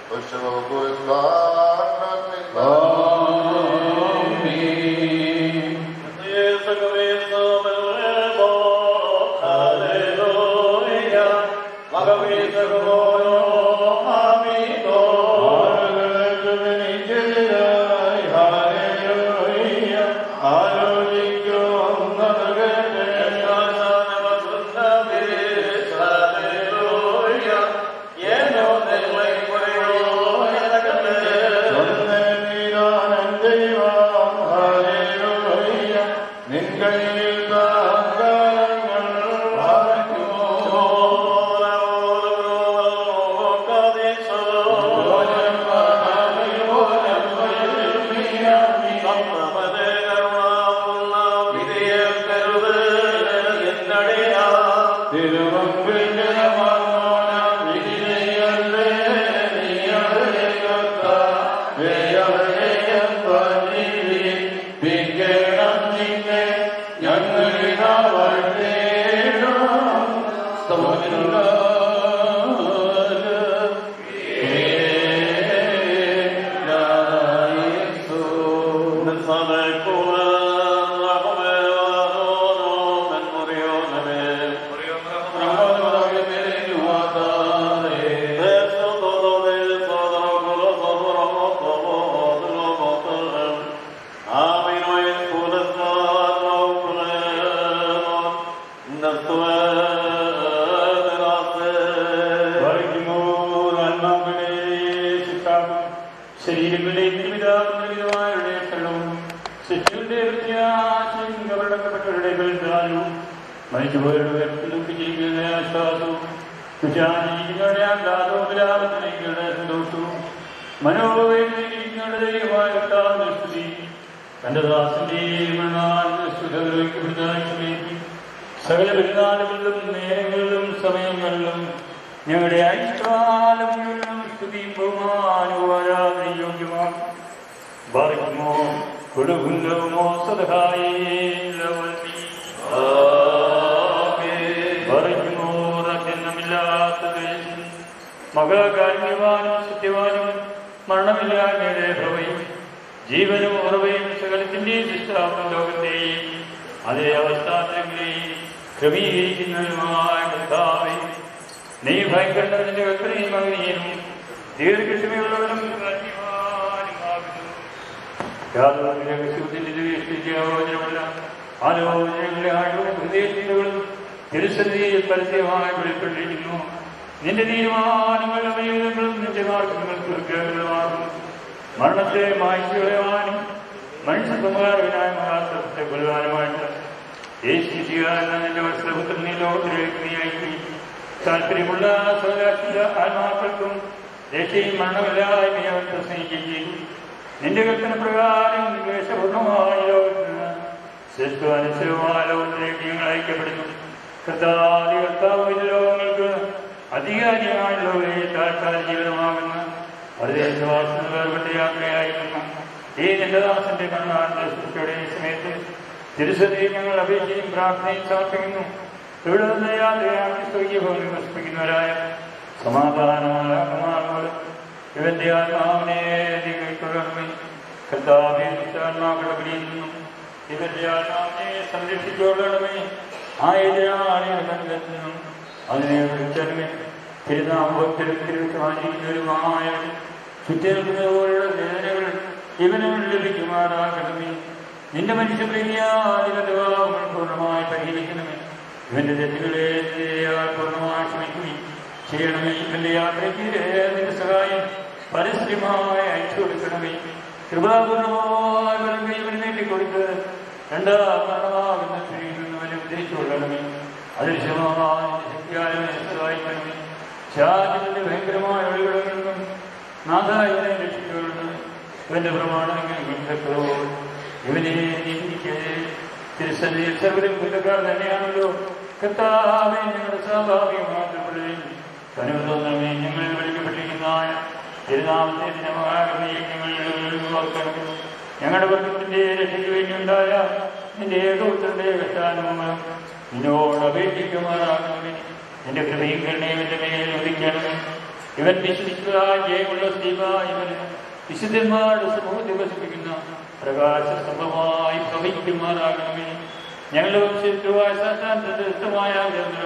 ശരീരങ്ങളുടെ വിധമായ സ്ഥലവും ശിശുവിന്റെ വൃത്തിയാശയും കവടക്കപ്പെട്ടവരുടെ ബലിദാനവും മരിച്ചുപോയവരുടെ ഉയർത്തിലുപ്പിച്ചിരിക്കുന്ന ആശ്വാസവും കുശാനികളുടെ ആഹ്ലാദവും വിലാപത്തിലേക്കുള്ള സന്തോഷവും മനോവേദനയുടെ ദൈവമായ കർത്താവിന്റെ സ്തുതി തന്റെ ദാസന്റെ മരണാനുഷ്ഠിതപ്പെടുത്താൻ സകല പെരുന്നാളുകളിലും നേരങ്ങളിലും സമയങ്ങളിലും ഞങ്ങളുടെ അയൽക്കാലം മുഴുവനും സ്തുതിയും ബഹുമാനവും ആരാധനയും യോഗ്യമാണ് ബാധിക്കുമോ കൊടുകുന്നവുമോ സദഹായി പറയുമോ റജ്ജനമില്ലാത്തത് മഹാകാരുണ്യവാനും സത്യവാനും മരണമില്ലായ്മയുടെ പ്രവയും ജീവനും ഉറവയും സകലത്തിന്റെയും സൃഷ്ടാവും ലോകത്തെയും അതേ അവസ്ഥാനങ്ങളെയും ക്രമീകരിക്കുന്നതിനുമായ കർത്താവേ നീ ഭയങ്കരന്റെ കൽപ്പനയും മകനെയും ദീർഘക്ഷമയുള്ളവരും കാരുണ്യവാനുമാകുന്നു. യാതൊരു രഹസ്യത്തിന്റെ ആലോചനമല്ല ആലോചനകളുടെ ആഴവും ഹൃദയചിന്തകളും തിരുസന്നിധിയിൽ പരസ്യമായി വെളിപ്പെട്ടിരിക്കുന്നു നിന്റെ തീരുമാനങ്ങൾ അവയവങ്ങളും നിന്റെ മാർഗങ്ങൾക്ക് കേവലമാകുന്നു മരണത്തെ മായ്ച്ചു കളയുവാനും മനുഷ്യകുമാരവിനായ മഹാസത്തെ കൊല്ലുവാനുമായിട്ട് യേശുശികാരൻ നിന്റെ വത്സരപുത്രൻ നീ ലോകത്തിലേക്ക് നീ അയക്കി താല്പര്യമുള്ള സ്വരാഷ്ട്രീയ ആത്മാക്കൾക്കും രക്ഷയും മരണമില്ലായ്മയെ അവൻ പ്രസംഗിക്കുകയും ചെയ്തു നിന്റെ കൽപ്പന പ്രകാരം നിവേശപൂർണമായ ലോകത്തിന് ശിശുവനുസരമായ ലോകത്തിലേക്ക് ഞങ്ങൾ അയക്കപ്പെടുന്നു കർത്താദി കർത്താവ് ലോകങ്ങൾക്ക് അധികാരിയായുള്ളവരെ താൽക്കാല ജീവിതമാകുന്ന പരദേശവാസം വേർപെട്ട യാത്രയായിരുന്നു ഈ നിന്റെ ദാസന്റെ കണ്ണാന്റെ സൃഷ്ടിയുടെ സമയത്ത് തിരുസതയെ ഞങ്ങൾ അപേക്ഷയും പ്രാർത്ഥനയും സമർപ്പിക്കുന്നു ഇവിടെ നിന്ന് യാത്രയാക്കി സ്വർഗീയഭവനം വസിപ്പിക്കുന്നവരായ സമാധാനമായ കുമാരങ്ങൾ ഇവന്റെ ആത്മാവിനെ കൈക്കൊള്ളണമേ കർത്താവെ ആത്മാക്കളുടെ പിടിയിൽ നിന്നും ഇവന്റെ ആത്മാവിനെ സംരക്ഷിച്ചുകൊള്ളണമേ ആ എതിരാളിയുടെ കണ്ണിൽ നിന്നും അതിനെ വിളിച്ചണമേ തിരുനാമത്തിലും തിരുവാനിക്കുന്നവരുമായ ചുറ്റിനിൽക്കുന്നതുപോലുള്ള വേദനകൾ ഇവനും ലഭിക്കുമാറാകണമേ നിന്റെ മനുഷ്യപ്രേമിയാൽ ഇവന്റെ ഭാവങ്ങൾ പൂർണ്ണമായി പരിഹരിക്കണമേ ഇവന്റെ തെറ്റുകളെ പൂർണ്ണമായി ക്ഷമിക്കുകയും ചെയ്യണമേ ഇവന്റെ യാത്രയ്ക്ക് നിന്റെ സഹായം പരസ്യമായി അയച്ചു കൊടുക്കണമേ കൃപാപൂർണമായ വരം ഇവന് നേടിക്കൊടുത്ത് രണ്ടാം മരണമാകുന്ന സ്ത്രീയിൽ നിന്ന് അവനെ ഉദ്ധരിച്ചു കൊള്ളണമേ അദൃശ്യമായ ശക്തിയാലും സഹായിക്കണമേ ശാചിന്റെ ഭയങ്കരമായ ഒളികളിൽ നിന്നും നാഥ ഇവനെ രക്ഷിച്ചുകൊള്ളണമേ ഇവന്റെ പ്രമാണങ്ങൾ ഇവനെ നീതിക്ക് തിരുസന്നിധിയിൽ സർവരും കുറ്റക്കാർ തന്നെയാണല്ലോ കർത്താവെ ഞങ്ങളുടെ സ്വാഭാവികമായ കനുതോന്നമേ ഞങ്ങൾ വിളിക്കപ്പെട്ടിരിക്കുന്ന തിരുനാമത്തെ ദിനമാകർമ്മിക്കുന്നു ഞങ്ങളുടെ വർഗത്തിന്റെ രക്ഷയ്ക്ക് വേണ്ടിയുണ്ടായ നിന്റെ ഏകോത്രന്റെ കഷ്ടാനുമ നിന്നോട് അപേക്ഷിക്കുമാറാകണമേ നിന്റെ കൃപയും കരുണയും എന്റെ മേൽ ഉദിക്കണമേ ഇവൻ വിശ്വസിച്ചതായ ജയമുള്ള സ്ത്രീവ ഇവന് വിശുദ്ധന്മാരുടെ സമൂഹത്തെ വസിപ്പിക്കുന്ന പ്രകാശ സ്തംഭമായി ഭവിക്കുമാറാകണമേ ഞങ്ങളുടെ വംശത്വമായ സാത്താന്തന്റെ വ്യക്തമായ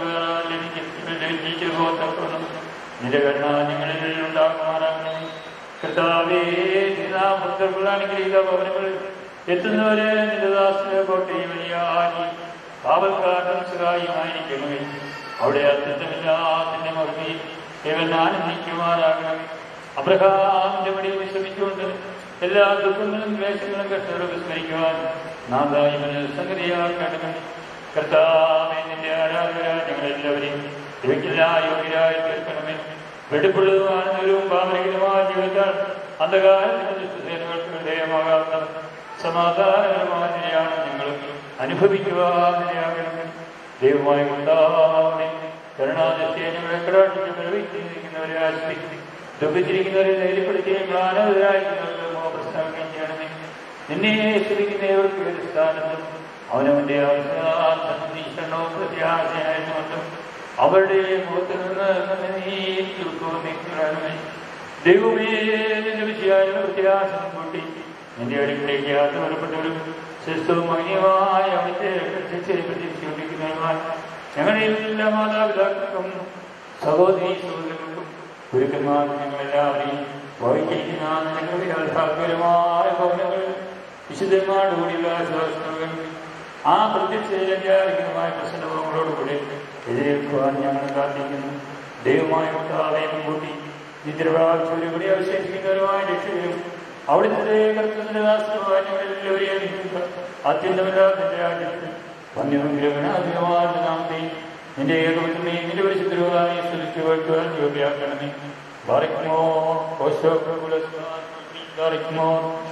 ലഭിച്ചിരുന്നു നിന്റെ കരുണ ഞങ്ങളിൽ ഉണ്ടാകുമാറാകണമേ കർത്താവേ ഭക്തർക്കുള്ള അനുഗ്രഹീത ഭവനങ്ങളിൽ എത്തുന്നവരെ നിന്റെ ദാസിനെ കോട്ടയും വലിയായി കാവൽക്കാരനും സഹായിയുമായിരിക്കണമേ അവിടെ അത്യന്തമില്ലാത്തിന്റെ മറുപടി ഇവൻ ആനന്ദിക്കുമാറാകണമേ അബ്രഹാമിന്റെ വഴി വിശ്രമിച്ചുകൊണ്ട് എല്ലാ ദുഃഖങ്ങളും ക്ലേശങ്ങളും കഷ്ടങ്ങളും വിസ്മരിക്കുവാൻ നാദായിവന് സംഗതിയാക്കണമേ കർത്താവേ നിന്റെ ആരാധന ഞങ്ങളെല്ലാവരെയും ഇവയ്ക്കെല്ലാ യോഗ്യരായി തീർക്കണമേ വെടുപ്പുള്ളതുമാണെന്നവരും പാമരഹിതമായ ജീവിതത്താൽ അന്ധകാരങ്ങൾക്ക് ഹൃദയമാകാത്ത സമാധാനപരമായ നിലയാണ് ഞങ്ങൾ അനുഭവിക്കുവാനിടയാകണമേ ദൈവമായ കൊണ്ടാവണേ കരുണാദൃഷ്ടിയെ ഞങ്ങളെ കടാട്ടിച്ച് പ്രവഹിച്ചിരിക്കുന്നവരെ ആശ്രയിക്കും ദുഃഖിച്ചിരിക്കുന്നവരെ ധൈര്യപ്പെടുത്തുകയും ജ്ഞാനവരായിരിക്കുന്നവർക്ക് മോഹപ്രസ്താവിക്കുകയും ചെയ്യണമേ നിന്നെ ശ്രമിക്കുന്നവർക്ക് ഒരു സ്ഥാനത്തും അവനവന്റെ അവസാനീഷണവും പ്രത്യാശയായിരുന്നുകൊണ്ടും അവരുടെ മുഖത്ത് നിന്ന് നീക്കണമേ ദൈവമേ നിന്റെ വിഷയായ പ്രത്യാശം കൂട്ടി നിന്റെ അടുക്കിലേക്ക് യാത്രപ്പെട്ടവരും ശിസ്തവും മഹിയമായ അവന്റെ പ്രത്യക്ഷീകരിക്കുന്നതുമായി ഞങ്ങളുടെ എല്ലാ മാതാപിതാക്കൾക്കും സഹോദരി സഹോദരങ്ങൾക്കും ഗുരുക്കന്മാർ ഞങ്ങളെല്ലാവരെയും വഹിച്ചിരിക്കുന്ന ഞങ്ങളുടെ അത്ഭുതകരമായ ഭവനങ്ങൾ വിശുദ്ധന്മാരുടെ കൂടിയുള്ള ആശ്വാസങ്ങൾ ആ പ്രത്യക്ഷമായ പ്രശ്നങ്ങളോടുകൂടി എതിരേൽക്കുവാൻ ഞങ്ങൾ പ്രാർത്ഥിക്കുന്നു ദൈവമായ കർത്താവെ മുൻകൂട്ടി നിദ്രപ്രാവശ്യം കൂടി അവശേഷിക്കുന്നവരുമായ രക്ഷകരും അവിടുത്തെ കർത്തന്റെ ദാസനുമായ ഞങ്ങളെല്ലാവരെയും അത്യന്തമില്ലാത്ത രാജ്യത്ത് വന്യഗ്രഹണാധികമായ നാമത്തെ നിന്റെ ഏകപുത്രനെ നിന്റെ പരിശുദ്ധരുവായി സ്തുതിച്ചു വയ്ക്കുവാൻ യോഗ്യാക്കണമേ ബാറിക്കുമോ ഓശോ ബാറിക്കുമോ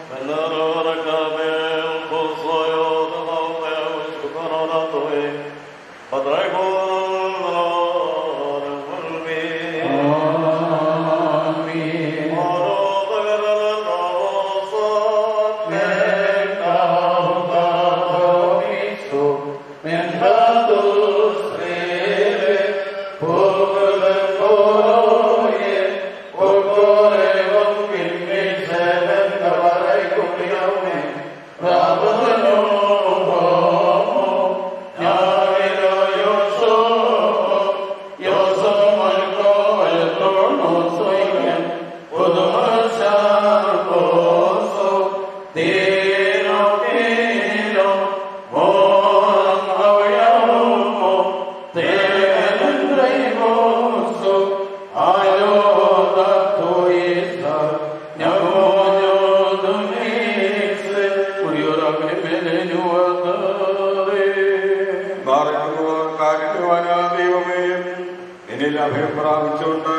ദൈവമേ എന്നിൽ അഭയം പ്രാപിച്ചുകൊണ്ട്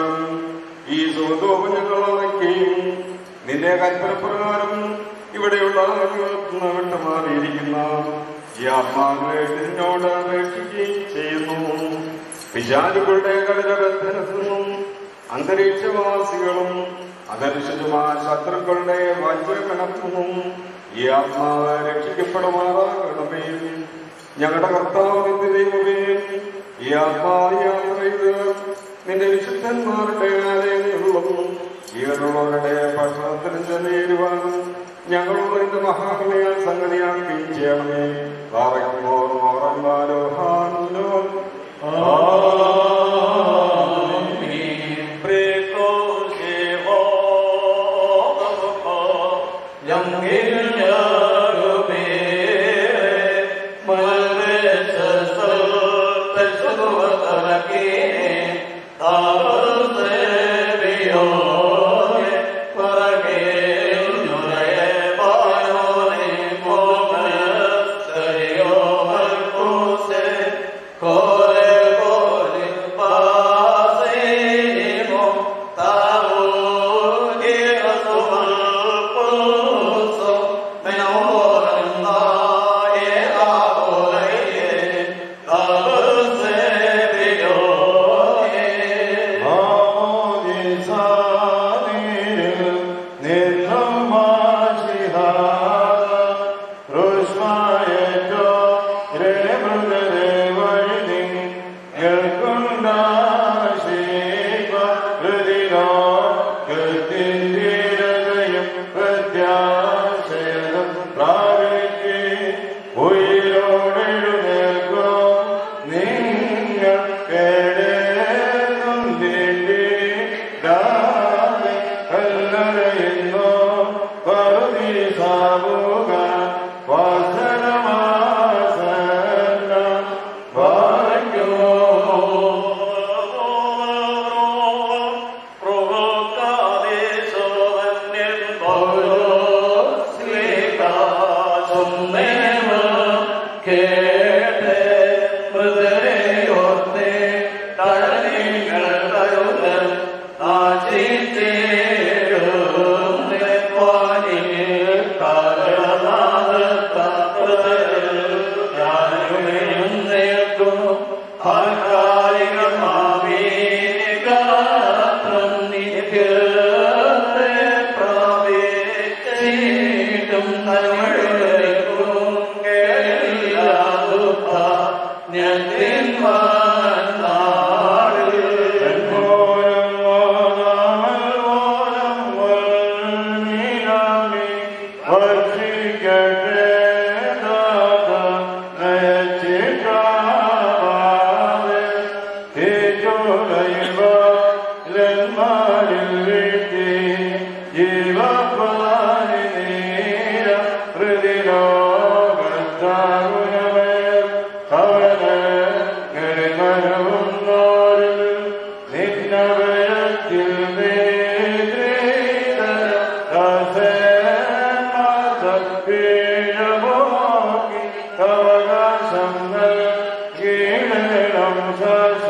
ഈ സുഖതോപനങ്ങൾ അണയ്ക്കുകയും നിന്റെ കൽപ്പനപ്രകാരം ഇവിടെയുള്ള വിട്ടു മാറിയിരിക്കുന്ന ഈ ആത്മാക്കളെ നിന്നോട് അപേക്ഷിക്കുകയും ചെയ്യുന്നു പിശാചുക്കളുടെ കടലബന്ധനത്തിൽ നിന്നും അന്തരീക്ഷവാസികളും അദർശിതമായ ശത്രുക്കളുടെ വഞ്ചകണത്തുനിന്നും ഈ ആത്മാവ് രക്ഷിക്കപ്പെടുമാറാകണമേ ഞങ്ങളുടെ കർത്താവ് നിന്റെ ദൈവമേ ഈ ആത്മാവ് യാത്ര ചെയ്ത് നിന്റെ വിശുദ്ധന്മാരുടെ ആലയങ്ങളിലും ജീവനുള്ളവരുടെ ഭക്ഷണത്തിന് ചെന്നേരുവാനും ഞങ്ങളോട് നിന്റെ മഹാകമയ സംഗതിയാക്കുകയും ചെയ്യണമേ പാറയ്ക്കുമോ മോറന്മാരോ ഹാനോ Pero വർഷിക്കട്ടെ നാഥ നയച്ചിട്ടാവാതെ തീച്ചുളയുക ലന്മാരിൽ വീഴ്ത്തി ജീവപ്രധാനി നീര ഹൃദിലോകത്താകുലമേ അവന് കിളിമരുന്നോരിൽ നിന്നവയത്തിൽ ീഴമോക്കി അവകാശം കീഴം ശാശ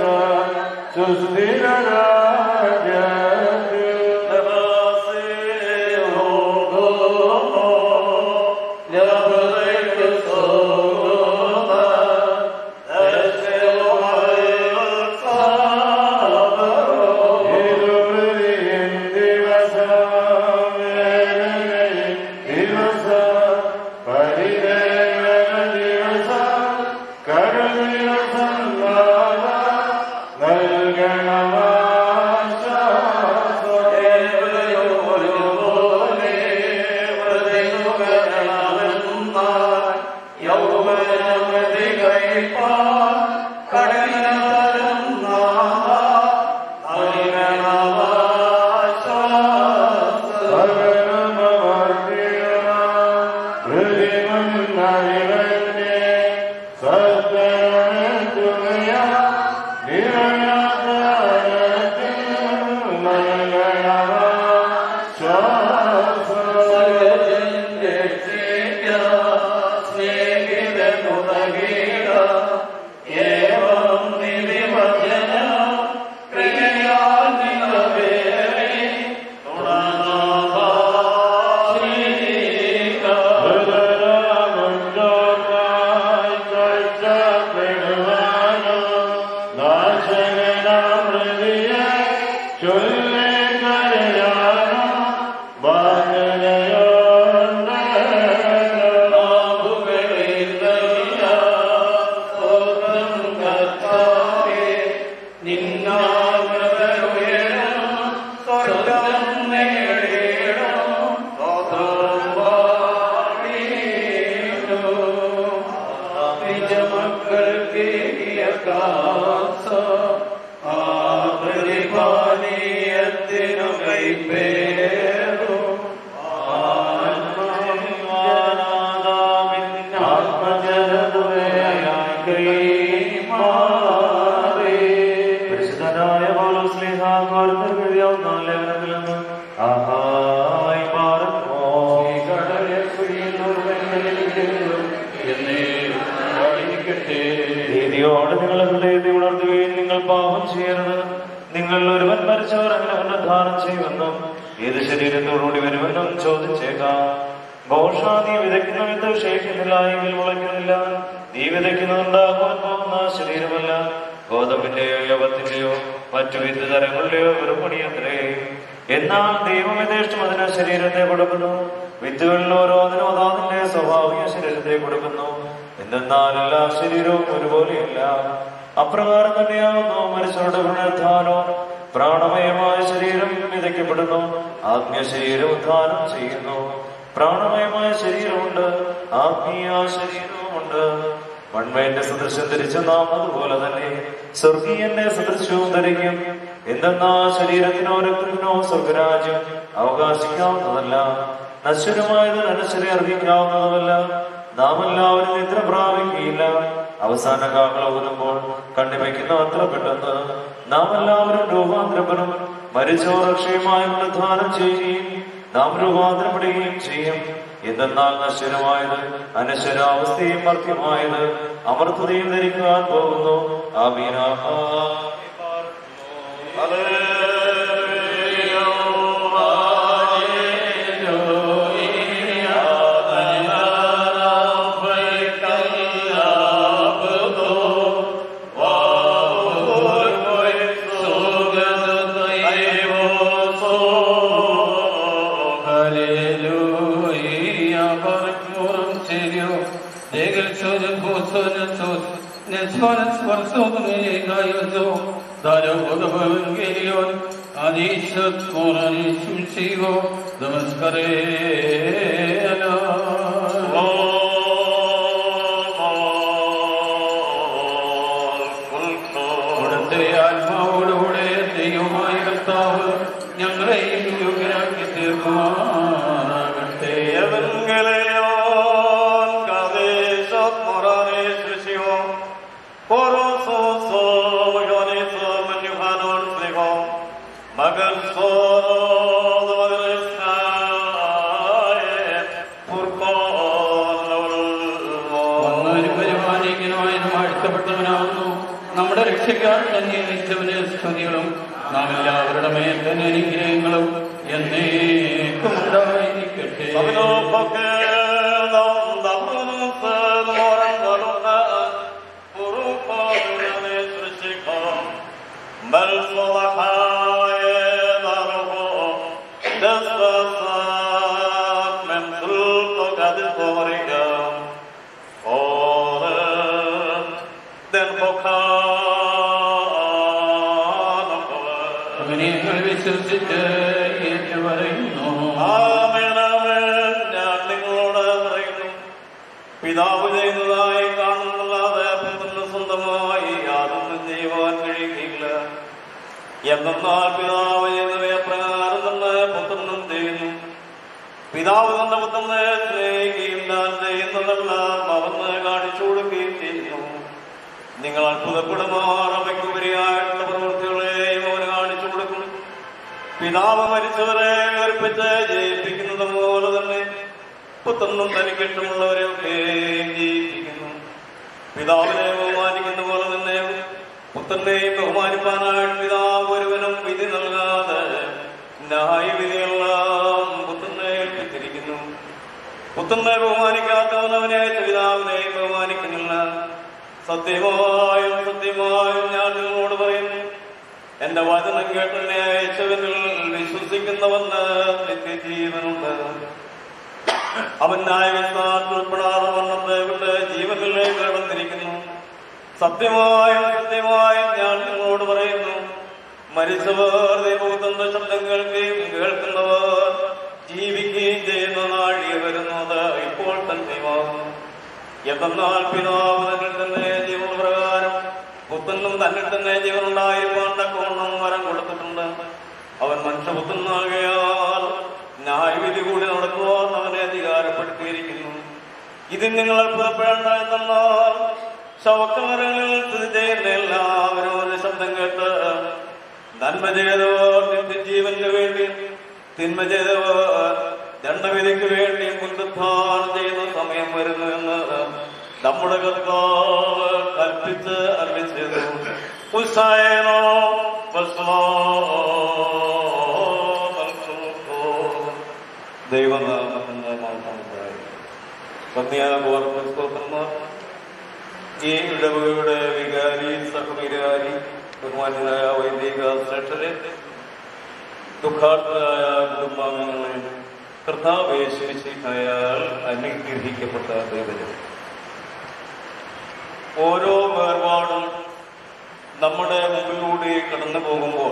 നീതിയോടെ നിങ്ങളെ ഹൃദയത്തെ ഉണർത്തുകയും നിങ്ങൾ പാപം ചെയ്യരുത് നിങ്ങൾ ഒരുവൻ മരിച്ചവർ അങ്ങനെ പുനരുദ്ധാനം ചെയ്യുമെന്നും ഏത് ശരീരത്തോടുകൂടി വരുമെന്നും ചോദിച്ചേക്കാം ഘോഷാ നീ വിതയ്ക്കുന്ന വിത്ത് ക്ഷയിക്കുന്നില്ല എങ്കിൽ മുളയ്ക്കുന്നില്ല നീ വിതയ്ക്കുന്നുണ്ടാകുവാൻ പോകുന്ന ശരീരമല്ല ഗോതമ്പിന്റെയോ യവത്തിന്റെയോ മറ്റു വിത്ത് തരങ്ങളുടെയോ വെറുപണിയത്രേ എന്നാൽ ദൈവം യഥേഷ്ടം അതിന് ശരീരത്തെ കൊടുക്കുന്നു വിത്തുകളിൽ ഓരോന്നിനും അതാതിന്റെ സ്വാഭാവിക ശരീരത്തെ കൊടുക്കുന്നു എന്തെന്നാൽ എല്ലാ ശരീരവും ഒരുപോലെയല്ല അപ്രകാരം തന്നെയാവുന്നു മനുഷ്യരുടെ പുനരുദ്ധാനവും പ്രാണമയമായ ശരീരം വിതയ്ക്കപ്പെടുന്നു ആത്മീയ ശരീരം ഉദ്ധാനം ചെയ്യുന്നു പ്രാണമയമായ ശരീരമുണ്ട് ആത്മീയ ശരീരവുമുണ്ട് മൺമേന്റെ സദൃശ്യം ധരിച്ച നാം അതുപോലെ തന്നെ സ്വർഗീയന്റെ സദൃശ്യവും ധരിക്കും എന്തെന്നാ ശരീരത്തിനോ രക്തത്തിനോ സ്വർഗരാജ്യം അവകാശിക്കാവുന്നതല്ല നശ്വരമായത് നനശ്വരെ അർഹിക്കാവുന്നതുമല്ല നാം എല്ലാവരും നിദ്ര പ്രാപിക്കുകയില്ല അവസാന കാക്കള ഊതുമ്പോൾ കണ്ണിമയ്ക്കുന്ന അത്ര പെട്ടെന്ന് നാം എല്ലാവരും രൂപാന്തരപ്പെടും മരിച്ചോ രക്ഷയുമായി ഉദ്ധാനം ചെയ്യുകയും നാം രൂപാന്തരപ്പെടുകയും ചെയ്യും എന്തെന്നാൽ നശ്വരമായത് അനശ്വരാവസ്ഥയും മർത്യമായത് അമർത്തതയും ധരിക്കുവാൻ പോകുന്നു ആമീന Namaskare കൃപയാൽ തന്നെ നിത്യവന് സ്തുതികളും നാം എല്ലാവരുടെ മേൽ തന്നെ അനുഗ്രഹങ്ങളും എന്നേക്കും ഉണ്ടായിരിക്കട്ടെ بل صلحاء ضربوا دسبسات من خلق قد خورقا فورت den അങ്ങനെ ഞങ്ങൾ വിശ്വസിച്ച് ഏറ്റുപറയുന്നു ആമേൻ ആമേൻ ഞാൻ നിങ്ങളോട് പറയുന്നു പിതാവ് ചെയ്യുന്നതായി കാണുന്നല്ലാതെ പുത്രന് സ്വന്തമായി യാതൊന്നും ചെയ്യുവാൻ കഴിയുകയില്ല എന്തെന്നാൽ പിതാവ് ചെയ്യുന്നവയെ പ്രകാരം തന്നെ പുത്രനും ചെയ്യുന്നു പിതാവ് തന്റെ പുത്രനെ സ്നേഹിക്കുകയും താൻ ചെയ്യുന്നതെല്ലാം അവന്ന് കാണിച്ചു കൊടുക്കുകയും ചെയ്യുന്നു നിങ്ങൾ അത്ഭുതപ്പെടുമാർ അവയ്ക്കുപരിയായിട്ടുള്ള പ്രവൃത്തികളെയും അവന് കാണിച്ചു കൊടുക്കും പിതാവ് മരിച്ചവരെ ഉയർപ്പിച്ച് ജയിപ്പിക്കുന്നത് പോലെ തന്നെ പുത്രനും തനിക്ക് ഇഷ്ടമുള്ളവരെ ഒക്കെ ജയിപ്പിക്കുന്നു പിതാവിനെ ബഹുമാനിക്കുന്ന പോലെ തന്നെ പുത്രനെയും ബഹുമാനിപ്പാനായിട്ട് പിതാവ് ഒരുവനും വിധി നൽകാതെ ന്യായവിധിയെല്ലാം പുത്രനെ ഏൽപ്പിച്ചിരിക്കുന്നു പുത്രനെ ബഹുമാനിക്കാത്തവൻ അവനെ അയച്ച പിതാവിനെയും ബഹുമാനിക്കുന്നില്ല സത്യമായും സത്യമായും ഞാൻ നിങ്ങളോട് പറയുന്നു എന്റെ വചനം കേട്ടെന്നെ അയച്ചവനിൽ വിശ്വസിക്കുന്നവന് നിത്യജീവനുണ്ട് അവൻ ന്യായവിസ്ഥാനത്തിൽ ഉൾപ്പെടാതെ വണ്ണത്തെ വിട്ട് ജീവനിലേക്ക് കടന്നിരിക്കുന്നു സത്യമായും സത്യമായും ഞാൻ നിങ്ങളോട് പറയുന്നു മരിച്ചവർ ദൈവത്തിന്റെ ശബ്ദം കേൾക്കുകയും കേൾക്കുന്നവർ ജീവിക്കുകയും ചെയ്യുന്ന നാഴിക വരുന്നത് ഇപ്പോൾ തന്നെയാകും എന്തെന്നാൽ പിതാവ് തന്നിൽ തന്നെ ജീവപ്രകാരം പുത്രനും തന്നിൽ തന്നെ ജീവനുണ്ടായിരിക്കാൻ തക്കവണ്ണം വരം കൊടുത്തിട്ടുണ്ട് അവൻ മനുഷ്യപുത്രനാകയാൽ ന്യായവിധി കൂടി നടക്കുവാൻ അവനെ അധികാരപ്പെടുത്തിയിരിക്കുന്നു ഇതിൽ നിങ്ങൾ അത്ഭുതപ്പെടേണ്ട എന്നാൽ ശവക്കമരങ്ങളിൽ സ്ഥിതി ചെയ്യുന്ന എല്ലാവരും ഒരു ശബ്ദം കേട്ട് നന്മ ചെയ്തവർ നിത്യജീവന് വേണ്ടി തിന്മ ചെയ്തവർ ദണ്ഡവിധിക്ക് വേണ്ടി പുനരുദ്ധാനം ചെയ്യുന്ന സമയം വരുന്നു എന്ന് നമ്മുടെ കർത്താവ് കൽപ്പിച്ച് അറിയിച്ചത് ഉസായനോ ദൈവനാമത്തിന് മാത്രമുണ്ടായി കന്യാഗോർമ്മസ്തോത്രന്മാർ ഈ ഇടവകയുടെ വികാരി സഹവികാരി ബഹുമാനായ വൈദിക ശ്രേഷ്ഠരെ ദുഃഖാർത്ഥരായ കുടുംബാംഗങ്ങളെ കർത്താവേശിച്ചയാൽ അനുഗ്രഹിക്കപ്പെട്ട ദൈവജനം ഓരോ വേർപാടും നമ്മുടെ മുമ്പിലൂടെ കടന്നു പോകുമ്പോൾ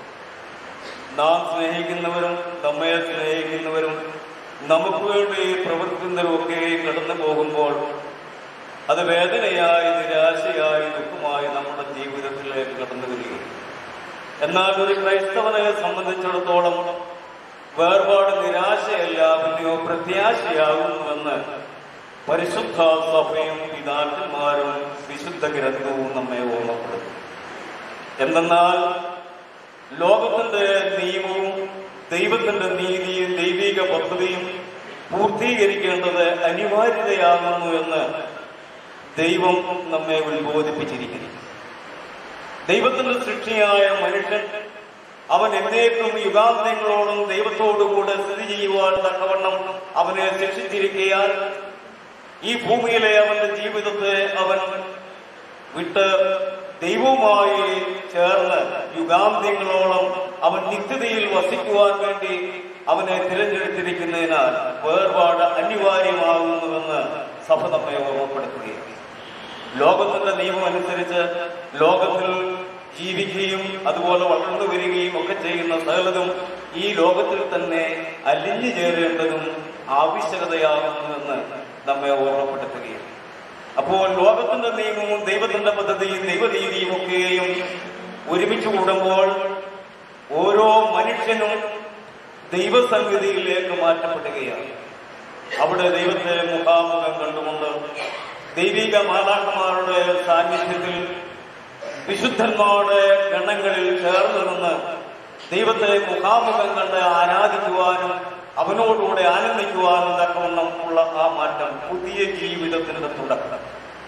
നാം സ്നേഹിക്കുന്നവരും നമ്മെ സ്നേഹിക്കുന്നവരും നമുക്ക് വേണ്ടി പ്രവർത്തിക്കുന്നവരൊക്കെ കടന്നു പോകുമ്പോൾ അത് വേദനയായി നിരാശയായി ദുഃഖമായി നമ്മുടെ ജീവിതത്തിലേക്ക് കടന്നു വരികയും എന്നാൽ ഒരു ക്രൈസ്തവനെ സംബന്ധിച്ചിടത്തോളം വേർപാട് നിരാശയല്ല പിന്നെയോ പ്രത്യാശയാകുന്നുവെന്ന് പരിശുദ്ധ സഭയും പിതാക്കന്മാരും വിശുദ്ധ ഗ്രന്ഥവും നമ്മെ ഓർമ്മപ്പെടുത്തും എന്തെന്നാൽ ലോകത്തിന്റെ നിയമവും ദൈവത്തിന്റെ നീതിയും ദൈവിക പദ്ധതിയും പൂർത്തീകരിക്കേണ്ടത് അനിവാര്യതയാകുന്നു എന്ന് ദൈവം നമ്മെ ഉത്ബോധിപ്പിച്ചിരിക്കുന്നു ദൈവത്തിന്റെ സൃഷ്ടിയായ മനുഷ്യൻ അവൻ എന്നേക്കും യുഗാന്തങ്ങളോളം ദൈവത്തോടുകൂടെ സ്ഥിതി ചെയ്യുവാൻ തക്കവണ്ണം അവനെ ശിക്ഷിച്ചിരിക്കയാൽ ഈ ഭൂമിയിലെ അവന്റെ ജീവിതത്തെ അവൻ വിട്ട് ദൈവവുമായി ചേർന്ന് യുഗാന്ത്യങ്ങളോളം അവൻ നിത്യതയിൽ വസിക്കുവാൻ വേണ്ടി അവനെ തിരഞ്ഞെടുത്തിരിക്കുന്നതിനാൽ വേർപാട് അനിവാര്യമാകുന്നുവെന്ന് സഭ നമ്മെ ഓർമ്മപ്പെടുത്തുകയാണ് ലോകത്തിന്റെ നിയമം അനുസരിച്ച് ലോകത്തിൽ ജീവിക്കുകയും അതുപോലെ വളർന്നു വരികയും ഒക്കെ ചെയ്യുന്ന സകലതും ഈ ലോകത്തിൽ തന്നെ അലിഞ്ഞു ചേരേണ്ടതും ആവശ്യകതയാകുന്നുവെന്ന് നമ്മെ ഓർമ്മപ്പെടുത്തുകയാണ് അപ്പോൾ ലോകത്തിന്റെ നിയമവും ദൈവത്തിന്റെ പദ്ധതിയും ദൈവരീതിയും ഒക്കെയും ഒരുമിച്ച് കൂടുമ്പോൾ ഓരോ മനുഷ്യനും ദൈവസന്നിധിയിലേക്ക് മാറ്റപ്പെടുകയാണ് അവിടെ ദൈവത്തെ മുഖാമുഖം കണ്ടുകൊണ്ട് ദൈവിക മാതാക്കന്മാരുടെ സാന്നിധ്യത്തിൽ വിശുദ്ധന്മാരുടെ ഗണങ്ങളിൽ ചേർന്ന് നിന്ന് ദൈവത്തെ മുഖാമുഖം കണ്ട് ആരാധിക്കുവാനും അവനോടുകൂടെ ആനന്ദിക്കുവാനും തക്കവണ്ണം ഉള്ള ആ മാറ്റം പുതിയ ജീവിതത്തിന്റെ തുടക്കം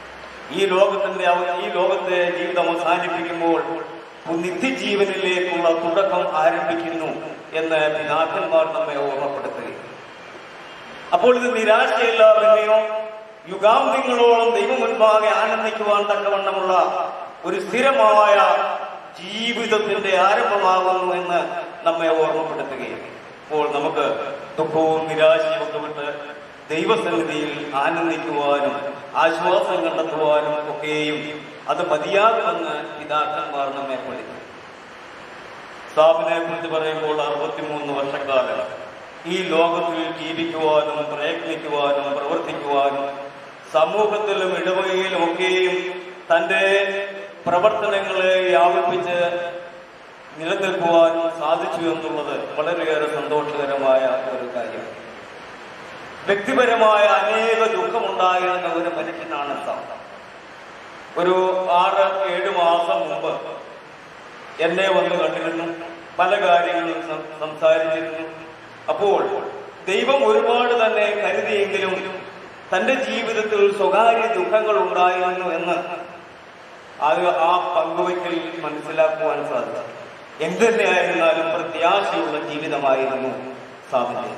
ഈ ലോകത്തിന്റെ അവ- ഈ ലോകത്തെ ജീവിതം അവസാനിപ്പിക്കുമ്പോൾ നിത്യജീവനിലേക്കുള്ള തുടക്കം ആരംഭിക്കുന്നു എന്ന് പിതാക്കന്മാർ നമ്മെ ഓർമ്മപ്പെടുത്തുകയും അപ്പോൾ ഇത് നിരാശയില്ല പിന്നെയോ യുഗാന്ത്യങ്ങളോളം ദൈവം മുൻപാകെ ആനന്ദിക്കുവാൻ തക്കവണ്ണമുള്ള ഒരു സ്ഥിരമായ ജീവിതത്തിന്റെ ആരംഭമാകുന്നു എന്ന് നമ്മെ ഓർമ്മപ്പെടുത്തുകയും അപ്പോൾ നമുക്ക് ദുഃഖവും നിരാശയും ഒക്കെ വിട്ട് ദൈവസന്നിധിയിൽ ആനന്ദിക്കുവാനും ആശ്വാസം കണ്ടെത്തുവാനും ഒക്കെയും അത് മതിയാകുമെന്ന് പിതാക്കന്മാർ നമ്മെ പഠിക്കും സാബിനെ കുറിച്ച് പറയുമ്പോൾ അറുപത്തിമൂന്ന് വർഷക്കാലം ഈ ലോകത്തിൽ ജീവിക്കുവാനും പ്രയത്നിക്കുവാനും പ്രവർത്തിക്കുവാനും സമൂഹത്തിലും ഇടവകയിലും ഒക്കെയും തന്റെ പ്രവർത്തനങ്ങളെ വ്യാപിപ്പിച്ച് നിലനിൽക്കുവാനും സാധിച്ചു എന്നുള്ളത് വളരെയേറെ സന്തോഷകരമായ ഒരു കാര്യമാണ് വ്യക്തിപരമായ അനേക ദുഃഖമുണ്ടായിരുന്ന ഒരു മനുഷ്യനാണ് സാം ഒരു ആറ് ഏഴ് മാസം മുമ്പ് എന്നെ വന്ന് കണ്ടിരുന്നു പല കാര്യങ്ങളും സം- സംസാരിച്ചിരുന്നു അപ്പോൾ ദൈവം ഒരുപാട് തന്നെ കരുതിയെങ്കിലും തന്റെ ജീവിതത്തിൽ സ്വകാര്യ ദുഃഖങ്ങൾ ഉണ്ടായിരുന്നു എന്ന് അത് ആ പങ്കുവയ്ക്കൽ മനസ്സിലാക്കുവാൻ സാധിച്ചു എന്തുതന്നെയായിരുന്നാലും പ്രത്യാശയുള്ള ജീവിതമായിരുന്നു സാമിന്റെ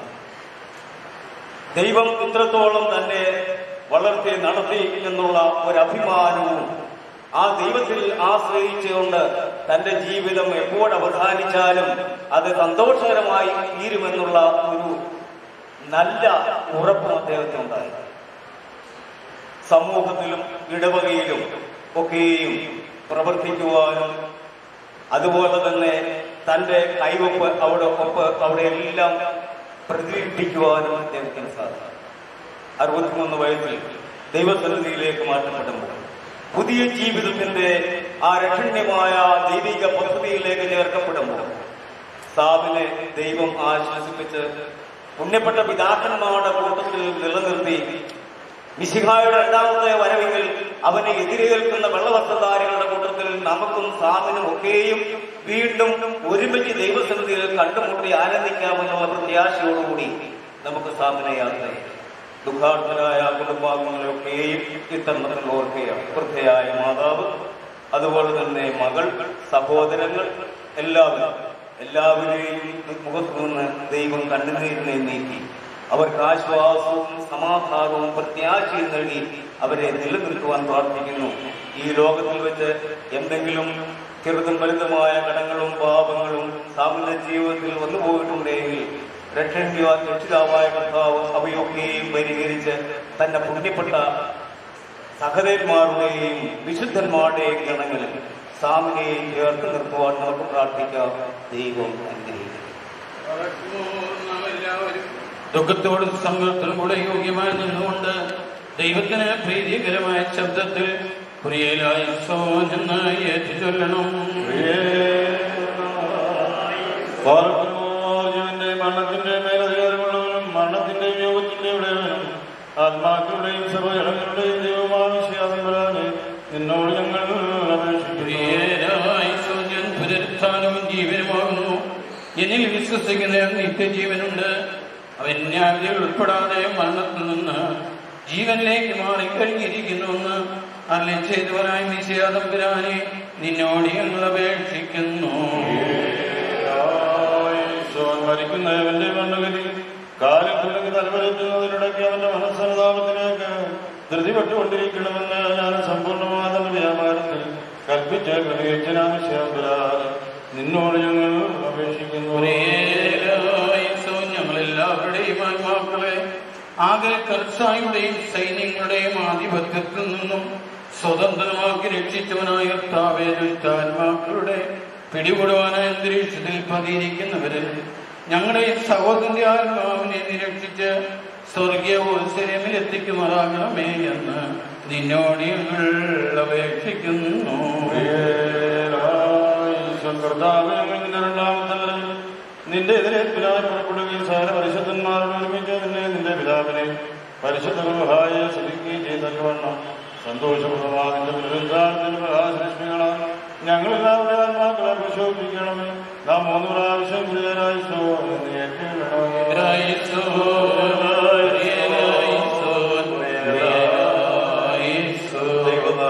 ദൈവം ഇത്രത്തോളം തന്നെ വളർത്തി നടത്തി എന്നുള്ള ഒരു അഭിമാനവും ആ ദൈവത്തിൽ ആശ്രയിച്ചുകൊണ്ട് തന്റെ ജീവിതം എപ്പോൾ അവസാനിച്ചാലും അത് സന്തോഷകരമായി തീരുമെന്നുള്ള ഒരു നല്ല ഉറപ്പും അദ്ദേഹത്തിനുണ്ടായി സമൂഹത്തിലും ഇടവകയിലും ഒക്കെയും പ്രവർത്തിക്കുവാനും അതുപോലെ തന്നെ തന്റെ കൈവപ്പ് അവിടെ ഒപ്പ് അവിടെ എല്ലാം പ്രതിഫലിപ്പിക്കുവാനും അദ്ദേഹത്തിന് സാധിക്കും അറുപത്തിമൂന്ന് വയസ്സിൽ ദൈവസന്നിധിയിലേക്ക് മാറ്റപ്പെടുമ്പോൾ പുതിയ ജീവിതത്തിന്റെ ആ രക്ഷണ്യമായ ദൈവിക പദ്ധതിയിലേക്ക് ചേർക്കപ്പെടുമ്പോൾ സാബിനെ ദൈവം ആശ്വസിപ്പിച്ച് പുണ്യപ്പെട്ട പിതാക്കന്മാരുടെ കൂട്ടത്തിൽ നിലനിർത്തി മിശിഹായുടെ രണ്ടാമത്തെ വരവെങ്കിൽ അവനെ എതിരേൽക്കുന്ന വെള്ളവസ്ത്രധാരികളുടെ കൂട്ടത്തിൽ നമുക്കും സാമിനും ഒക്കെയും വീണ്ടും ഒരുമിച്ച് ദൈവസന്നിധിയിൽ കണ്ടുമുട്ടി ആനന്ദിക്കാമെന്നുള്ള പ്രത്യാശയോടുകൂടി നമുക്ക് സാമിനെ യാത്ര ചെയ്യാം ദുഃഖാർത്ഥരായ കുടുംബാംഗങ്ങളെയൊക്കെയും ഇത്തരണത്തിൽ ഓർക്കുകയാണ് വൃദ്ധയായ മാതാവ് അതുപോലെ തന്നെ മകൾ സഹോദരങ്ങൾ എല്ലാവരും എല്ലാവരെയും മുഖത്തു നിന്ന് ദൈവം കണ്ണുനീരിനെ നീക്കി അവർക്ക് ആശ്വാസവും സമാധാനവും പ്രത്യാശയും നൽകി അവരെ നിലനിൽക്കുവാൻ പ്രാർത്ഥിക്കുന്നു ഈ ലോകത്തിൽ വെച്ച് എന്തെങ്കിലും ചെറുതും വലുതുമായ കടങ്ങളും പാപങ്ങളും സാമൂഹ്യ ജീവിതത്തിൽ വന്നു പോയിട്ടുണ്ടെങ്കിൽ രക്ഷണ്യ രക്ഷിതാവായ കർത്താവ് അവയൊക്കെയും പരിഹരിച്ച് തന്റെ പുണ്യപ്പെട്ട സഹദേന്മാരുടെയും വിശുദ്ധന്മാരുടെയും ഗണങ്ങളിൽ സാമിനെയും ചേർത്ത് നിർത്തുവാൻ നമുക്ക് പ്രാർത്ഥിക്കാം ദൈവം അനുഗ്രഹിക്കും നാം എല്ലാവരും ദുഃഖത്തോടും സങ്കടത്തിലും കൂടെ യോഗ്യമായി നിന്നുകൊണ്ട് ദൈവത്തിന് പ്രീതികരമായ ശബ്ദത്തിൽ പ്രിയലായ സോനെന്ന് ഏറ്റു ചൊല്ലണം പാർക്കുമോർജവന്റെ മരണത്തിന്റെ മേലധികാരമുള്ളവനും മരണത്തിന്റെ യോഗത്തിന്റെ ഉടയവനും ആത്മാക്കളുടെയും സഭകളുടെയും ദൈവമാവശ്യാതമ്പരാനെ നിന്നോട് ഞങ്ങൾ അപേക്ഷിക്കുന്നു പ്രിയരായ സോജൻ പുനരുത്ഥാനവും ജീവനുമാകുന്നു എന്നിൽ വിശ്വസിക്കുന്ന നിത്യജീവനുണ്ട് അവൻ ന്യായത്തിൽ ഉൾപ്പെടാതെ മരണത്തിൽ നിന്ന് ജീവനിലേക്ക് മാറിക്കഴിഞ്ഞിരിക്കുന്നുവെന്ന് അല്ലെ ചെയ്തവനായി നിശ്ചയാതമ്പുരാനെ നിന്നോട് ഞങ്ങൾ അപേക്ഷിക്കുന്നു ഈശോൻ മരിക്കുന്നവന്റെ മണ്ണുകരി കാലിൽ തുടങ്ങി തലവരത്തുന്നതിനിടയ്ക്ക് അവന്റെ മനസ്സനുതാപത്തിലേക്ക് ധൃതിപ്പെട്ടുകൊണ്ടിരിക്കണമെന്ന് ഞാൻ സമ്പൂർണ്ണമായ വ്യാപാരത്തിൽ കൽപ്പിച്ച ക്രമീകരിച്ചനാവശ്യം നിന്നോട് ഞങ്ങൾ അപേക്ഷിക്കുന്നു ഞങ്ങളെല്ലാവരുടെയും ആത്മാക്കളെ ആകെ കർസായുടെയും സൈന്യങ്ങളുടെയും ആധിപത്യത്തിൽ നിന്നും സ്വതന്ത്രമാക്കി രക്ഷിച്ചവനായ കർത്താവേ ദുഷ്ടാത്മാക്കളുടെ പിടികൂടുവാനായ അന്തരീക്ഷത്തിൽ പതിയിരിക്കുന്നവരിൽ ഞങ്ങളുടെ സഹോദരന്റെ ആത്മാവിനെ നിരക്ഷിച്ച് സ്വർഗീയ ഓത്സരമിൽ എത്തിക്കുമാറാകണമേ എന്ന് നിന്നോട് ഞങ്ങൾ അപേക്ഷിക്കുന്നു നിന്റെ എതിരേൽപ്പിനായി പുറപ്പെടുകയും സകല പരിശുദ്ധന്മാരോട് ഒരുമിച്ച് നിന്നെ നിന്റെ പിതാവിനെ പരിശുദ്ധ ഗൃഹായ ശ്രദ്ധിക്കുകയും ചെയ്തവണ്ണം സന്തോഷപ്രദമായ നിന്റെ പുനരുദ്ധാരത്തിന്റെ പ്രകാശലക്ഷ്മികളാൽ ഞങ്ങളെല്ലാവരുടെ ആത്മാക്കളെ പ്രശോഭിക്കണമേ നാം മൂന്ന് പ്രാവശ്യം ഗുരുതരായി സോ എന്ന് ഏറ്റുകൊള്ളണമേ ദൈവനാമം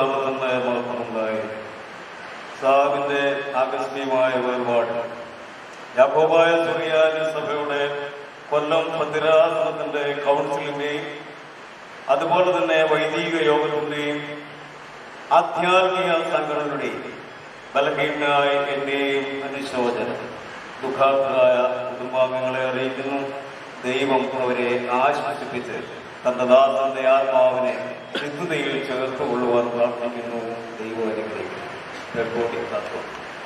യാക്കോബായ സുറിയാനി സഭയുടെ കൊല്ലം ഭദ്രാസനത്തിന്റെ കൗൺസിലിന്റെയും അതുപോലെ തന്നെ വൈദിക യോഗത്തിന്റെയും ആധ്യാത്മിക സംഘടനയുടെയും ബലഹീനായ എന്റെയും അനുശോചനം ദുഃഖാർത്ഥരായ കുടുംബാംഗങ്ങളെ അറിയിക്കുന്നു ദൈവം അവരെ ആശ്വസിപ്പിച്ച് തന്റെ ദാസന്റെ ആത്മാവിനെ ശുദ്ധതയിൽ ചേർത്ത് കൊള്ളുവാൻ പ്രാർത്ഥിക്കുന്നു ദൈവം അനുഗ്രഹിക്കുന്നു റെക്കോർഡിംഗ് തത്വം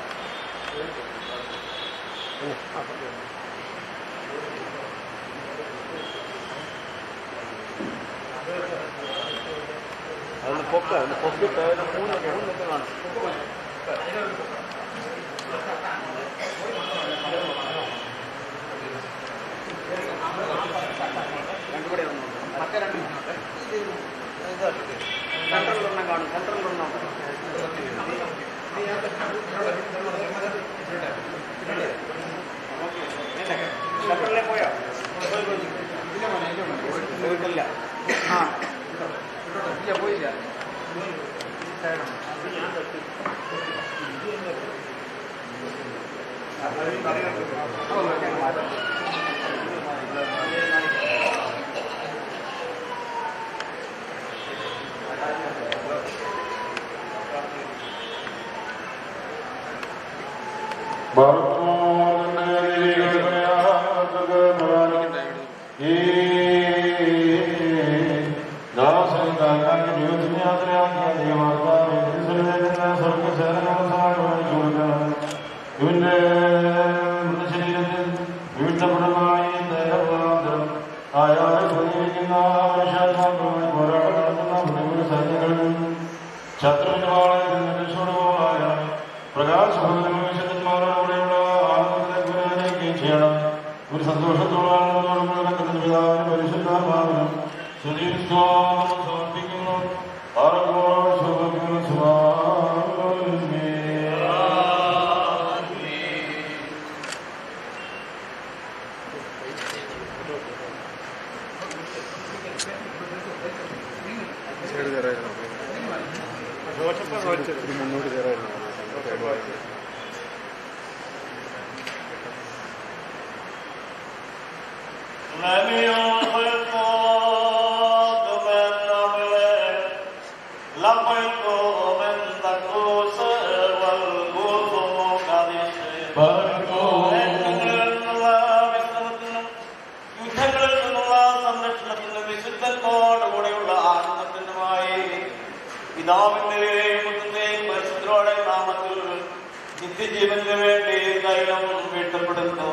അതൊന്ന് പൊക്ക ഒന്ന് പൊക്കിട്ട് ഒരു മൂന്ന് മൂന്നൊക്കെ കാണും രണ്ടുകൂടെ ഒന്നും മറ്റേ രണ്ട് സെൻട്രലിലൊരെണ്ണം കാണും സെൻട്രലിലൊരെണ്ണം സെൻട്രലിലെ പോയോ പോയിട്ടില്ല ആ ഇല്ല പോയില്ല ഇവന്റെ മൃതശരീരത്തിൽ വീഴ്ത്തപ്പെടുന്നതായി ദേഹമുഖാന്തരം ആയാളെ പ്രതികരിക്കുന്ന മനുഷ്യാത്മാക്കളുമായി പോരാട്ടം നടത്തുന്ന പ്രതികൂല സൈന്യങ്ങളിൽ ശത്രുവിന്റെ വാളത്തിൽ നിന്ന് രക്ഷപ്പെടുവാനായ പ്രകാശഭവനും വിശുദ്ധന്മാരോടുകൂടെയുള്ള ആനന്ദത്തെ പുനരനയിക്കുകയും ചെയ്യണം ഒരു സന്തോഷത്തോടാണ് നടക്കുന്ന പിതാവിനും പരിശുദ്ധാത്മാവിനും സ്തുതിസ്തോത്രം സമർപ്പിക്കുന്നു ആർക്കോട് ശോഭിക്കുന്നു സുമാമേ ഒരു മുന്നോട്ട് കയറായിരുന്നു യുദ്ധങ്ങളിൽ നിന്നുള്ള സംരക്ഷണത്തിനും വിശുദ്ധത്തോടുകൂടെയുള്ള ആനന്ദത്തിനുമായി പിതാവിന്റെയും പുത്രന്റെയും പരിശുദ്ധരോടെ നാമത്തിൽ നിത്യജീവന് വേണ്ടി തൈലം വീട്ടപ്പെടുന്നു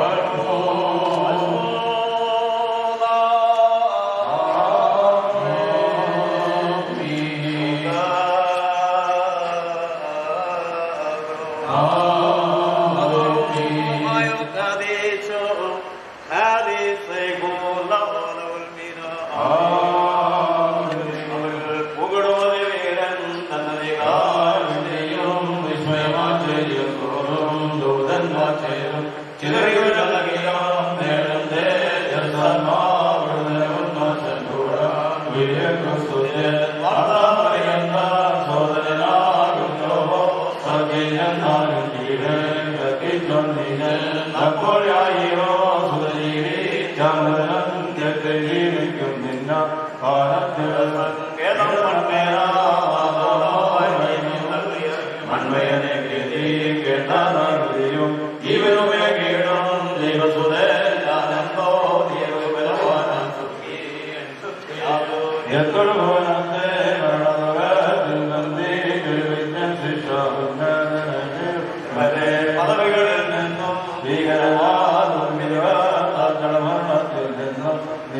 ഇവനുമേ കീഴും ദൈവസുതേ ഞാനെന്തോ എത്രഭവനത്തെ പദവികളിൽ നിന്നും ഭീകരവാദം മരണത്തിൽ നിന്നും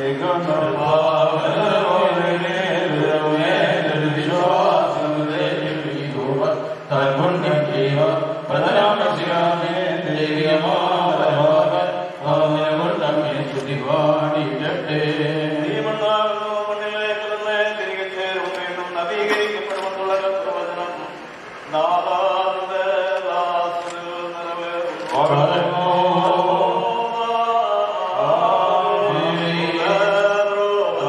പാടിയിട്ടെ മണ്ണിലേക്ക് തന്നെ തിരികെ ചേരും വീണ്ടും നവീകരിക്കപ്പെടുമെന്നുള്ള പ്രവചനം നാദാന്റെ ദാസന് നിറവേറും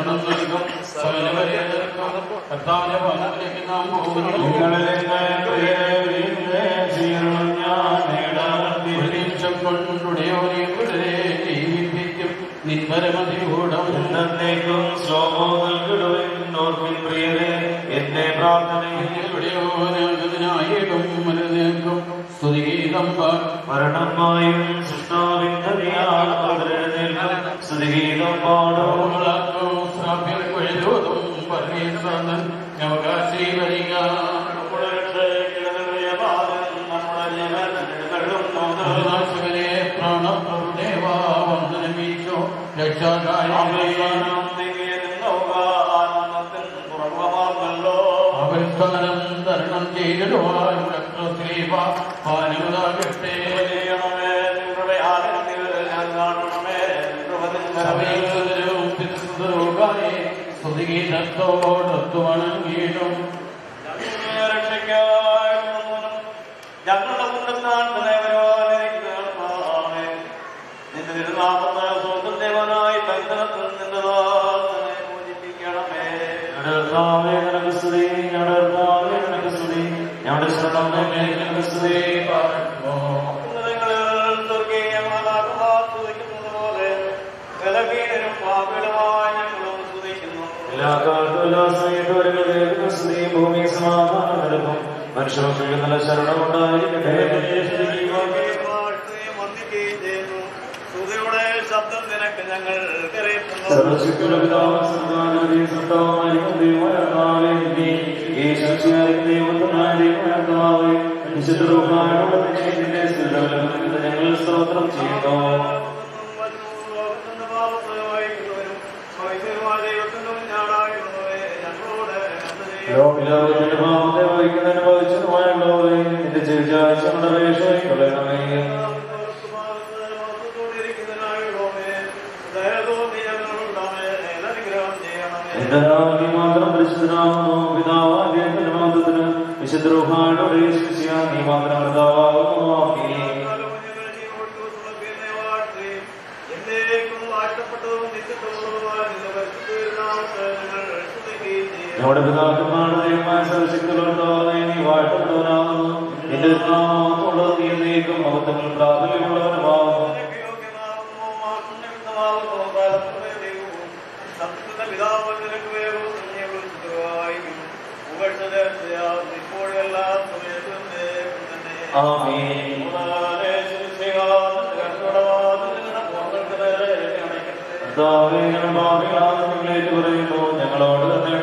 ശരണം നൽകും സകലവരെയും കർത്താവിന്റെ ഭവനത്തിലേക്ക് നാം പോകുന്നു പ്രതീക്ഷം കൊണ്ടുടയോനെ വിടരെ ജീവിപ്പിക്കും നിൻപരമതികൂടം എന്നേക്കും ശ്ലോകോ നൽകിടുവിൻ ഓർമ്മിൻ പ്രിയരെ എന്റെ പ്രാർത്ഥനയിൽ എവിടെയോനാകും മനനേക്കും സ്തുതിഗീതം മരണമായും സൃഷ്ടാവിന്റെ സ്തുതിഗീതം പാടും അവകാശി വരിക നാശകരെ പ്രാണപ്രഭുദേവ വന്ദനമീശോ രക്ഷാകാരി അവസ്ഥാനം തരണം ചെയ്തിടുവാൻ ശ്രീവ പാനമുതാകട്ടെ സഭയും തിരുസുതരോഗായി സ്തുതിഗീതത്തോടൊത്തു വണങ്ങിയിടും ഞങ്ങളുടെ മുണ്ടെത്താൻ നിലവരുവാനിരിക്കുകയാണ് നിന്റെ തിരുനാമത്തെ സ്വന്തം ദേവനായി ബന്ധനത്തിൽ നിന്നതാനെ മോചിപ്പിക്കണമേ കർത്താവേ നിനക്ക് സ്തുതി ഞങ്ങളുടെ കർത്താവേ നിനക്ക് സ്തുതി ഞങ്ങളുടെ ശരണം നിനക്ക് സ്തുതി ഉന്നതങ്ങളിൽ സ്വർഗീയ മാതാപിതാക്കൾ സ്തുതിക്കുന്നത് പോലെ ബലഹീനരും പാപികളുമായ ഞങ്ങളും സ്തുതിക്കുന്നു എല്ലാ കാലത്തും എല്ലാ സമയത്തും ഒരുങ്ങൾ ദൈവത്തിന് സ്തുതി ഭൂമി സമാധാനം നൽകും മനുഷ്യർക്ക് നല്ല ശരണമുണ്ടായിരിക്കട്ടെ വന്ദിക്കുകയും ചെയ്യുന്നു സ്തുതിയുടെ ശബ്ദം നിനക്ക് ഞങ്ങൾ കരയറ്റുന്നു സർവശക്തിയുള്ള പിതാവ് സർവ്വജ്ഞാനപതി സൃഷ്ടാവായിരിക്കും ദൈവമായ കർത്താവേ, നീ ഈ ശക്തിയായിരിക്കും ദൈവത്തിനായ ദൈവമായ കർത്താവേ, വിശുദ്ധ റൂഹായോട് നിന്റെ സ്ഥിരതകളിൽ ഞങ്ങൾ സ്തോത്രം ചെയ്യുന്നു ലോകത്തിന്റെ പാപത്തെ വഹിക്കുന്നതിന് ഭവിച്ചതുമായുള്ളവരെ നിന്റെ ചെവിചാഴ്ചയുടെ അപേക്ഷയെ കൊള്ളണമേ എന്റെ നാമത്തിൽ മാത്രം പരിശുദ്ധനാകുന്നു പിതാവായ നാമത്തിന് വിശുദ്ധ റൂഹായോട് നീ മാത്രം കർത്താവാകുന്നു ആമീൻ ഞങ്ങളുടെ പിതാക്കന്മാരുടെ ദൈവമായ സർവശക്തികളുള്ളവരെ നീ വാഴ്ത്തപ്പെട്ടവനാകുന്നു നിന്റെ നാമത്തോട് നീ നീക്കും മഹത്വങ്ങൾ പ്രാബല്യമുള്ളവനുമാകുന്നു ആമീൻ കർത്താവേ, ഞങ്ങൾ പാപികളാണ് നിങ്ങളേറ്റ് പറയുന്നു ഞങ്ങളോട് തന്നെ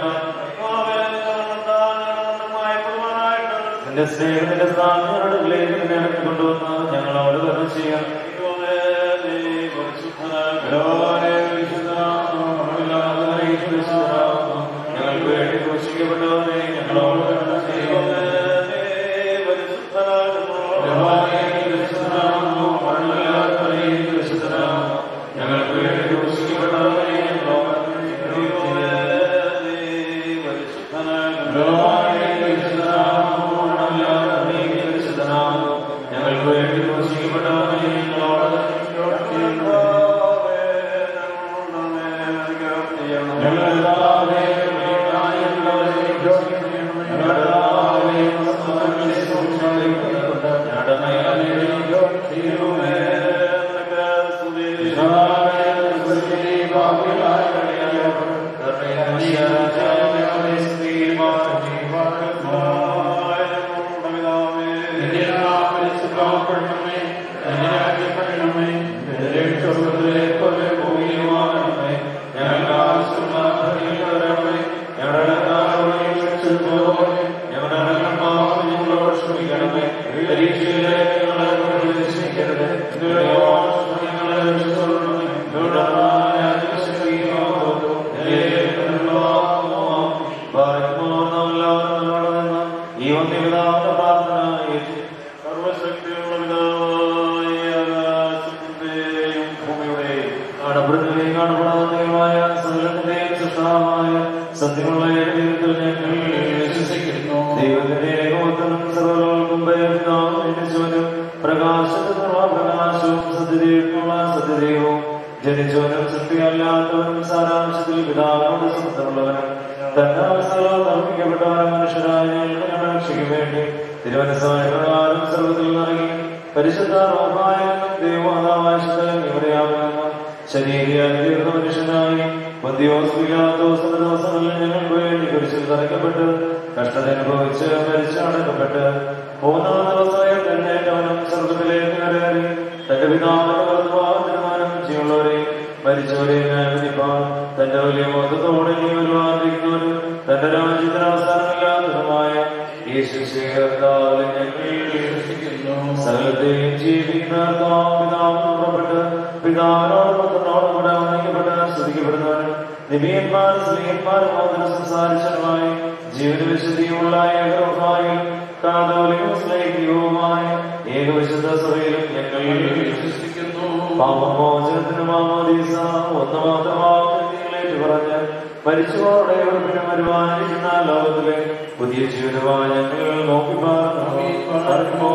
നിന്റെ സ്നേഹത്തിന്റെ സ്ഥാനങ്ങളിലേക്ക് നിന്നെ കൊണ്ടുവന്ന് ഞങ്ങളോട് തന്നെ ചെയ്യാം ഞങ്ങൾക്ക് വേണ്ടി ക്രൂശിക്കപ്പെട്ടവരെ ഞങ്ങളോട് തന്നെ ചെയ്യാം ഞങ്ങൾക്ക് വേണ്ടി ക്രൂശിക്കപ്പെട്ടവരെ ഞങ്ങളോട് ഞങ്ങൾക്ക് വേണ്ടി ക്രൂശിക്കപ്പെട്ടവരെ ഞങ്ങളോട് ഈ വന്യപിതാവിന്റെ പ്രാർത്ഥന ഏറ്റു സർവശക്തിയുള്ള പിതാവായ ആകാശത്തിന്റെയും ഭൂമിയുടെയും കാണപ്പെടുന്നവയും കാണപ്പെടാത്തതുമായ സകലത്തിന്റെയും സൃഷ്ടാവായ സത്യമുള്ള ദൈവത്തിൽ ഞങ്ങൾ വിശ്വസിക്കുന്നു ദൈവത്തിന്റെ ഏകോത്തനും സർവലോകം ഭയപിതാവും പ്രകാശത്തിന് പ്രകാശവും സത്യദൈവത്തിനുള്ള സത്യദൈവവും ജനിച്ചവനും സത്യമല്ലാത്തവനും സാരാംശത്തിൽ പിതാവിനോട് സ്വന്തമുള്ളവനും തന്നെ അവസരം നിർമ്മിക്കപ്പെട്ടവനും മനുഷ്യരായ ഞങ്ങളുടെ രക്ഷയ്ക്ക് വേണ്ടി തിരുവനസായ പ്രകാരം സർവ്വത്തിൽ നൽകി പരിശുദ്ധ റോഹായെന്നും ദൈവമാതാവാശിതലും ഇവരെയാമെന്നും ശരീരയായി തീർന്ന മനുഷ്യനായി മധ്യോസ്മില്ലാത്തോസിന്റെ ദിവസങ്ങളിൽ ഞങ്ങൾക്ക് വേണ്ടി കുരിശിൽ തറയ്ക്കപ്പെട്ട് കഷ്ടത അനുഭവിച്ച് മരിച്ചടക്കപ്പെട്ട് മൂന്നാം ദിവസമായി എഴുന്നേറ്റവനും സ്വർഗത്തിലേക്ക് കയറി തന്റെ പിതാവിന്റെ വർദ്ധമാനം ചെയ്യുള്ളവരെയും മരിച്ചവരെയും ന്യായവിധിപ്പാൻ തന്റെ വലിയ മൊത്തത്തോടെ നീ ഒരുവാതിരിക്കുന്നവരും തന്റെ രാജ്യത്തിന് അവസാനമില്ലാത്തതുമായ ഈ ശിശുകർത്താവിൽ ഞങ്ങൾ സകലത്തെയും ജീവിക്കുന്ന പിതാവ് പുറപ്പെട്ട് പിതാവിനോട് പുത്രനോട് കൂടെ വന്ദിക്കപ്പെട്ട് സ്തുതിക്കപ്പെടുന്നവനും നിബിയന്മാർ സ്ത്രീയന്മാരും മോദന സംസാരിച്ചതുമായി ജീവന വിശുദ്ധിയുമുള്ള ഏകോഹായും കാതോലികവും സ്നേഹികവുമായ ഏകവിശുദ്ധ സഭയിലും ഞങ്ങൾ വിശ്വസിക്കുന്നു പാപമോചനത്തിന് മാമോദീസ ഒന്ന് മാത്രമാകുന്നതിലേക്ക് പറഞ്ഞ് മരിച്ചവരുടെ ഉറപ്പിന് വരുവാനിരിക്കുന്ന ലോകത്തിലെ പുതിയ ജീവിതമായി ഞങ്ങൾ നോക്കി പാർക്കുന്നു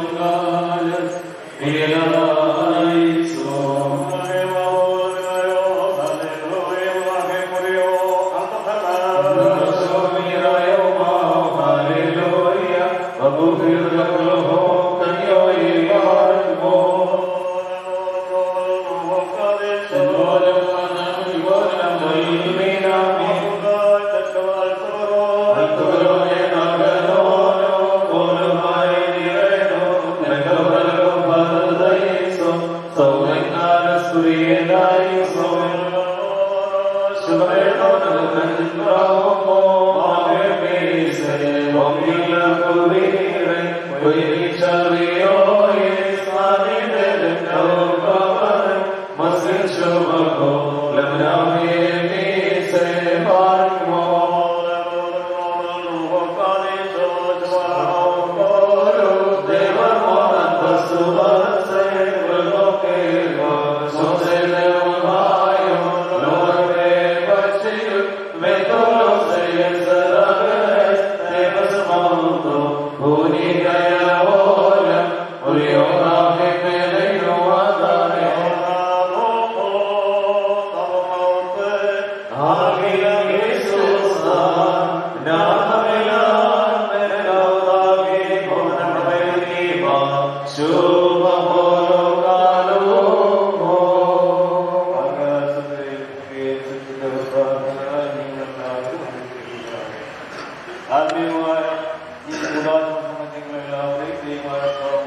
ആത്മീയമായ ഈ ഉദാഹരണങ്ങളെല്ലാവരെയും ദൈവമായ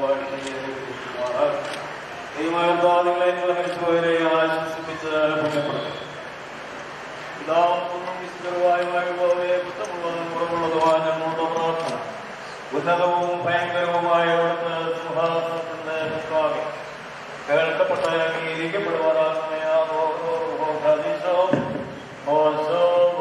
ദൈവമായ നിങ്ങളെ മരിച്ചുപോയവരെ ആശംസിപ്പിച്ച് പുണ്യപ്പെടുത്തും പിതാവും പുത്രനും വിശുദ്ധരുമായുമായുള്ളവയെ കുറ്റമുള്ളതും കുറവുള്ളതുമായ ഞങ്ങളുടെ പ്രാർത്ഥന ഉന്നതവും ഭയങ്കരവുമായ അവിടുത്തെ സിംഹാസനത്തിന്റെ മുൻപാകെ കേൾക്കപ്പെട്ട അംഗീകരിക്കപ്പെടുവാനാകുന്നയാണോ ഹദീസോ മോശോ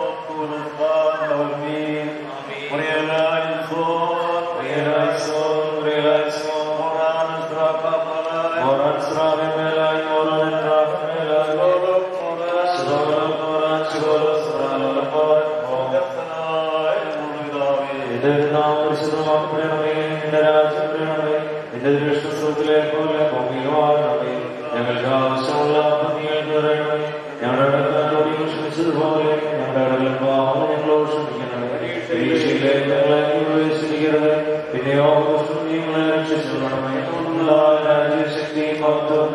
ഞങ്ങൾക്ക് ആവശ്യമുള്ള പന്നികൾക്ക് തരണമേ ഞങ്ങളുടെ അടുത്ത് ക്ഷമിച്ചതുപോലെ ഞങ്ങളുടെ പാവം ഞങ്ങളോട് ക്ഷമിക്കണമേ പരീക്ഷയിലെ ഞങ്ങളെ പ്രവേശിക്കരുത് പിന്നെയോ ദുഷ്ടം ഞങ്ങളെ രക്ഷിച്ചുകൊള്ളണമേ രാജ്യശക്തി മഹത്വം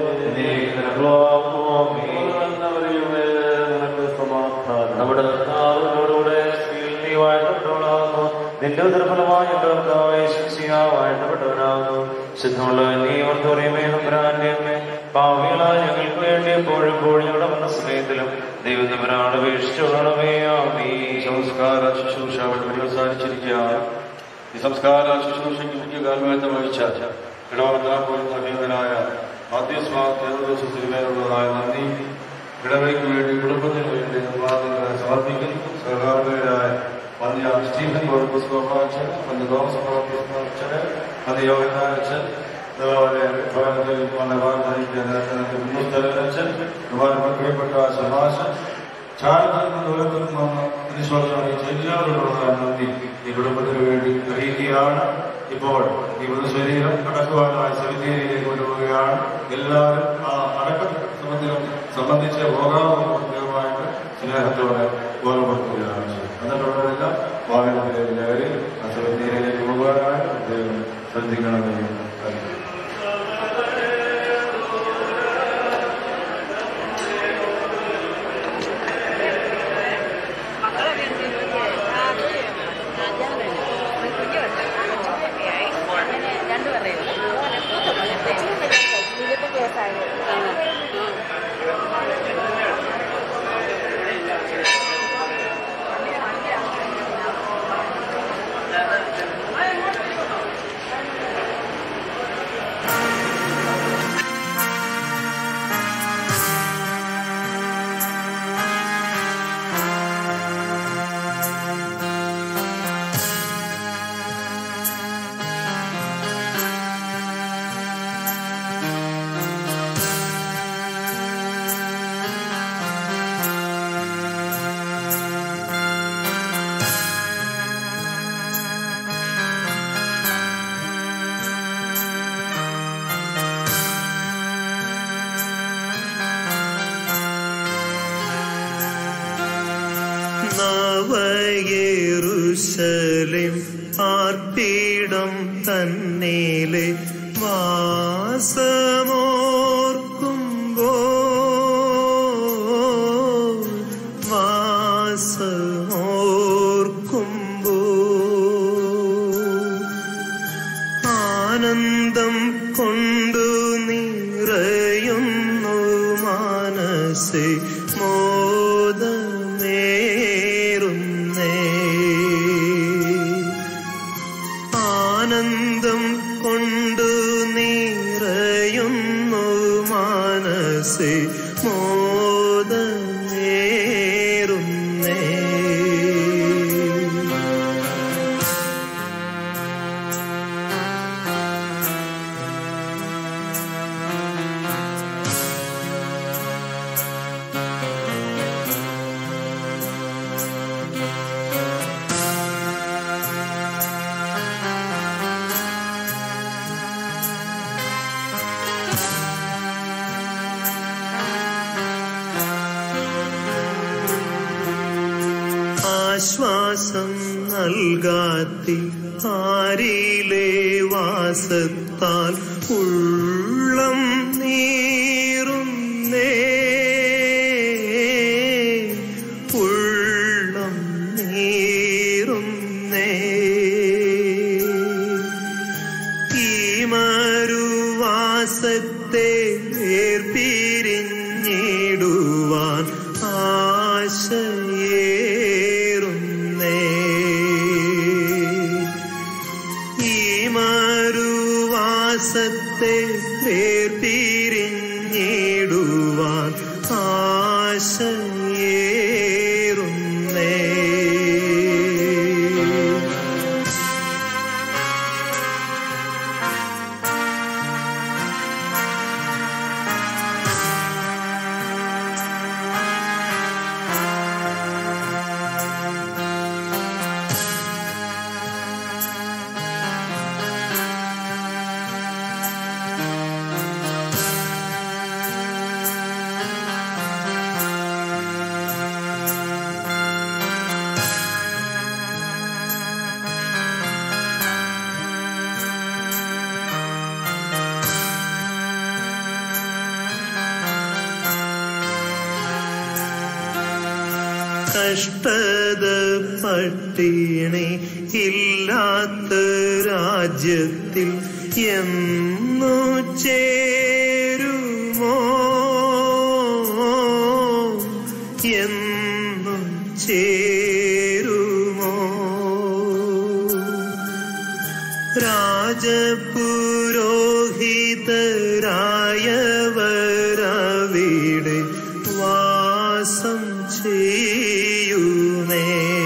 നമ്മുടെ കർത്താവിനോടുകൂടെ സ്ത്രീയിൽ നീ വാഴ്ത്തപ്പെട്ടവളാകുന്നു നിന്റെ ഉദരഫലമായി വാഴ്ത്തപ്പെട്ടവനാകുന്നു ശുദ്ധമുള്ള നീ ഓർത്തോറിയമേ നമ്പരാന്യമേ പാവികളായ ഞങ്ങൾക്ക് വേണ്ടി എപ്പോഴും എപ്പോഴും ഞങ്ങളുടെ മനസ്സമയത്തിലും ദൈവത്തിനോട് അപേക്ഷിച്ചുകൊള്ളണമേ ആമീ സംസ്കാര ശുശ്രൂഷ വ്യവസാനിച്ചിരിക്കുകയാണ് ഈ സംസ്കാര ശുശ്രൂഷയ്ക്ക് മുഖ്യ കാൽവേദം വഹിച്ച ഇടവന്നായ ആദ്യസ്മാതിരുമേലുള്ളതായ നന്ദി ഇടവയ്ക്ക് വേണ്ടി കുടുംബത്തിന് വേണ്ടി നിർമ്മാണങ്ങളെ സമർപ്പിക്കുന്നു സഹകാരണരായ മന്യ സ്റ്റീഫൻ ഗോർബസ് ഗോപാച്ചൻ മന്യ തോമസ് ഗോപാച്ചൻ മന്യ യോഗനാച്ചൻ അതുപോലെ ഭവനത്തിൽ മുൻസ്ഥലച്ചൻ ബഹുമാനപ്പെട്ട ശമാശൻ ചാരത്തിൽ ദൂരത്തിൽ നിന്ന് വിശ്വാസമായി എല്ലാവരോടുള്ള നന്ദി ഈ കുടുംബത്തിന് വേണ്ടി അറിയിക്കുകയാണ് ഇപ്പോൾ ഈ മൃതശരീരം അടക്കുവാനായി സെമിത്തേരിയിലേക്ക് കൊണ്ടുപോവുകയാണ് എല്ലാവരും ആ അടക്ക സംബന്ധിലും സംബന്ധിച്ച് പോകാവുന്ന പ്രത്യേകമായിട്ട് സ്നേഹത്തോടെ ഓർമ്മപ്പെടുത്തുകയാണ് ചെയ്തത്. എന്നിട്ടുള്ളവരെല്ലാം വാഹനത്തിലേക്ക് കയറി അസുഖത്തിലേക്ക് പോകാനായി അദ്ദേഹം ശ്രദ്ധിക്കണമെന്ന് കരുതുന്നു നവയേറുശലേം ആർപ്പിടം തന്നേലെ വാസമോർക്കുമ്പോ വാസമോർക്കുമ്പോ ആനന്ദം കൊണ്ടു നിറയുന്നു മാനസേ മോദമേറുന്നേ ആനന്ദം കൊണ്ടു നിറയുന്നു മാനസേ മോദമേറുന്നേ ആശ്വാസം നൽകാത്തി ആരിലെ വാസത്താൽ ഉള്ളം നീറുന്നേ ഉള്ളം നീറുന്നേ ഈ മരുവാസത്തെ ഏർപിരിഞ്ഞിടുവാൻ ആശയേറുന്നേ ഈ മരുവാസത്തെ ഏർപിരിഞ്ഞിടുവാൻ ആശയേറുന്നേ കഷ്ടത പട്ടിണി ഇല്ലാത്ത രാജ്യത്തിൽ എന്നു ചേരുമോ എന്നും ചേരുമോ രാജപുരോഹിതരായവരവിടെ വാസം ചെയ്യുമേ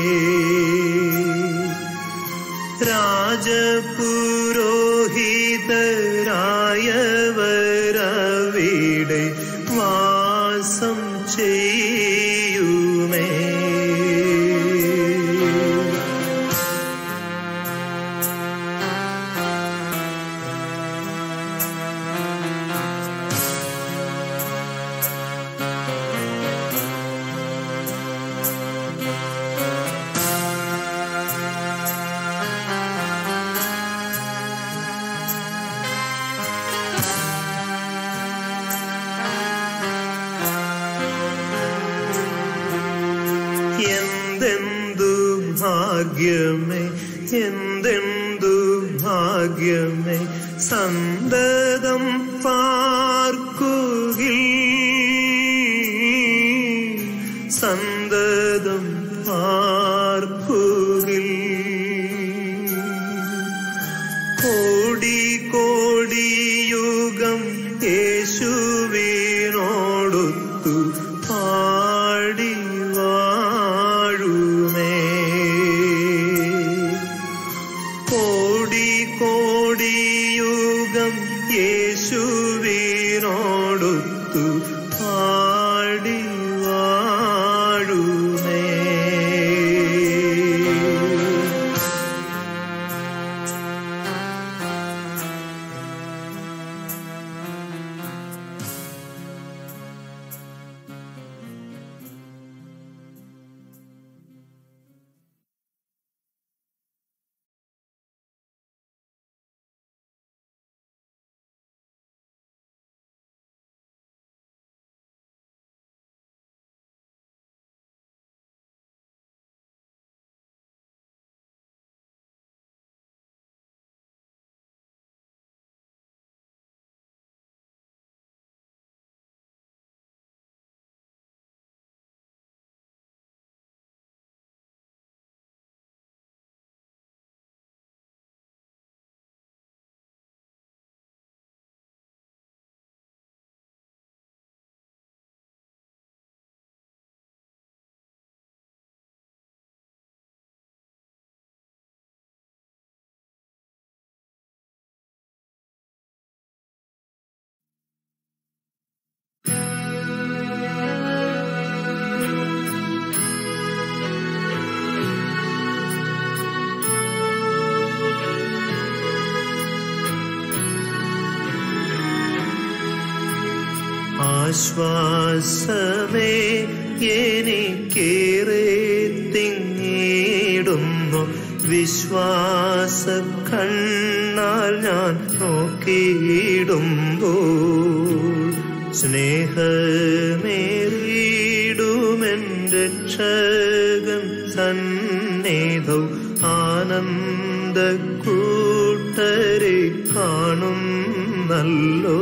രാജപുരോഹിതരായവരവിടെ വാസം ചെയ്യുമേ ഭാഗ്യമേ എന്തെന്തു ഭാഗ്യമേ സന്തതം പാർക്കുകിൽ സന്തതം പാർക്കുകിൽ കോടി കോടി യുഗം യേശുവിനോടൊത്തു പാടി വാഴുമേ കോടി കോടി യുഗം യേശുവിനോടൊത്തു പാടി വാഴുമേ ആശ്വാസമേ എനിക്കേറെ തിങ്ങിടുന്നു വിശ്വാസ കണ്ണാൽ ഞാൻ നോക്കിയിടുമ്പോൾ സ്നേഹമേറിയിടുമെൻ രക്ഷകൻ സന്നിധൗ ആനന്ദ കൂട്ടരെ കാണുന്നല്ലോ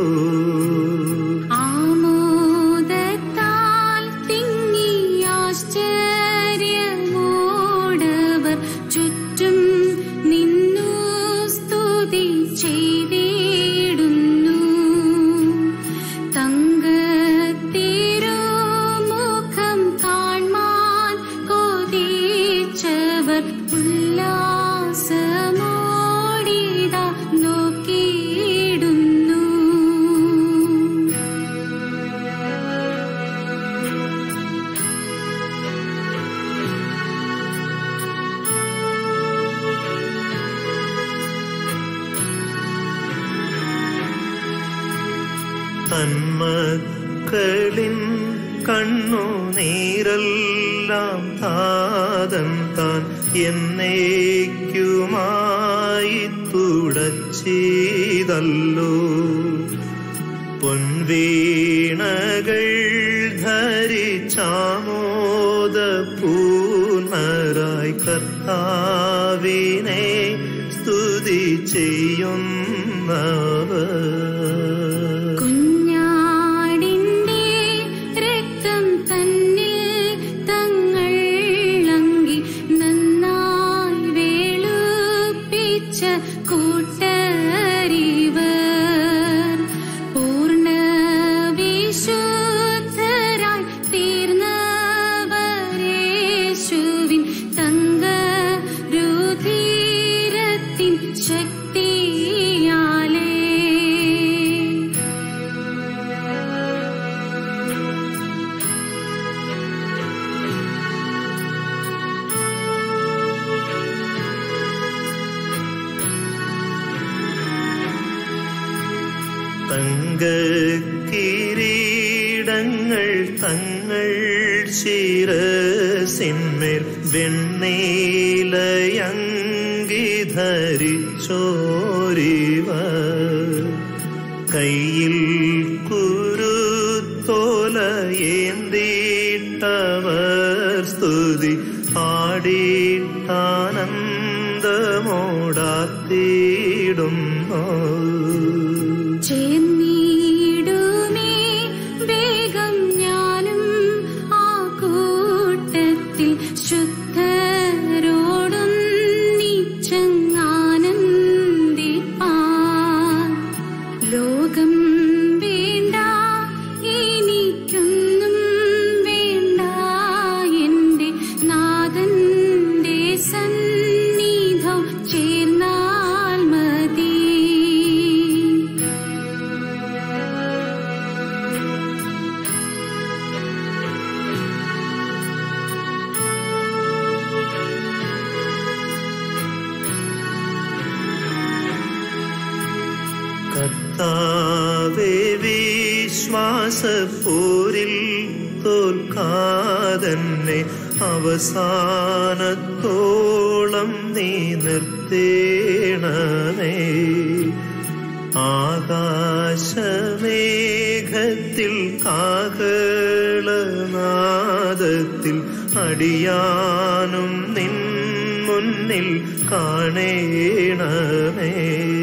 ആമോദത്താൽ തിങ്ങി ആശ്ചര്യമോടവർ ചുറ്റും നിന്നു സ്തുതി ചെയ്തിടുന്നു തങ്കത്തിരുമുഖം കാൺമാൻ കൊതിച്ചവർ ഉല്ലാസമോടിത നോക്കിയിടുന്നു തന്മക്കളിൻ കണ്ണു നീരെല്ലാം താതൻ താൻ എന്നേക്കുമായി തുടച്ചിതല്ലോ പൊൻവീണകൾ ധരിച്ചാമോദ പൂർണരായി കർത്താവിനെ സ്തുതി ചെയ്യുന്നവർ കുഞ്ഞാടിന്റെ രക്തം തന്നിൽ തങ്ങൾ അങ്കി നന്നായി വേളുപ്പിച്ച കൂട്ടരിവർ പൂർണ്ണ വിശുദ്ധരായി തീർന്നവരേശുവിൻ തങ്ക രുധിരത്തിൻ ശക്തിയാലേ തങ്കക്കിരീടങ്ങൾ തങ്ങൾ ശിരസിന്മേൽ വെണ്ണീലയങ്കി ധരിച്ചോരിവ കയ്യിൽ കുരുത്തോല ഏന്തീട്ടവർ സ്തുതി പാടി പാടിയിട്ടാനന്ദമോടാത്തിടുന്നു ചേർന്നിടുമേ വേഗം ഞാനും ആ കൂട്ടത്തിൽ ശുദ്ധരോടും നീച്ചങ്ങാനന്ദിപ്പാൻ ലോകം വേണ്ട എനിക്കൊന്നും വേണ്ട എന്റെ നാഥന്റെ സന്നിധം ചേർന്നാൽ മതി കർത്താവേ വിശ്വാസപ്പോരിൽ തോൽക്കാതന്നെ അവസാനത്തോളം നീ നിർത്തേണമേ ആകാശമേഘത്തിൽ കാഹളനാദത്തിൽ അടിയാനും നിൻ മുന്നിൽ കാണേണമേ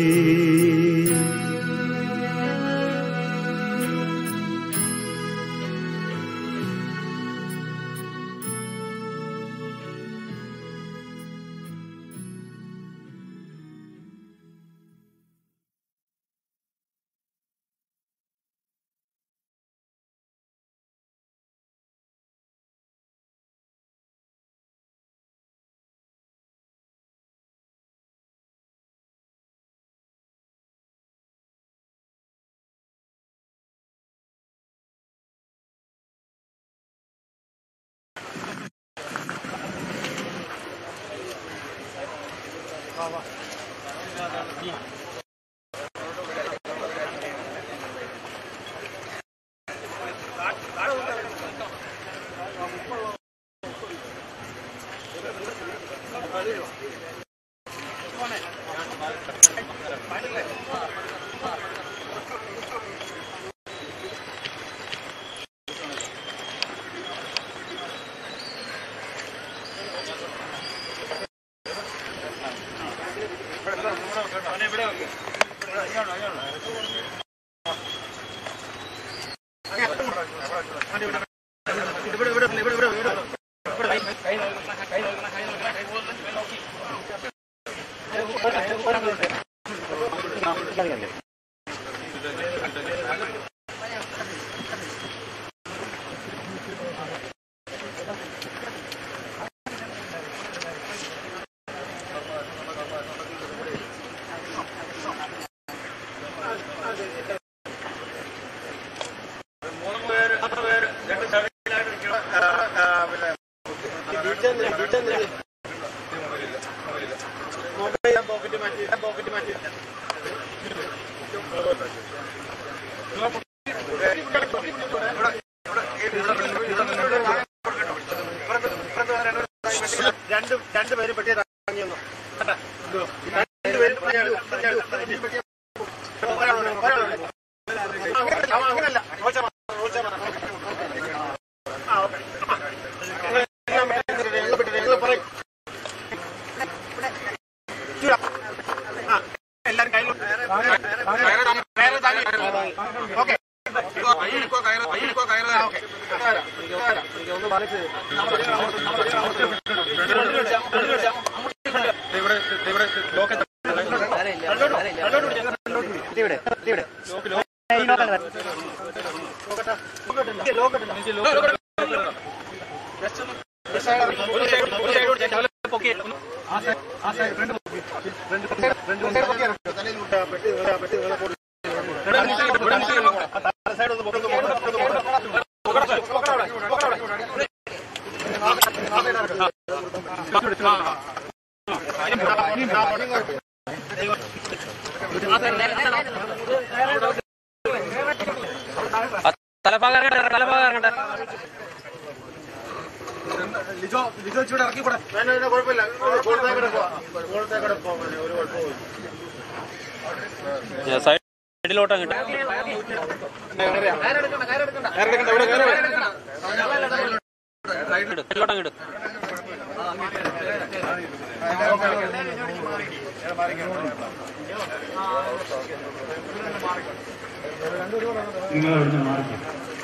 രണ്ട് രണ്ട് പേരും പെട്ടി ഇറങ്ങി വന്നു രണ്ടുപേരും പെട്ടി ഒരാളുണ്ട്, ഒരാളുണ്ട്. ആ, അങ്ങനല്ല, ആ, അങ്ങനല്ല. റോച്ച മാ- റോച്ച മാ- ആ, ഓക്കേ. ഞങ്ങൾ പെട്ടി, ഞങ്ങൾ പറയും. ചൂടാ. ആ, എല്ലാരും കയ്യിൽ കയറ് താങ്ങി. ഓക്കേ. ആ, ഓക്കേ. ഒന്ന് ബാലൻസ് തലഭാഗം ഇറങ്ങട്ടെ, തലഭാഗം ഇറങ്ങട്ടെ. ലിജോ ലിജോ ഇച്ചിരി ഇറക്കി കൂടെ വേണ്ട വേണ്ട കുഴപ്പമില്ല ഗോൾത്തേക്കൂടെ പോവാം ഗോൾത്തേക്കൂടെ പോവാം ഒരു കുഴപ്പമില്ല ഞാൻ സൈഡിലോട്ട് അങ്ങോട്ട് കയറെടുക്കണ്ട ഇവിടെ കയറി സൈഡിലോട്ട് അങ്ങോട്ട് നിങ്ങൾ അവിടുന്ന് മാറിക്കും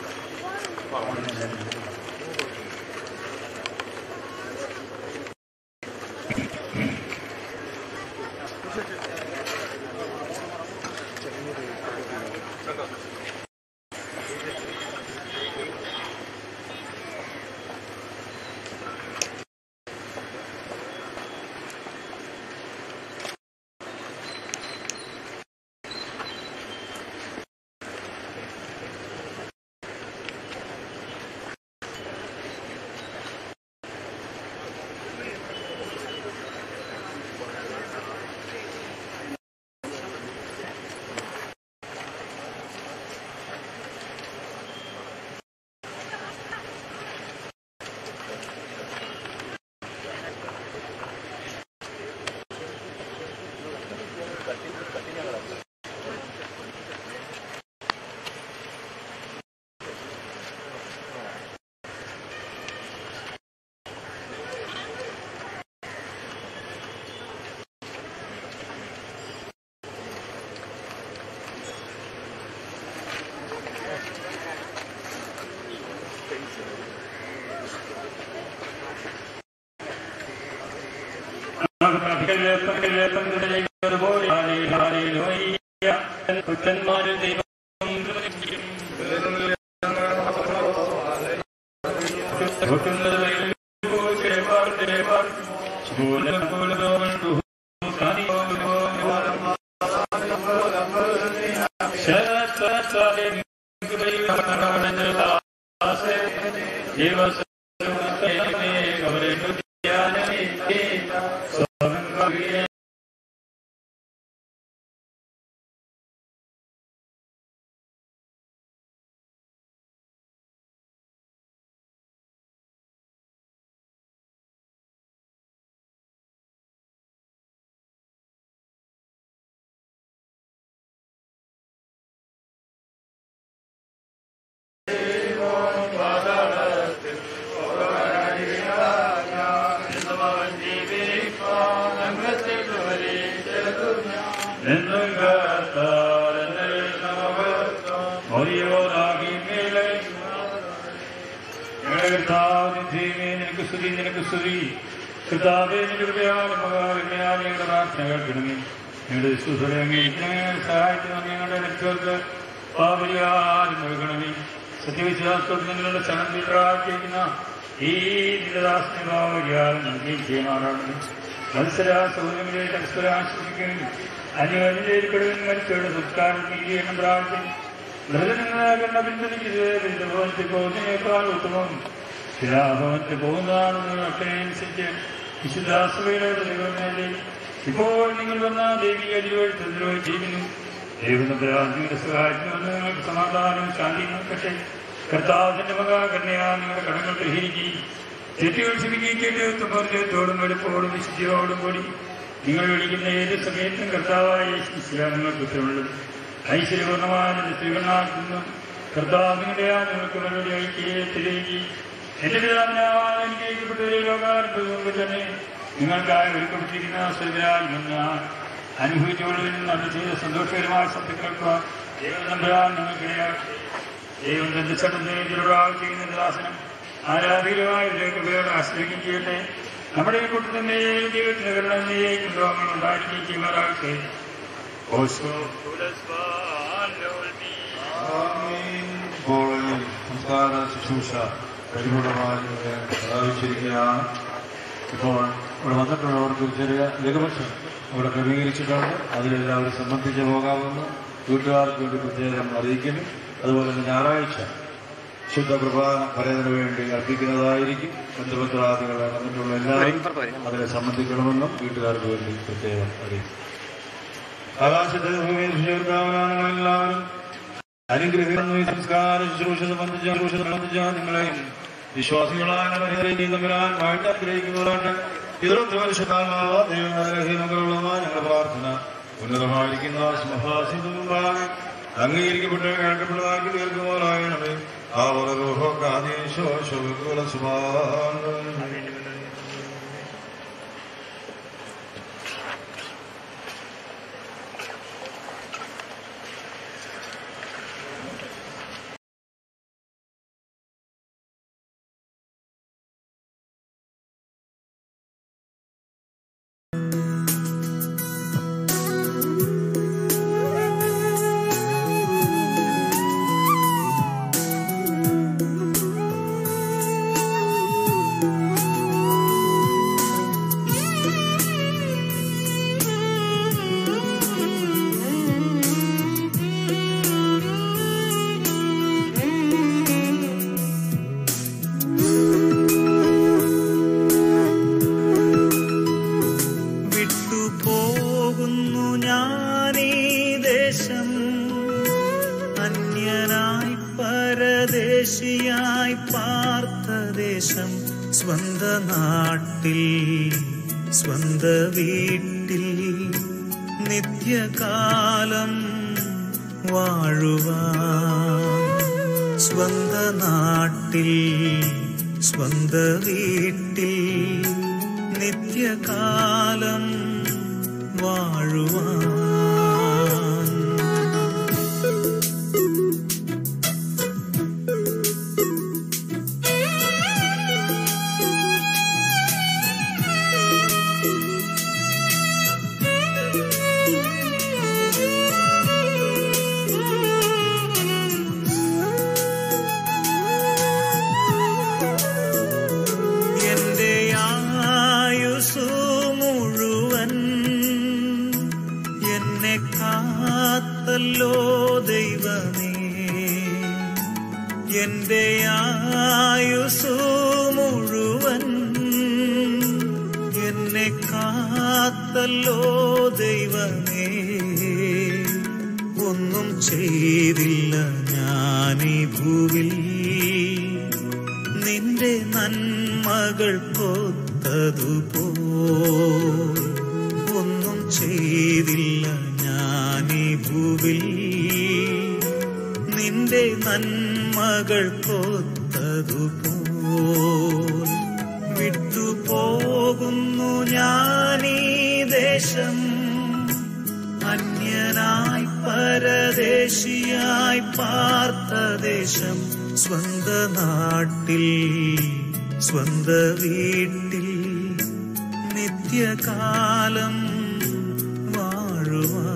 പുത്രന്മാരും ദൈവം അവരെ സത്യവിശ്വാസത്തോട് നിങ്ങളുടെ ചണത്തിൽ പ്രാർത്ഥിക്കുന്ന ഈ നിലദാസനെ ഭാവര്യാൽ നൽകി ചെയ്യുമാറാണ് മത്സര സൗകര്യങ്ങളെ പരസ്പരാശ്വസിക്കുകയും അന്യോന്യപ്പെടുകയും മരിച്ചവരുടെ സംസ്കാരം ചെയ്യണം പ്രാർത്ഥിക്കും മൃഗങ്ങളാകേണ്ട പിന്തുണയ്ക്കുന്നത് ഭവനത്തിൽ പോകുന്നതിനേക്കാൾ ഉത്തമം ശിലാഭവനത്തിൽ പോകുന്നതാണെന്ന് മക്കളനുസരിച്ച് വിശുദ്ധാസഭയുടെ ദൈവമേലെ ഇപ്പോൾ നിങ്ങൾ വന്ന ദേവിയെ അടിവഴി തന്ത്രമായി ചെയ്യുന്നു ദൈവനത്തിന്റെ സഹായത്തിന് വന്ന് നിങ്ങൾക്ക് സമാധാനവും ശാന്തിയും നൽകട്ടെ കർത്താവിന്റെ മക കന്യാ നിങ്ങളുടെ കടങ്ങൾ പരിഹരിക്കുകയും തെറ്റുകൾ ക്ഷമിക്കുകയും ചെയ്ത് പരിചയത്തോടും വെളുപ്പോടും വിശുദ്ധിയോടും കൂടി നിങ്ങൾ വിളിക്കുന്ന ഏത് സമയത്തും കർത്താവായ ശിശില നിങ്ങൾക്ക് ഉത്തരവുള്ളത് ഐശ്വര്യപൂർണ്ണമായ തിരുവണ്ണാക്കുന്നു കർത്താവ് നിങ്ങളുടെ ആ നിങ്ങൾക്ക് മറുപടി ഐക്യത്തിലേക്ക് എന്റെ പിതാവിനാവാൻ അനുഗ്രഹിക്കപ്പെട്ടവരെ ലോകാരംഭം മുമ്പ് തന്നെ നിങ്ങൾക്കായി ഒരുക്കപ്പെട്ടിരിക്കുന്ന സ്വർഗരാൽ ഞാൻ അനുഭവിച്ചുകൊള്ളുവിൻ അത് ചെയ്ത സന്തോഷകരമായ സത്യങ്ങൾക്ക് ദൈവം നമ്പരാൻ നിങ്ങൾക്കിടയാക്കി ദൈവം തന്റെ ചട്ടത്തെ ദുർഭാവം ചെയ്യുന്ന ദാസനം ആരാധികമായ കൃപയോട് ആശ്രയിക്കുകയും ചെയ്യട്ടെ നമ്മുടെ ഈ കൂട്ടത്തിന്റെ ദൈവത്തിന് കരുണയും ലോകങ്ങൾ ഉണ്ടായിരിക്കുകയും ചെയ്യുമാറാകട്ടെ ഓശോ ഇപ്പോൾ ഈ സംസ്കാര ശുശ്രൂഷ പരിപൂർണമായി പ്രാപിച്ചിരിക്കുകയാണ് ഇപ്പോൾ ഇവിടെ വന്നിട്ടുള്ളവർക്ക് ചെറിയ ലഘുപക്ഷം ഇവിടെ ക്രമീകരിച്ചിട്ടുണ്ട് അതിലെല്ലാവരും സംബന്ധിച്ച് പോകാമെന്ന് വീട്ടുകാർക്ക് വേണ്ടി പ്രത്യേകം അറിയിക്കുന്നു അതുപോലെ തന്നെ ഞായറാഴ്ച ശുദ്ധ കുർബാന പരേതന് വേണ്ടി അർപ്പിക്കുന്നതായിരിക്കും ബന്ധുപത്രാദികൾ വന്നിട്ടുള്ള എല്ലാവരും അതിനെ സംബന്ധിക്കണമെന്നും വീട്ടുകാർക്ക് വേണ്ടി പ്രത്യേകം അറിയിക്കും ആകാശത്തെ ഭൂമിയിൽ എല്ലാവരും അനുഗ്രഹിക്കുന്നു ഈ സംസ്കാര ശുശ്രൂഷ സംബന്ധിച്ച ശുശ്രൂഷ സംബന്ധിച്ച നിങ്ങളെയും വിശ്വാസികളായ തമ്പുരാൻ വാഴ്ത്ത ആഗ്രഹിക്കുന്നവരാണ് ഇതിലൊക്കെ പരിശുദ്ധാത്മാവ ദൈവങ്ങളുള്ളതുമായ ഞങ്ങളുടെ പ്രാർത്ഥന ഉന്നതമായിരിക്കുന്ന സിംഹാസിനുമ്പാകെ അംഗീകരിക്കപ്പെട്ട് കേൾക്കപ്പെട്ടതാക്കി തീർക്കുമ്പോഴാകണമേ ആ ഓരോ കാദേശോ ശോകുല സുഭാ സ്വന്ത നാട്ടിൽ സ്വന്ത വീട്ടിൽ നിത്യകാലം വാഴുവാൻ സ്വന്ത നാട്ടിൽ സ്വന്ത വീട്ടിൽ നിത്യകാലം വാഴുവാൻ എന്റെ ആയുസു മുഴുവൻ എന്നെ കാത്തല്ലോ ദൈവമേ എന്റെ ആയുസു മുഴുവൻ എന്നെ കാത്തല്ലോ ദൈവമേ ഒന്നും ചെയ്തില്ല ഞാനീ ഭൂവിൽ നിന്റെ നന്മകൾ കൊത്തതുപോ ഒന്നും ചെയ്തില്ല ഞാനീ ഭൂവിൽ നിന്റെ നന്മകൾ കൊത്തതുപോ വിട്ടുപോകുന്നു ഞാനീ ദേശം അന്യനായി പരദേശിയായി പാർത്ത ദേശം സ്വന്ത നാട്ടിൽ സ്വന്ത വീട്ടിൽ നിത്യകാലം വാഴുവാൻ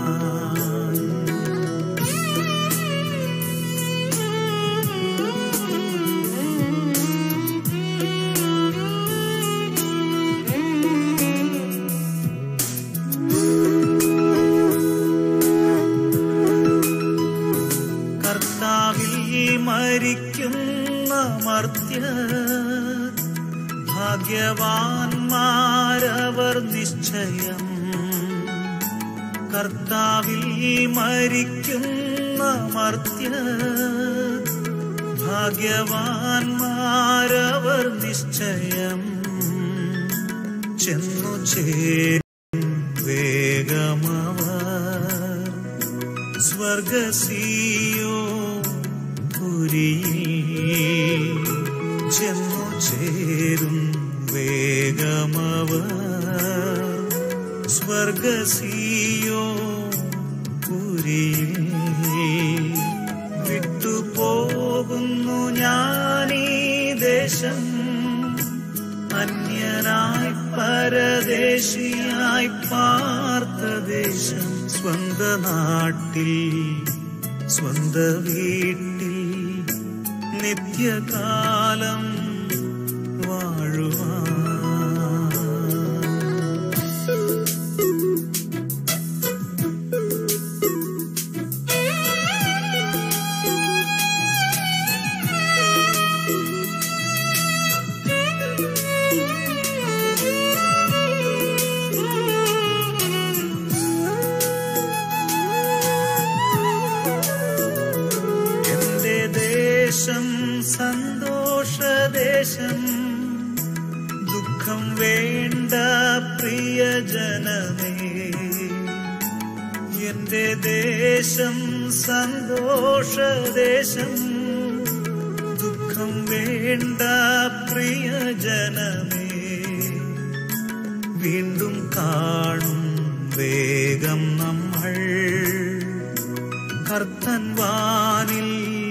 കർത്താവിൽ മരിക്കുന്ന മർത്യർ ഭാഗ്യവാന്മാരവർ നിശ്ചയം കർത്താവിൽ മരിക്കുന്ന മർത്യർ ഭാഗ്യവാന്മാരവർ നിശ്ചയം ചെന്നു ചേരും വേഗമവർ സ്വർഗസിയോ പുരിയിൽ ചെന്നു ചേരും വേഗമവർ സ്വർഗസിയോ പുരിയിൽ വിട്ടുപോകുന്നു ഞാനീ ദേശം അന്യനായി പരദേശിയായി പാർത്ത ദേശം സ്വന്ത നാട്ടിൽ സ്വന്ത വീട്ടിൽ നിത്യകാലം വാഴുവാൻ എന്റെ ദേശം സന്തോഷദേശം ദുഃഖം വേണ്ട പ്രിയജനമേ എന്റെ ദേശം സന്തോഷദേശം ദുഃഖം വേണ്ട പ്രിയജനമേ വീണ്ടും കാണും വേഗം നമ്മൾ കർത്തൻ വാനിൽ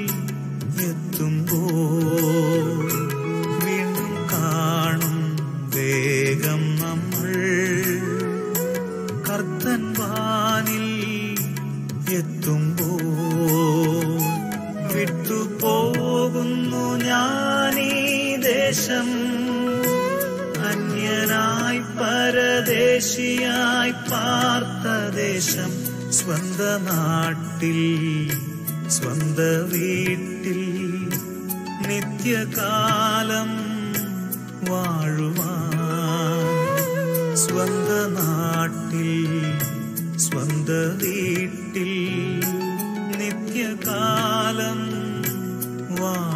എത്തുമ്പോൾ വീണ്ടും കാണും വേഗം നമ്മൾ കർത്തൻ വാനിൽ എത്തുമ്പോൾ വിട്ടുപോകുന്നു ഞാനീ ദേശം അന്യനായി പരദേശിയായി പാർത്ത ദേശം സ്വന്ത നാട്ടിൽ സ്വന്ത വീട്ടിൽ നിത്യകാലം വാഴുവാൻ സ്വന്ത നാട്ടിൽ സ്വന്ത വീട്ടിൽ നിത്യകാലം വാഴുവാൻ